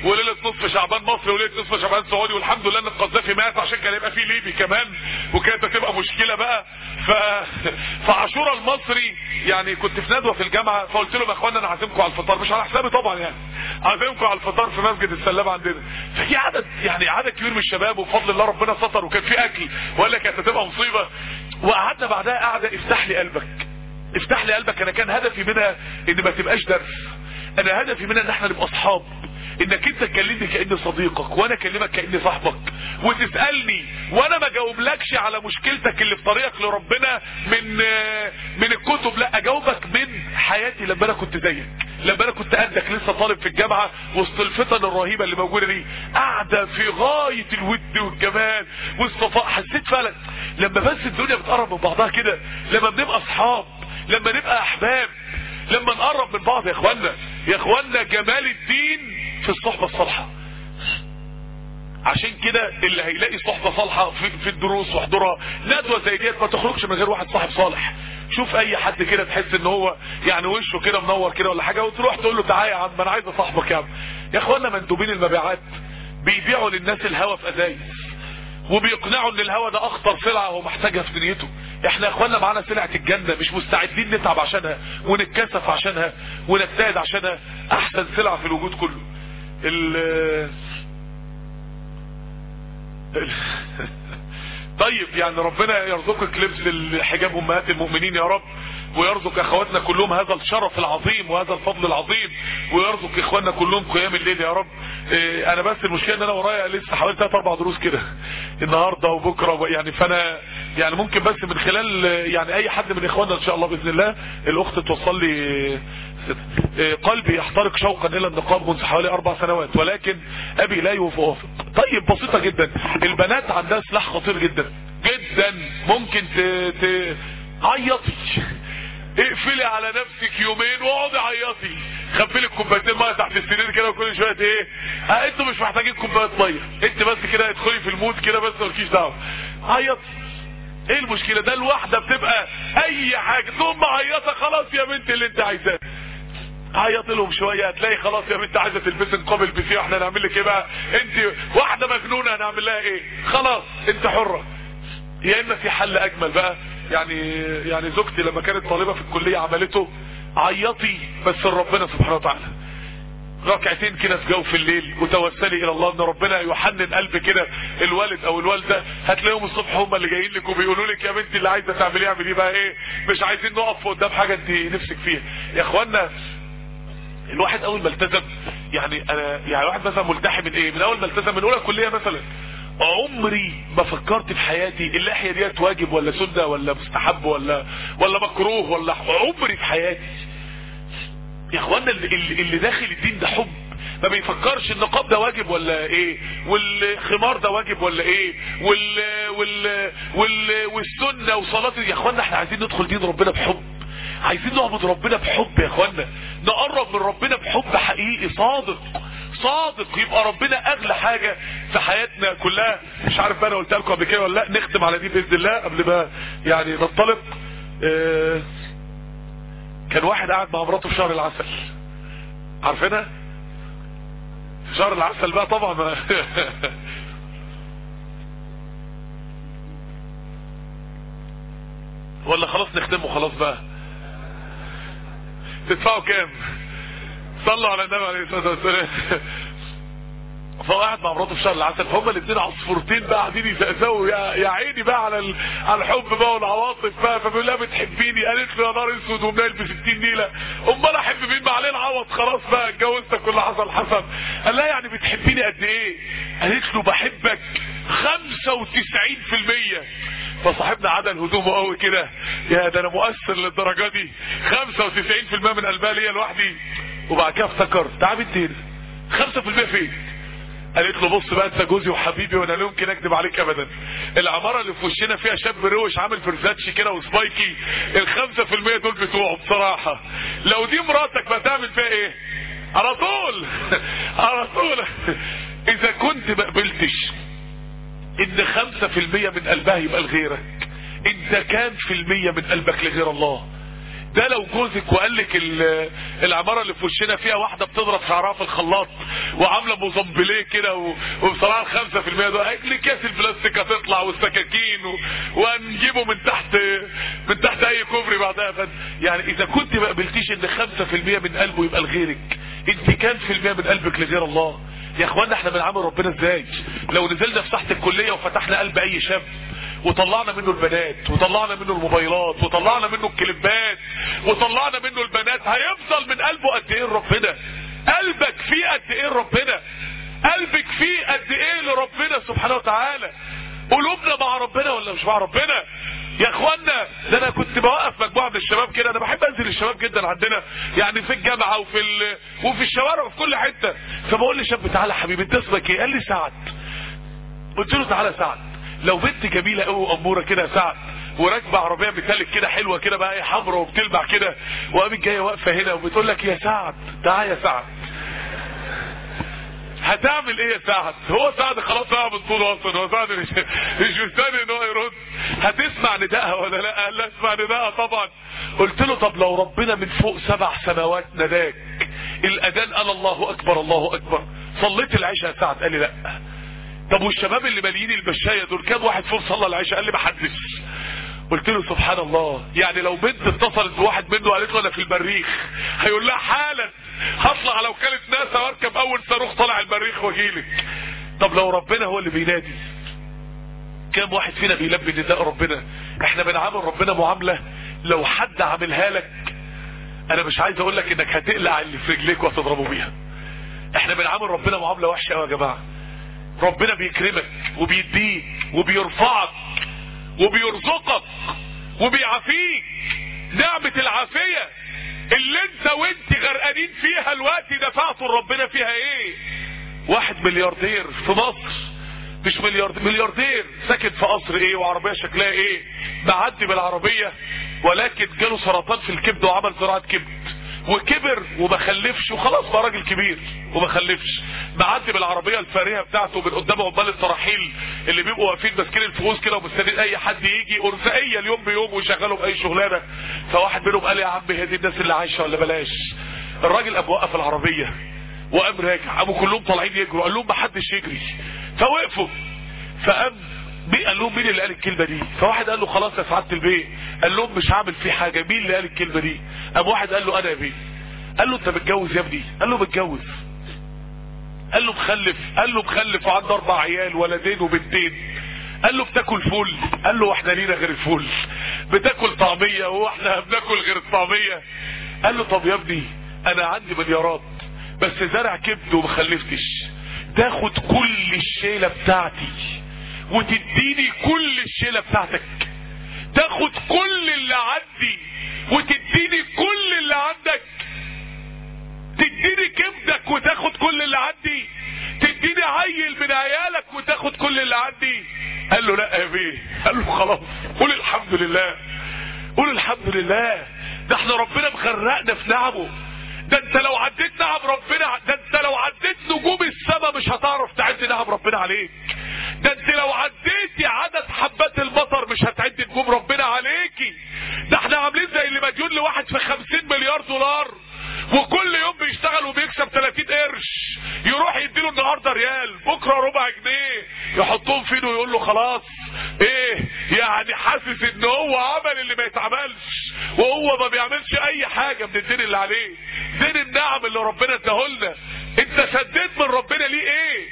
وليله نصف شعبان مصري وليله نصف شعبان سعودي والحمد لله ان القذافي مات عشان كان يبقى فيه ليبي كمان وكانت هتبقى مشكله بقى ف فعاشوراء المصري يعني كنت في ندوه في الجامعه فقلت لهم يا اخوانا انا عازمكم على الفطار مش على حسابي طبعا يعني عازمكم على الفطار في مسجد السلام عندنا ففي عدد يعني عدد كبير من الشباب وبفضل الله ربنا ستر وكان في اكل وقال لك هتبقى مصيبه وقعدنا بعدها قاعده افتح لي قلبك افتح لي قلبك انا كان هدفي منها ان ما تبقاش درس انا هدفي منها ان احنا نبقى اصحاب انك انت تكلمني كاني صديقك وانا اكلمك كاني صاحبك وتسالني وانا ما جاوبلكش على مشكلتك اللي في طريقك لربنا من من الكتب لا اجاوبك من حياتي لما انا كنت زيك لما انا كنت قدك لسه طالب في الجامعه وسط الفتن الرهيبه اللي موجوده دي قاعده في غايه الود والجمال والصفاء حسيت فعلا لما بس الدنيا بتقرب من بعضها كده لما بنبقى اصحاب لما نبقى احباب لما نقرب من بعض يا اخوانا يا اخوانا جمال الدين في الصحبة الصالحة عشان كده اللي هيلاقي صحبة صالحة في, في الدروس واحضرها ندوة زي ديت ما تخرجش من غير واحد صاحب صالح شوف اي حد كده تحس ان هو يعني وشه كده منور كده ولا حاجة وتروح تقول له تعالى يا عم انا عايز اصاحبك يا عم يا اخوانا مندوبين المبيعات بيبيعوا للناس الهوا في ازايز وبيقنعوا ان الهوا ده اخطر سلعة هو محتاجها في دنيته احنا يا اخوانا معانا سلعة الجنة مش مستعدين نتعب عشانها ونتكسف عشانها ونجتهد عشانها احسن سلعة في الوجود كله ال طيب يعني ربنا يرزقك لبس الحجاب امهات المؤمنين يا رب ويرزق اخواتنا كلهم هذا الشرف العظيم وهذا الفضل العظيم ويرزق اخواننا كلهم قيام الليل يا رب إيه انا بس المشكله ان انا ورايا لسه حوالي ثلاث اربع دروس كده النهارده وبكره يعني فانا يعني ممكن بس من خلال يعني اي حد من اخواننا ان شاء الله باذن الله الاخت توصل لي إيه قلبي يحترق شوقا الى النقاب منذ حوالي اربع سنوات ولكن ابي لا يوافق طيب بسيطه جدا البنات عندها سلاح خطير جدا جدا ممكن ت... ت... عيطي اقفلي على نفسك يومين واقعدي عيطي خبي لك كوبايتين ميه تحت السرير كده وكل شويه ايه اه انتوا مش محتاجين كوبايه ميه انت بس كده ادخلي في المود كده بس مالكيش دعوه عيطي ايه المشكله ده الواحده بتبقى اي حاجه تقوم معيطه خلاص يا بنت اللي انت عايزاه عيط لهم شويه هتلاقي خلاص يا بنت عايزه تلبسي نقاب البسيه واحنا نعمل لك ايه بقى انت واحده مجنونه هنعمل لها ايه خلاص انت حره يا اما في حل اجمل بقى يعني يعني زوجتي لما كانت طالبه في الكليه عملته عيطي بس لربنا سبحانه وتعالى ركعتين كده في جوف الليل وتوسلي الى الله ان ربنا يحنن قلب كده الوالد او الوالده هتلاقيهم الصبح هم اللي جايين لك وبيقولوا لك يا بنتي اللي عايزه تعمليه اعمليه بقى ايه مش عايزين نقف قدام حاجه انت نفسك فيها يا اخوانا الواحد اول ما التزم يعني انا يعني واحد مثلا ملتحي من ايه من اول ما التزم من اولى كليه مثلا عمري ما فكرت في حياتي اللحيه ديت واجب ولا سنه ولا مستحب ولا ولا مكروه ولا عمري في حياتي يا اخوانا اللي, اللي داخل الدين ده حب ما بيفكرش النقاب ده واجب ولا ايه والخمار ده واجب ولا ايه وال وال وال والسنه وصلاه يا اخوانا احنا عايزين ندخل دين ربنا بحب عايزين نعبد ربنا بحب يا اخوانا نقرب من ربنا بحب حقيقي صادق صادق يبقى ربنا اغلى حاجة في حياتنا كلها مش عارف بقى انا قلت لكم قبل كده ولا لا نختم على دي باذن الله قبل ما يعني ننطلق اه كان واحد قاعد مع مراته في شهر العسل عارفينها في شهر العسل بقى طبعا ما ولا خلاص نختمه خلاص بقى تدفعوا كام صلوا على النبي عليه الصلاه والسلام فهو قاعد مع مراته في شهر العسل فهم الاثنين عصفورتين بقى قاعدين يزقزقوا يا, يا عيني بقى على ال... على الحب بقى والعواطف بقى فبيقول لها بتحبيني قالت له يا نار اسود ومنال ب 60 نيله امال احب مين ما عليه العوض خلاص بقى اتجوزتك واللي حصل حصل قال لها يعني بتحبيني قد ايه قالت له بحبك 95% فصاحبنا عدل هدومه قوي كده يا ده انا مؤثر للدرجه دي 95% من قلبها ليا لوحدي وبعد كده افتكر تعال انت 5% فين قالت له بص بقى انت جوزي وحبيبي وانا لا يمكن اكذب عليك ابدا العماره اللي في وشنا فيها شاب روش عامل فرزاتش كده وسبايكي الخمسة في المية دول بتوعه بصراحة لو دي مراتك ما تعمل فيها ايه على طول على طول اذا كنت ما قبلتش ان خمسة في المية من قلبها يبقى لغيرك انت كام في المية من قلبك لغير الله ده لو جوزك وقال لك ال- العماره اللي في وشنا فيها واحده بتضرب شعرها في الخلاط وعامله موزمبليه كده و- وبصراحه الخمسة في المية دول هيجي كاس البلاستيك هتطلع والسكاكين و- وهنجيبه من تحت من تحت اي كوبري بعدها فن يعني اذا كنت ما قبلتيش ان خمسة في المية من قلبه يبقى لغيرك انت كام في المية من قلبك لغير الله يا اخوانا احنا بنعامل ربنا ازاي لو نزلنا في ساحه الكليه وفتحنا قلب اي شاب وطلعنا منه البنات وطلعنا منه الموبايلات وطلعنا منه الكليبات وطلعنا منه البنات هيفضل من قلبه قد ايه لربنا قلبك فيه قد ايه لربنا قلبك فيه قد ايه لربنا سبحانه وتعالى قلوبنا مع ربنا ولا مش مع ربنا يا اخوانا ده انا كنت بوقف مجموعه من الشباب كده انا بحب انزل الشباب جدا عندنا يعني في الجامعه وفي ال... وفي الشوارع وفي كل حته فبقول لشاب تعالى يا حبيبي انت اسمك ايه قال لي سعد قلت له تعالى يا سعد لو بنت جميله قوي واموره كده يا سعد وراكبه عربيه متلك كده حلوه كده بقى ايه حمرا وبتلمع كده وقامت جايه واقفه هنا وبتقول لك يا سعد تعالى يا سعد هتعمل ايه يا سعد هو سعد خلاص بقى بطوله اصلا هو سعد مش مش مستني ان هو يرد هتسمع ندائها ولا لا قال لا اسمع ندائها طبعا قلت له طب لو ربنا من فوق سبع سماوات نداك الاذان قال الله اكبر الله اكبر صليت العشاء يا سعد قال لي لا طب والشباب اللي ماليين المشاية دول كام واحد فيهم صلى العشاء قال لي ما حدش قلت له سبحان الله يعني لو بنت اتصلت بواحد منه قالت له انا في المريخ هيقول لها حالا هطلع على وكاله ناسا واركب اول صاروخ طالع المريخ واجيلك طب لو ربنا هو اللي بينادي كام واحد فينا بيلبي نداء ربنا احنا بنعامل ربنا معامله لو حد عاملها لك انا مش عايز اقول لك انك هتقلع اللي في رجليك وهتضربه بيها احنا بنعامل ربنا معامله وحشه قوي يا جماعه ربنا بيكرمك وبيديك وبيرفعك وبيرزقك وبيعافيك نعمة العافية اللي انت وانت غرقانين فيها الوقت دفعتوا لربنا فيها ايه واحد ملياردير في مصر مش ملياردير ملياردير ساكن في قصر ايه وعربية شكلها ايه معدي بالعربية ولكن جاله سرطان في الكبد وعمل زراعة كبد وكبر وما خلفش وخلاص بقى راجل كبير وما خلفش معدي بالعربيه الفارهه بتاعته من قدام عمال التراحيل اللي بيبقوا واقفين ماسكين الفؤوس كده ومستنيين اي حد يجي ارزاقيه اليوم بيوم ويشغلوا باي شغلانه فواحد منهم قال يا عم هي دي الناس اللي عايشه ولا بلاش الراجل قام وقف العربيه وقام راجع قاموا كلهم طالعين يجروا قال لهم ما حدش يجري فوقفوا فقام مين قال لهم مين اللي قال الكلمه دي فواحد قال له خلاص يا سعاده البيه قال لهم مش هعمل فيه حاجه مين اللي قال الكلمه دي قام واحد قال له انا يا بيه قال له انت متجوز يا ابني قال له متجوز قال له مخلف قال له مخلف وعنده اربع عيال ولدين وبنتين قال له بتاكل فول قال له واحنا لينا غير الفول بتاكل طعميه واحنا بناكل غير الطعميه قال له طب يا ابني انا عندي مليارات بس زرع كبد وما خلفتش تاخد كل الشيله بتاعتي وتديني كل الشيله بتاعتك تاخد كل اللي عندي وتديني كل اللي عندك تديني كبدك وتاخد كل اللي عندي تديني عيل من عيالك وتاخد كل اللي عندي قال له لا يا بيه قال له خلاص قول الحمد لله قول الحمد لله ده احنا ربنا مغرقنا في نعمه ده انت لو عديت نعم ربنا ده انت لو عديت نجوم السماء مش هتعرف تعد نعم ربنا عليك ده انت لو عديتي عدد حبات المطر مش هتعد نجوم ربنا عليكي ده احنا عاملين زي اللي مديون لواحد في 50 مليار دولار وكل يوم بيشتغل وبيكسب 30 قرش يروح يديله النهارده ريال بكره ربع جنيه يحطهم في ايده ويقول له خلاص ايه يعني حاسس ان هو عمل اللي ما يتعملش وهو ما بيعملش اي حاجه من الدين اللي عليه دين النعم اللي ربنا اداهولنا انت سديت من ربنا ليه ايه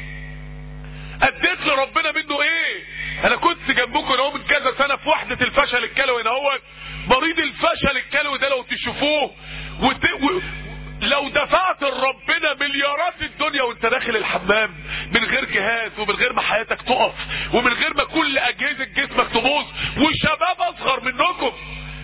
اديت لربنا منه ايه انا كنت جنبكم اهو من كذا سنه في وحده الفشل الكلوي اهوت مريض الفشل الكلوي ده لو تشوفوه وت... و... لو دفعت لربنا مليارات الدنيا وانت داخل الحمام من غير جهاز ومن غير ما حياتك تقف ومن غير ما كل اجهزه جسمك تبوظ وشباب اصغر منكم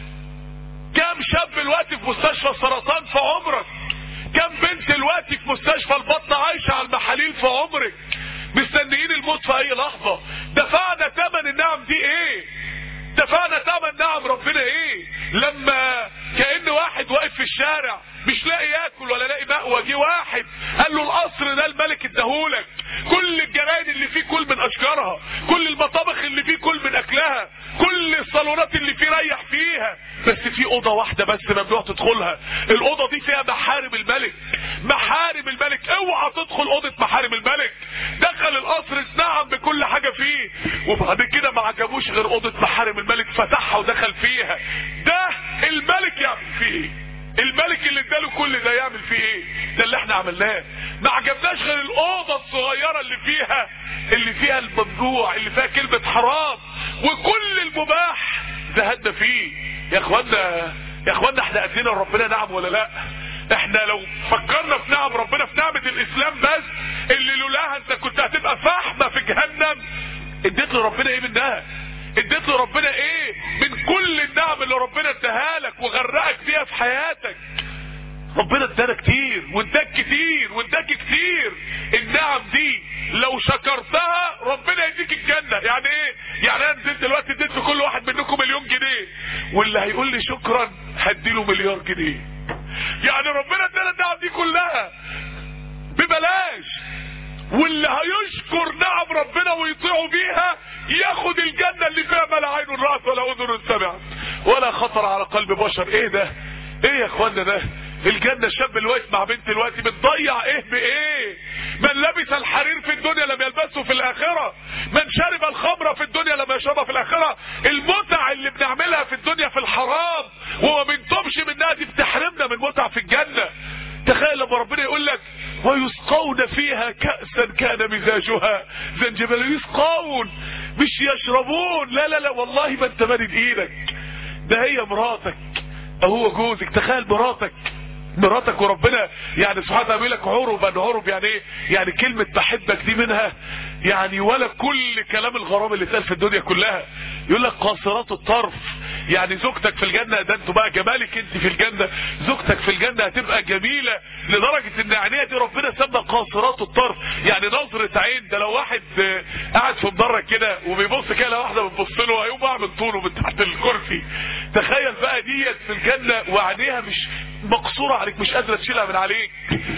كام شاب دلوقتي في مستشفى السرطان في عمرك كام بنت دلوقتي في مستشفى البطن عايشه على المحاليل في عمرك مستنيين الموت في اي لحظه دفعنا ثمن النعم دي ايه دفعنا ثمن نعم ربنا ايه لما كأن واحد واقف في الشارع مش لاقي ياكل ولا لاقي مأوى جه واحد قال له القصر ده الملك اداهولك كل الجناين اللي فيه كل من اشجارها كل المطابخ اللي فيه كل من اكلها كل الصالونات اللي فيه ريح فيها بس في اوضه واحده بس ممنوع تدخلها الاوضه دي فيها محارم الملك محارم الملك اوعى تدخل اوضه محارم الملك دخل القصر اتنعم بكل حاجه فيه وبعد كده ما عجبوش غير اوضه محارم الملك فتحها ودخل فيها ده الملك يعمل فيه ايه الملك اللي اداله كل ده يعمل فيه ايه ده اللي احنا عملناه ما عجبناش غير الاوضه الصغيره اللي فيها اللي فيها الممنوع اللي فيها كلمه حرام وكل المباح زهدنا فيه يا اخوانا يا اخوانا احنا ادينا لربنا نعم ولا لا احنا لو فكرنا في نعم ربنا في نعمه الاسلام بس اللي لولاها انت كنت هتبقى فحمه في جهنم اديت لربنا ايه منها اديت لربنا ايه من كل النعم اللي ربنا اداها لك وغرقك فيها في حياتك ربنا ادانا كتير واداك كتير واداك كتير النعم دي لو شكرتها ربنا يديك الجنة يعني ايه يعني انا نزلت دلوقتي اديت لكل واحد منكم مليون جنيه واللي هيقول لي شكرا هديله مليار جنيه يعني ربنا ادانا النعم دي كلها ببلاش واللي هيشكر نعم ربنا ويطيعوا بيها ياخد الجنة اللي فيها ما لا عين رأت ولا أذن سمعت ولا خطر على قلب بشر ايه ده ايه يا اخوانا ده الجنة الشاب اللي واقف مع بنت دلوقتي بتضيع ايه بايه من لبس الحرير في الدنيا لم يلبسه في الاخرة من شرب الخمرة في الدنيا لم يشربها في الاخرة المتع اللي بنعملها في الدنيا في الحرام وما بنتوبش منها دي بتحرمنا من متع في الجنة تخيل لما ربنا يقول لك ويسقون فيها كأسا كان مزاجها زنجبل يسقون مش يشربون لا لا لا والله ما انت مارد ايدك ده هي مراتك هو جوزك تخيل مراتك مراتك وربنا يعني سبحانه وتعالى بيقول لك عربا عرب يعني ايه يعني كلمة بحبك دي منها يعني ولا كل كلام الغرام اللي اتقال في الدنيا كلها يقول لك قاصرات الطرف يعني زوجتك في الجنة ده انتوا بقى جمالك انت في الجنة زوجتك في الجنة هتبقى جميلة لدرجة ان عينيها دي ربنا سمى قاصرات الطرف يعني نظرة عين ده لو واحد قاعد في مدرج كده وبيبص كده لو واحدة بتبص له هيقوم بقى من طوله من تحت الكرسي تخيل بقى ديت في الجنة وعينيها مش مقصورة عليك مش قادرة تشيلها من عليك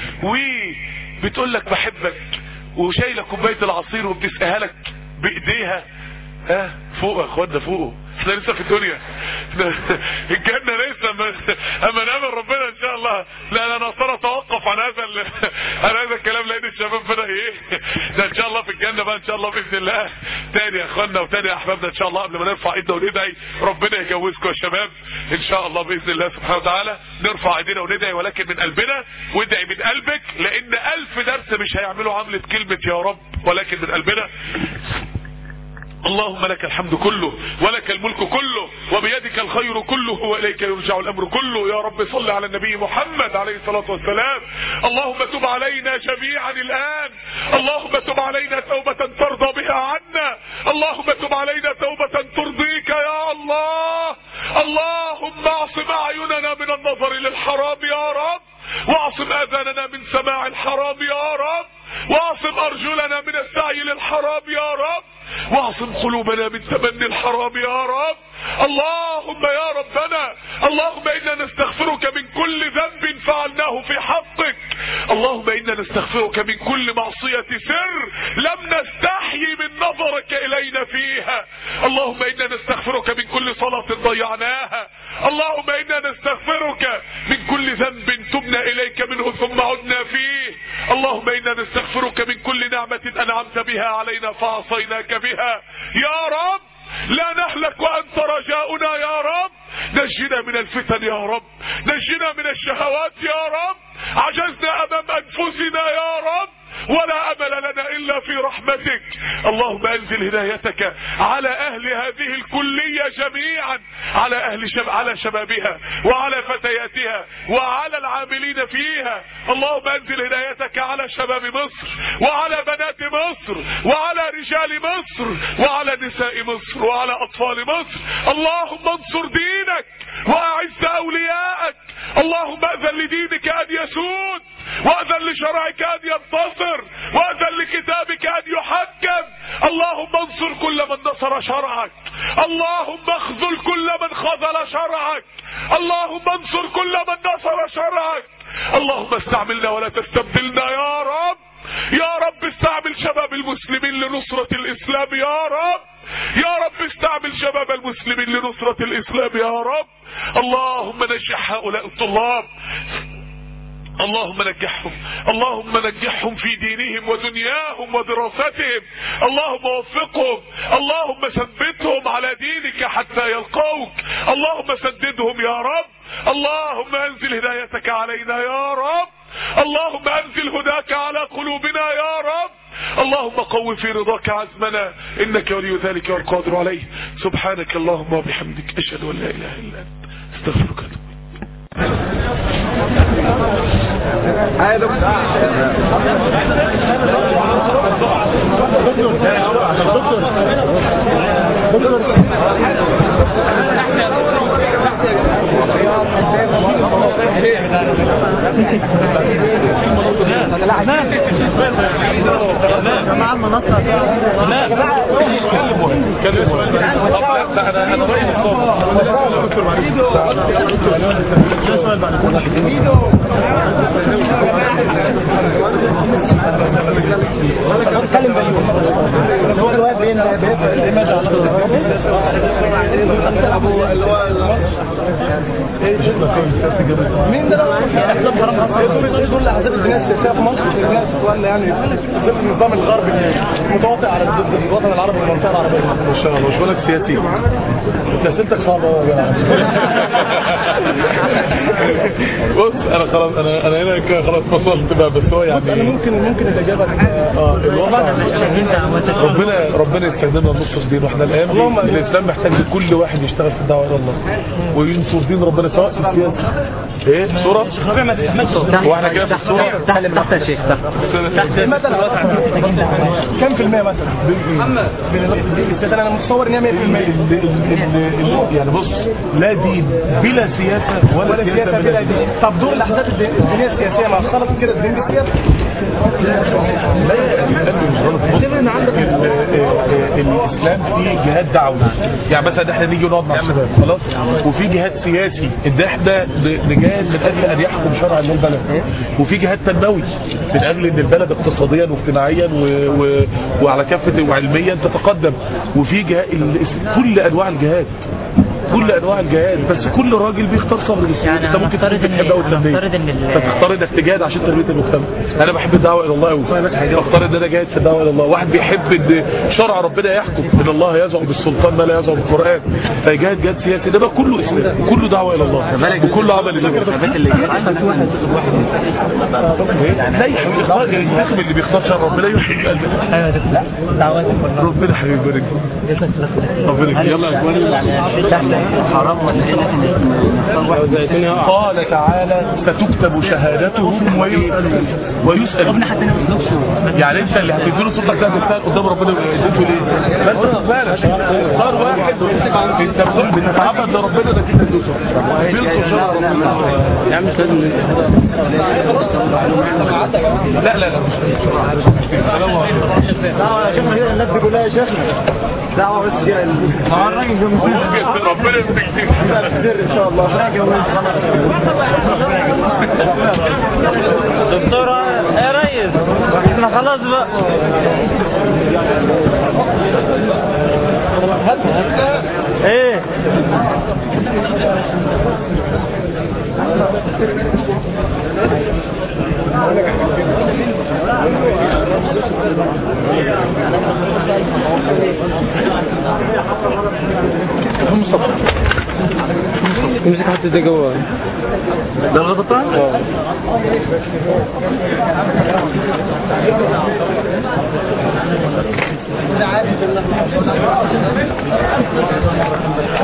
وبتقول لك بحبك وشايلة كوباية العصير وبتسقيها لك بايديها ها فوق يا اخوانا فوق احنا لسه في الدنيا الجنة لسه اما نامر ربنا ان شاء الله لا انا اصلا اتوقف عن هذا ال... عن هذا الكلام لان الشباب بدا ايه ده ان شاء الله في الجنة بقى ان شاء الله باذن الله تاني يا اخوانا وتاني يا احبابنا ان شاء الله قبل ما نرفع ايدنا وندعي ربنا يجوزكم يا شباب ان شاء الله باذن الله سبحانه وتعالى نرفع ايدينا وندعي ولكن من قلبنا وادعي من قلبك لان الف درس مش هيعملوا عملة كلمة يا رب ولكن من قلبنا اللهم لك الحمد كله ولك الملك كله وبيدك الخير كله وإليك يرجع الأمر كله يا رب صل على النبي محمد عليه الصلاة والسلام اللهم تب علينا جميعا الآن اللهم تب علينا توبة ترضى بها عنا اللهم تب علينا توبة ترضيك يا الله اللهم اعصم أعيننا من النظر للحرام يا رب واعصم اذاننا من سماع الحرام يا رب واعصم ارجلنا من السعي للحرام يا رب واعصم قلوبنا من تمني الحرام يا رب اللهم يا ربنا اللهم انا نستغفرك من كل ذنب فعلناه في حقك اللهم انا نستغفرك من كل معصية سر لم نستحي من نظرك الينا فيها اللهم انا نستغفرك من كل صلاة ضيعناها اللهم انا نستغفرك من كل ذنب تبنا اليك منه ثم عدنا فيه اللهم انا نستغفرك من كل نعمة انعمت بها علينا فعصيناك بها يا رب لا نهلك وانت رجاؤنا يا رب نجنا من الفتن يا رب نجنا من الشهوات يا رب عجزنا امام انفسنا يا رب ولا امل لنا الا في رحمتك اللهم انزل هدايتك على اهل هذه الكلية جميعا على اهل شب... على شبابها وعلى فتياتها وعلى العاملين فيها اللهم انزل هدايتك على شباب مصر وعلى بنات مصر وعلى رجال مصر وعلى نساء مصر وعلى اطفال مصر اللهم انصر دينك واعز اولياءك اللهم اذن لدينك ان يسود واذن لشرعك ان ينتصر واذن لكتابك ان يحكم اللهم انصر كل من نصر شرعك اللهم اخذل كل من خذل شرعك اللهم انصر كل من نصر شرعك اللهم استعملنا ولا تستبدلنا يا رب يا رب استعمل شباب المسلمين لنصرة الاسلام يا رب يا رب استعمل شباب المسلمين لنصرة الاسلام يا رب اللهم نجح هؤلاء الطلاب اللهم نجحهم اللهم نجحهم في دينهم ودنياهم ودراستهم اللهم وفقهم اللهم ثبتهم على دينك حتى يلقوك اللهم سددهم يا رب اللهم انزل هدايتك علينا يا رب اللهم انزل هداك على قلوبنا يا رب اللهم قو في رضاك عزمنا انك ولي ذلك والقادر عليه سبحانك اللهم وبحمدك اشهد ان لا اله الا انت استغفرك واتوب مع المنصة لا انا انا رايي اتكلم باليوم هو الواد بين مين ده دول دول احزاب الدينيه السياسيه في مصر الناس ولا يعني ضد النظام الغربي المتواطئ على ضد الوطن العربي والمنطقه العربيه ما شاء الله مش بالك سياسي انت اسئلتك صعبه يا جماعه بص انا خلاص انا انا هنا كده خلاص فصلت بقى بس هو انا يعني ممكن ممكن الاجابه اه الوضع ربنا ربنا يستخدمنا نصر دين واحنا الان اللهم آمين. الاسلام محتاج لكل واحد يشتغل في الدعوه الى الله وينصر دين ربنا سواء في السياسه ايه صوره ربيع ما تستحملش هو احنا كده في الصوره تحت تحت يا شيخ تحت مثلا كم في المية مثلا؟ بالنسبة انا متصور ان هي 100% ال- ال- ال- يعني بص لا دين بلا سياسه ولا, ولا سياسة بلا دين طب دور الاحزاب الدين- الدينية السياسية مع خلط كده الدين بالسياسة لا القلب مش غلط بص ال- ال- الاسلام فيه جهاد دعوي يعني مثلا احنا نيجي نقعد مع الشباب خلاص وفي جهاد سياسي ان احنا ن- نجاهد من اجل ان يحكم شرع الله البلد وفي جهاد تنموي من اجل ان البلد اقتصاديا واجتماعيا و... و... وعلى كافه وعلميا تتقدم وفي جهاد ال- كل انواع الجهاد كل انواع الجهاد بس كل راجل بيختار صبر للسياسه يعني انت ممكن هنفترض تكون إن- بتحب قوي التنميه هنفترض إن ال- فتختار انك تجاهد عشان تنميه المجتمع انا بحب الدعوه الى الله قوي بختار ان انا جاهد في الدعوه الى الله واحد بيحب ان شرع ربنا يحكم ان الله يزعم بالسلطان ما لا يزعم بالقران فيجاهد جهاد سياسي ده بقى كله اسلام وكله دعوه الى الله وكله عمل لله لا يحب اختار الاسم اللي بيختار شرع ربنا يحب ربنا حبيبي يبارك فيك. ربنا يكرمك. يلا يا اخواني حرام ولا ايه قال تعالى ستكتب شهادتهم ويسألون ويسألون يعني انت اللي هتديله صوتك ده هتستاهل قدام ربنا اديته ليه؟ ما انت تستاهل صار واحد انت بتقول بتتعبد لربنا انك انت تدوسه بينصر شرع ربنا يا عم مش لازم لا لا لا السلام عليكم دعوة يا شيخنا كده الناس دي كلها يا شيخنا دعوة بس كده ممكن ربنا يديك سر ان شاء الله دكتورة يا ريس احنا خلاص بقى ايه امسك حط ده جوه ده الغطاء ده عادي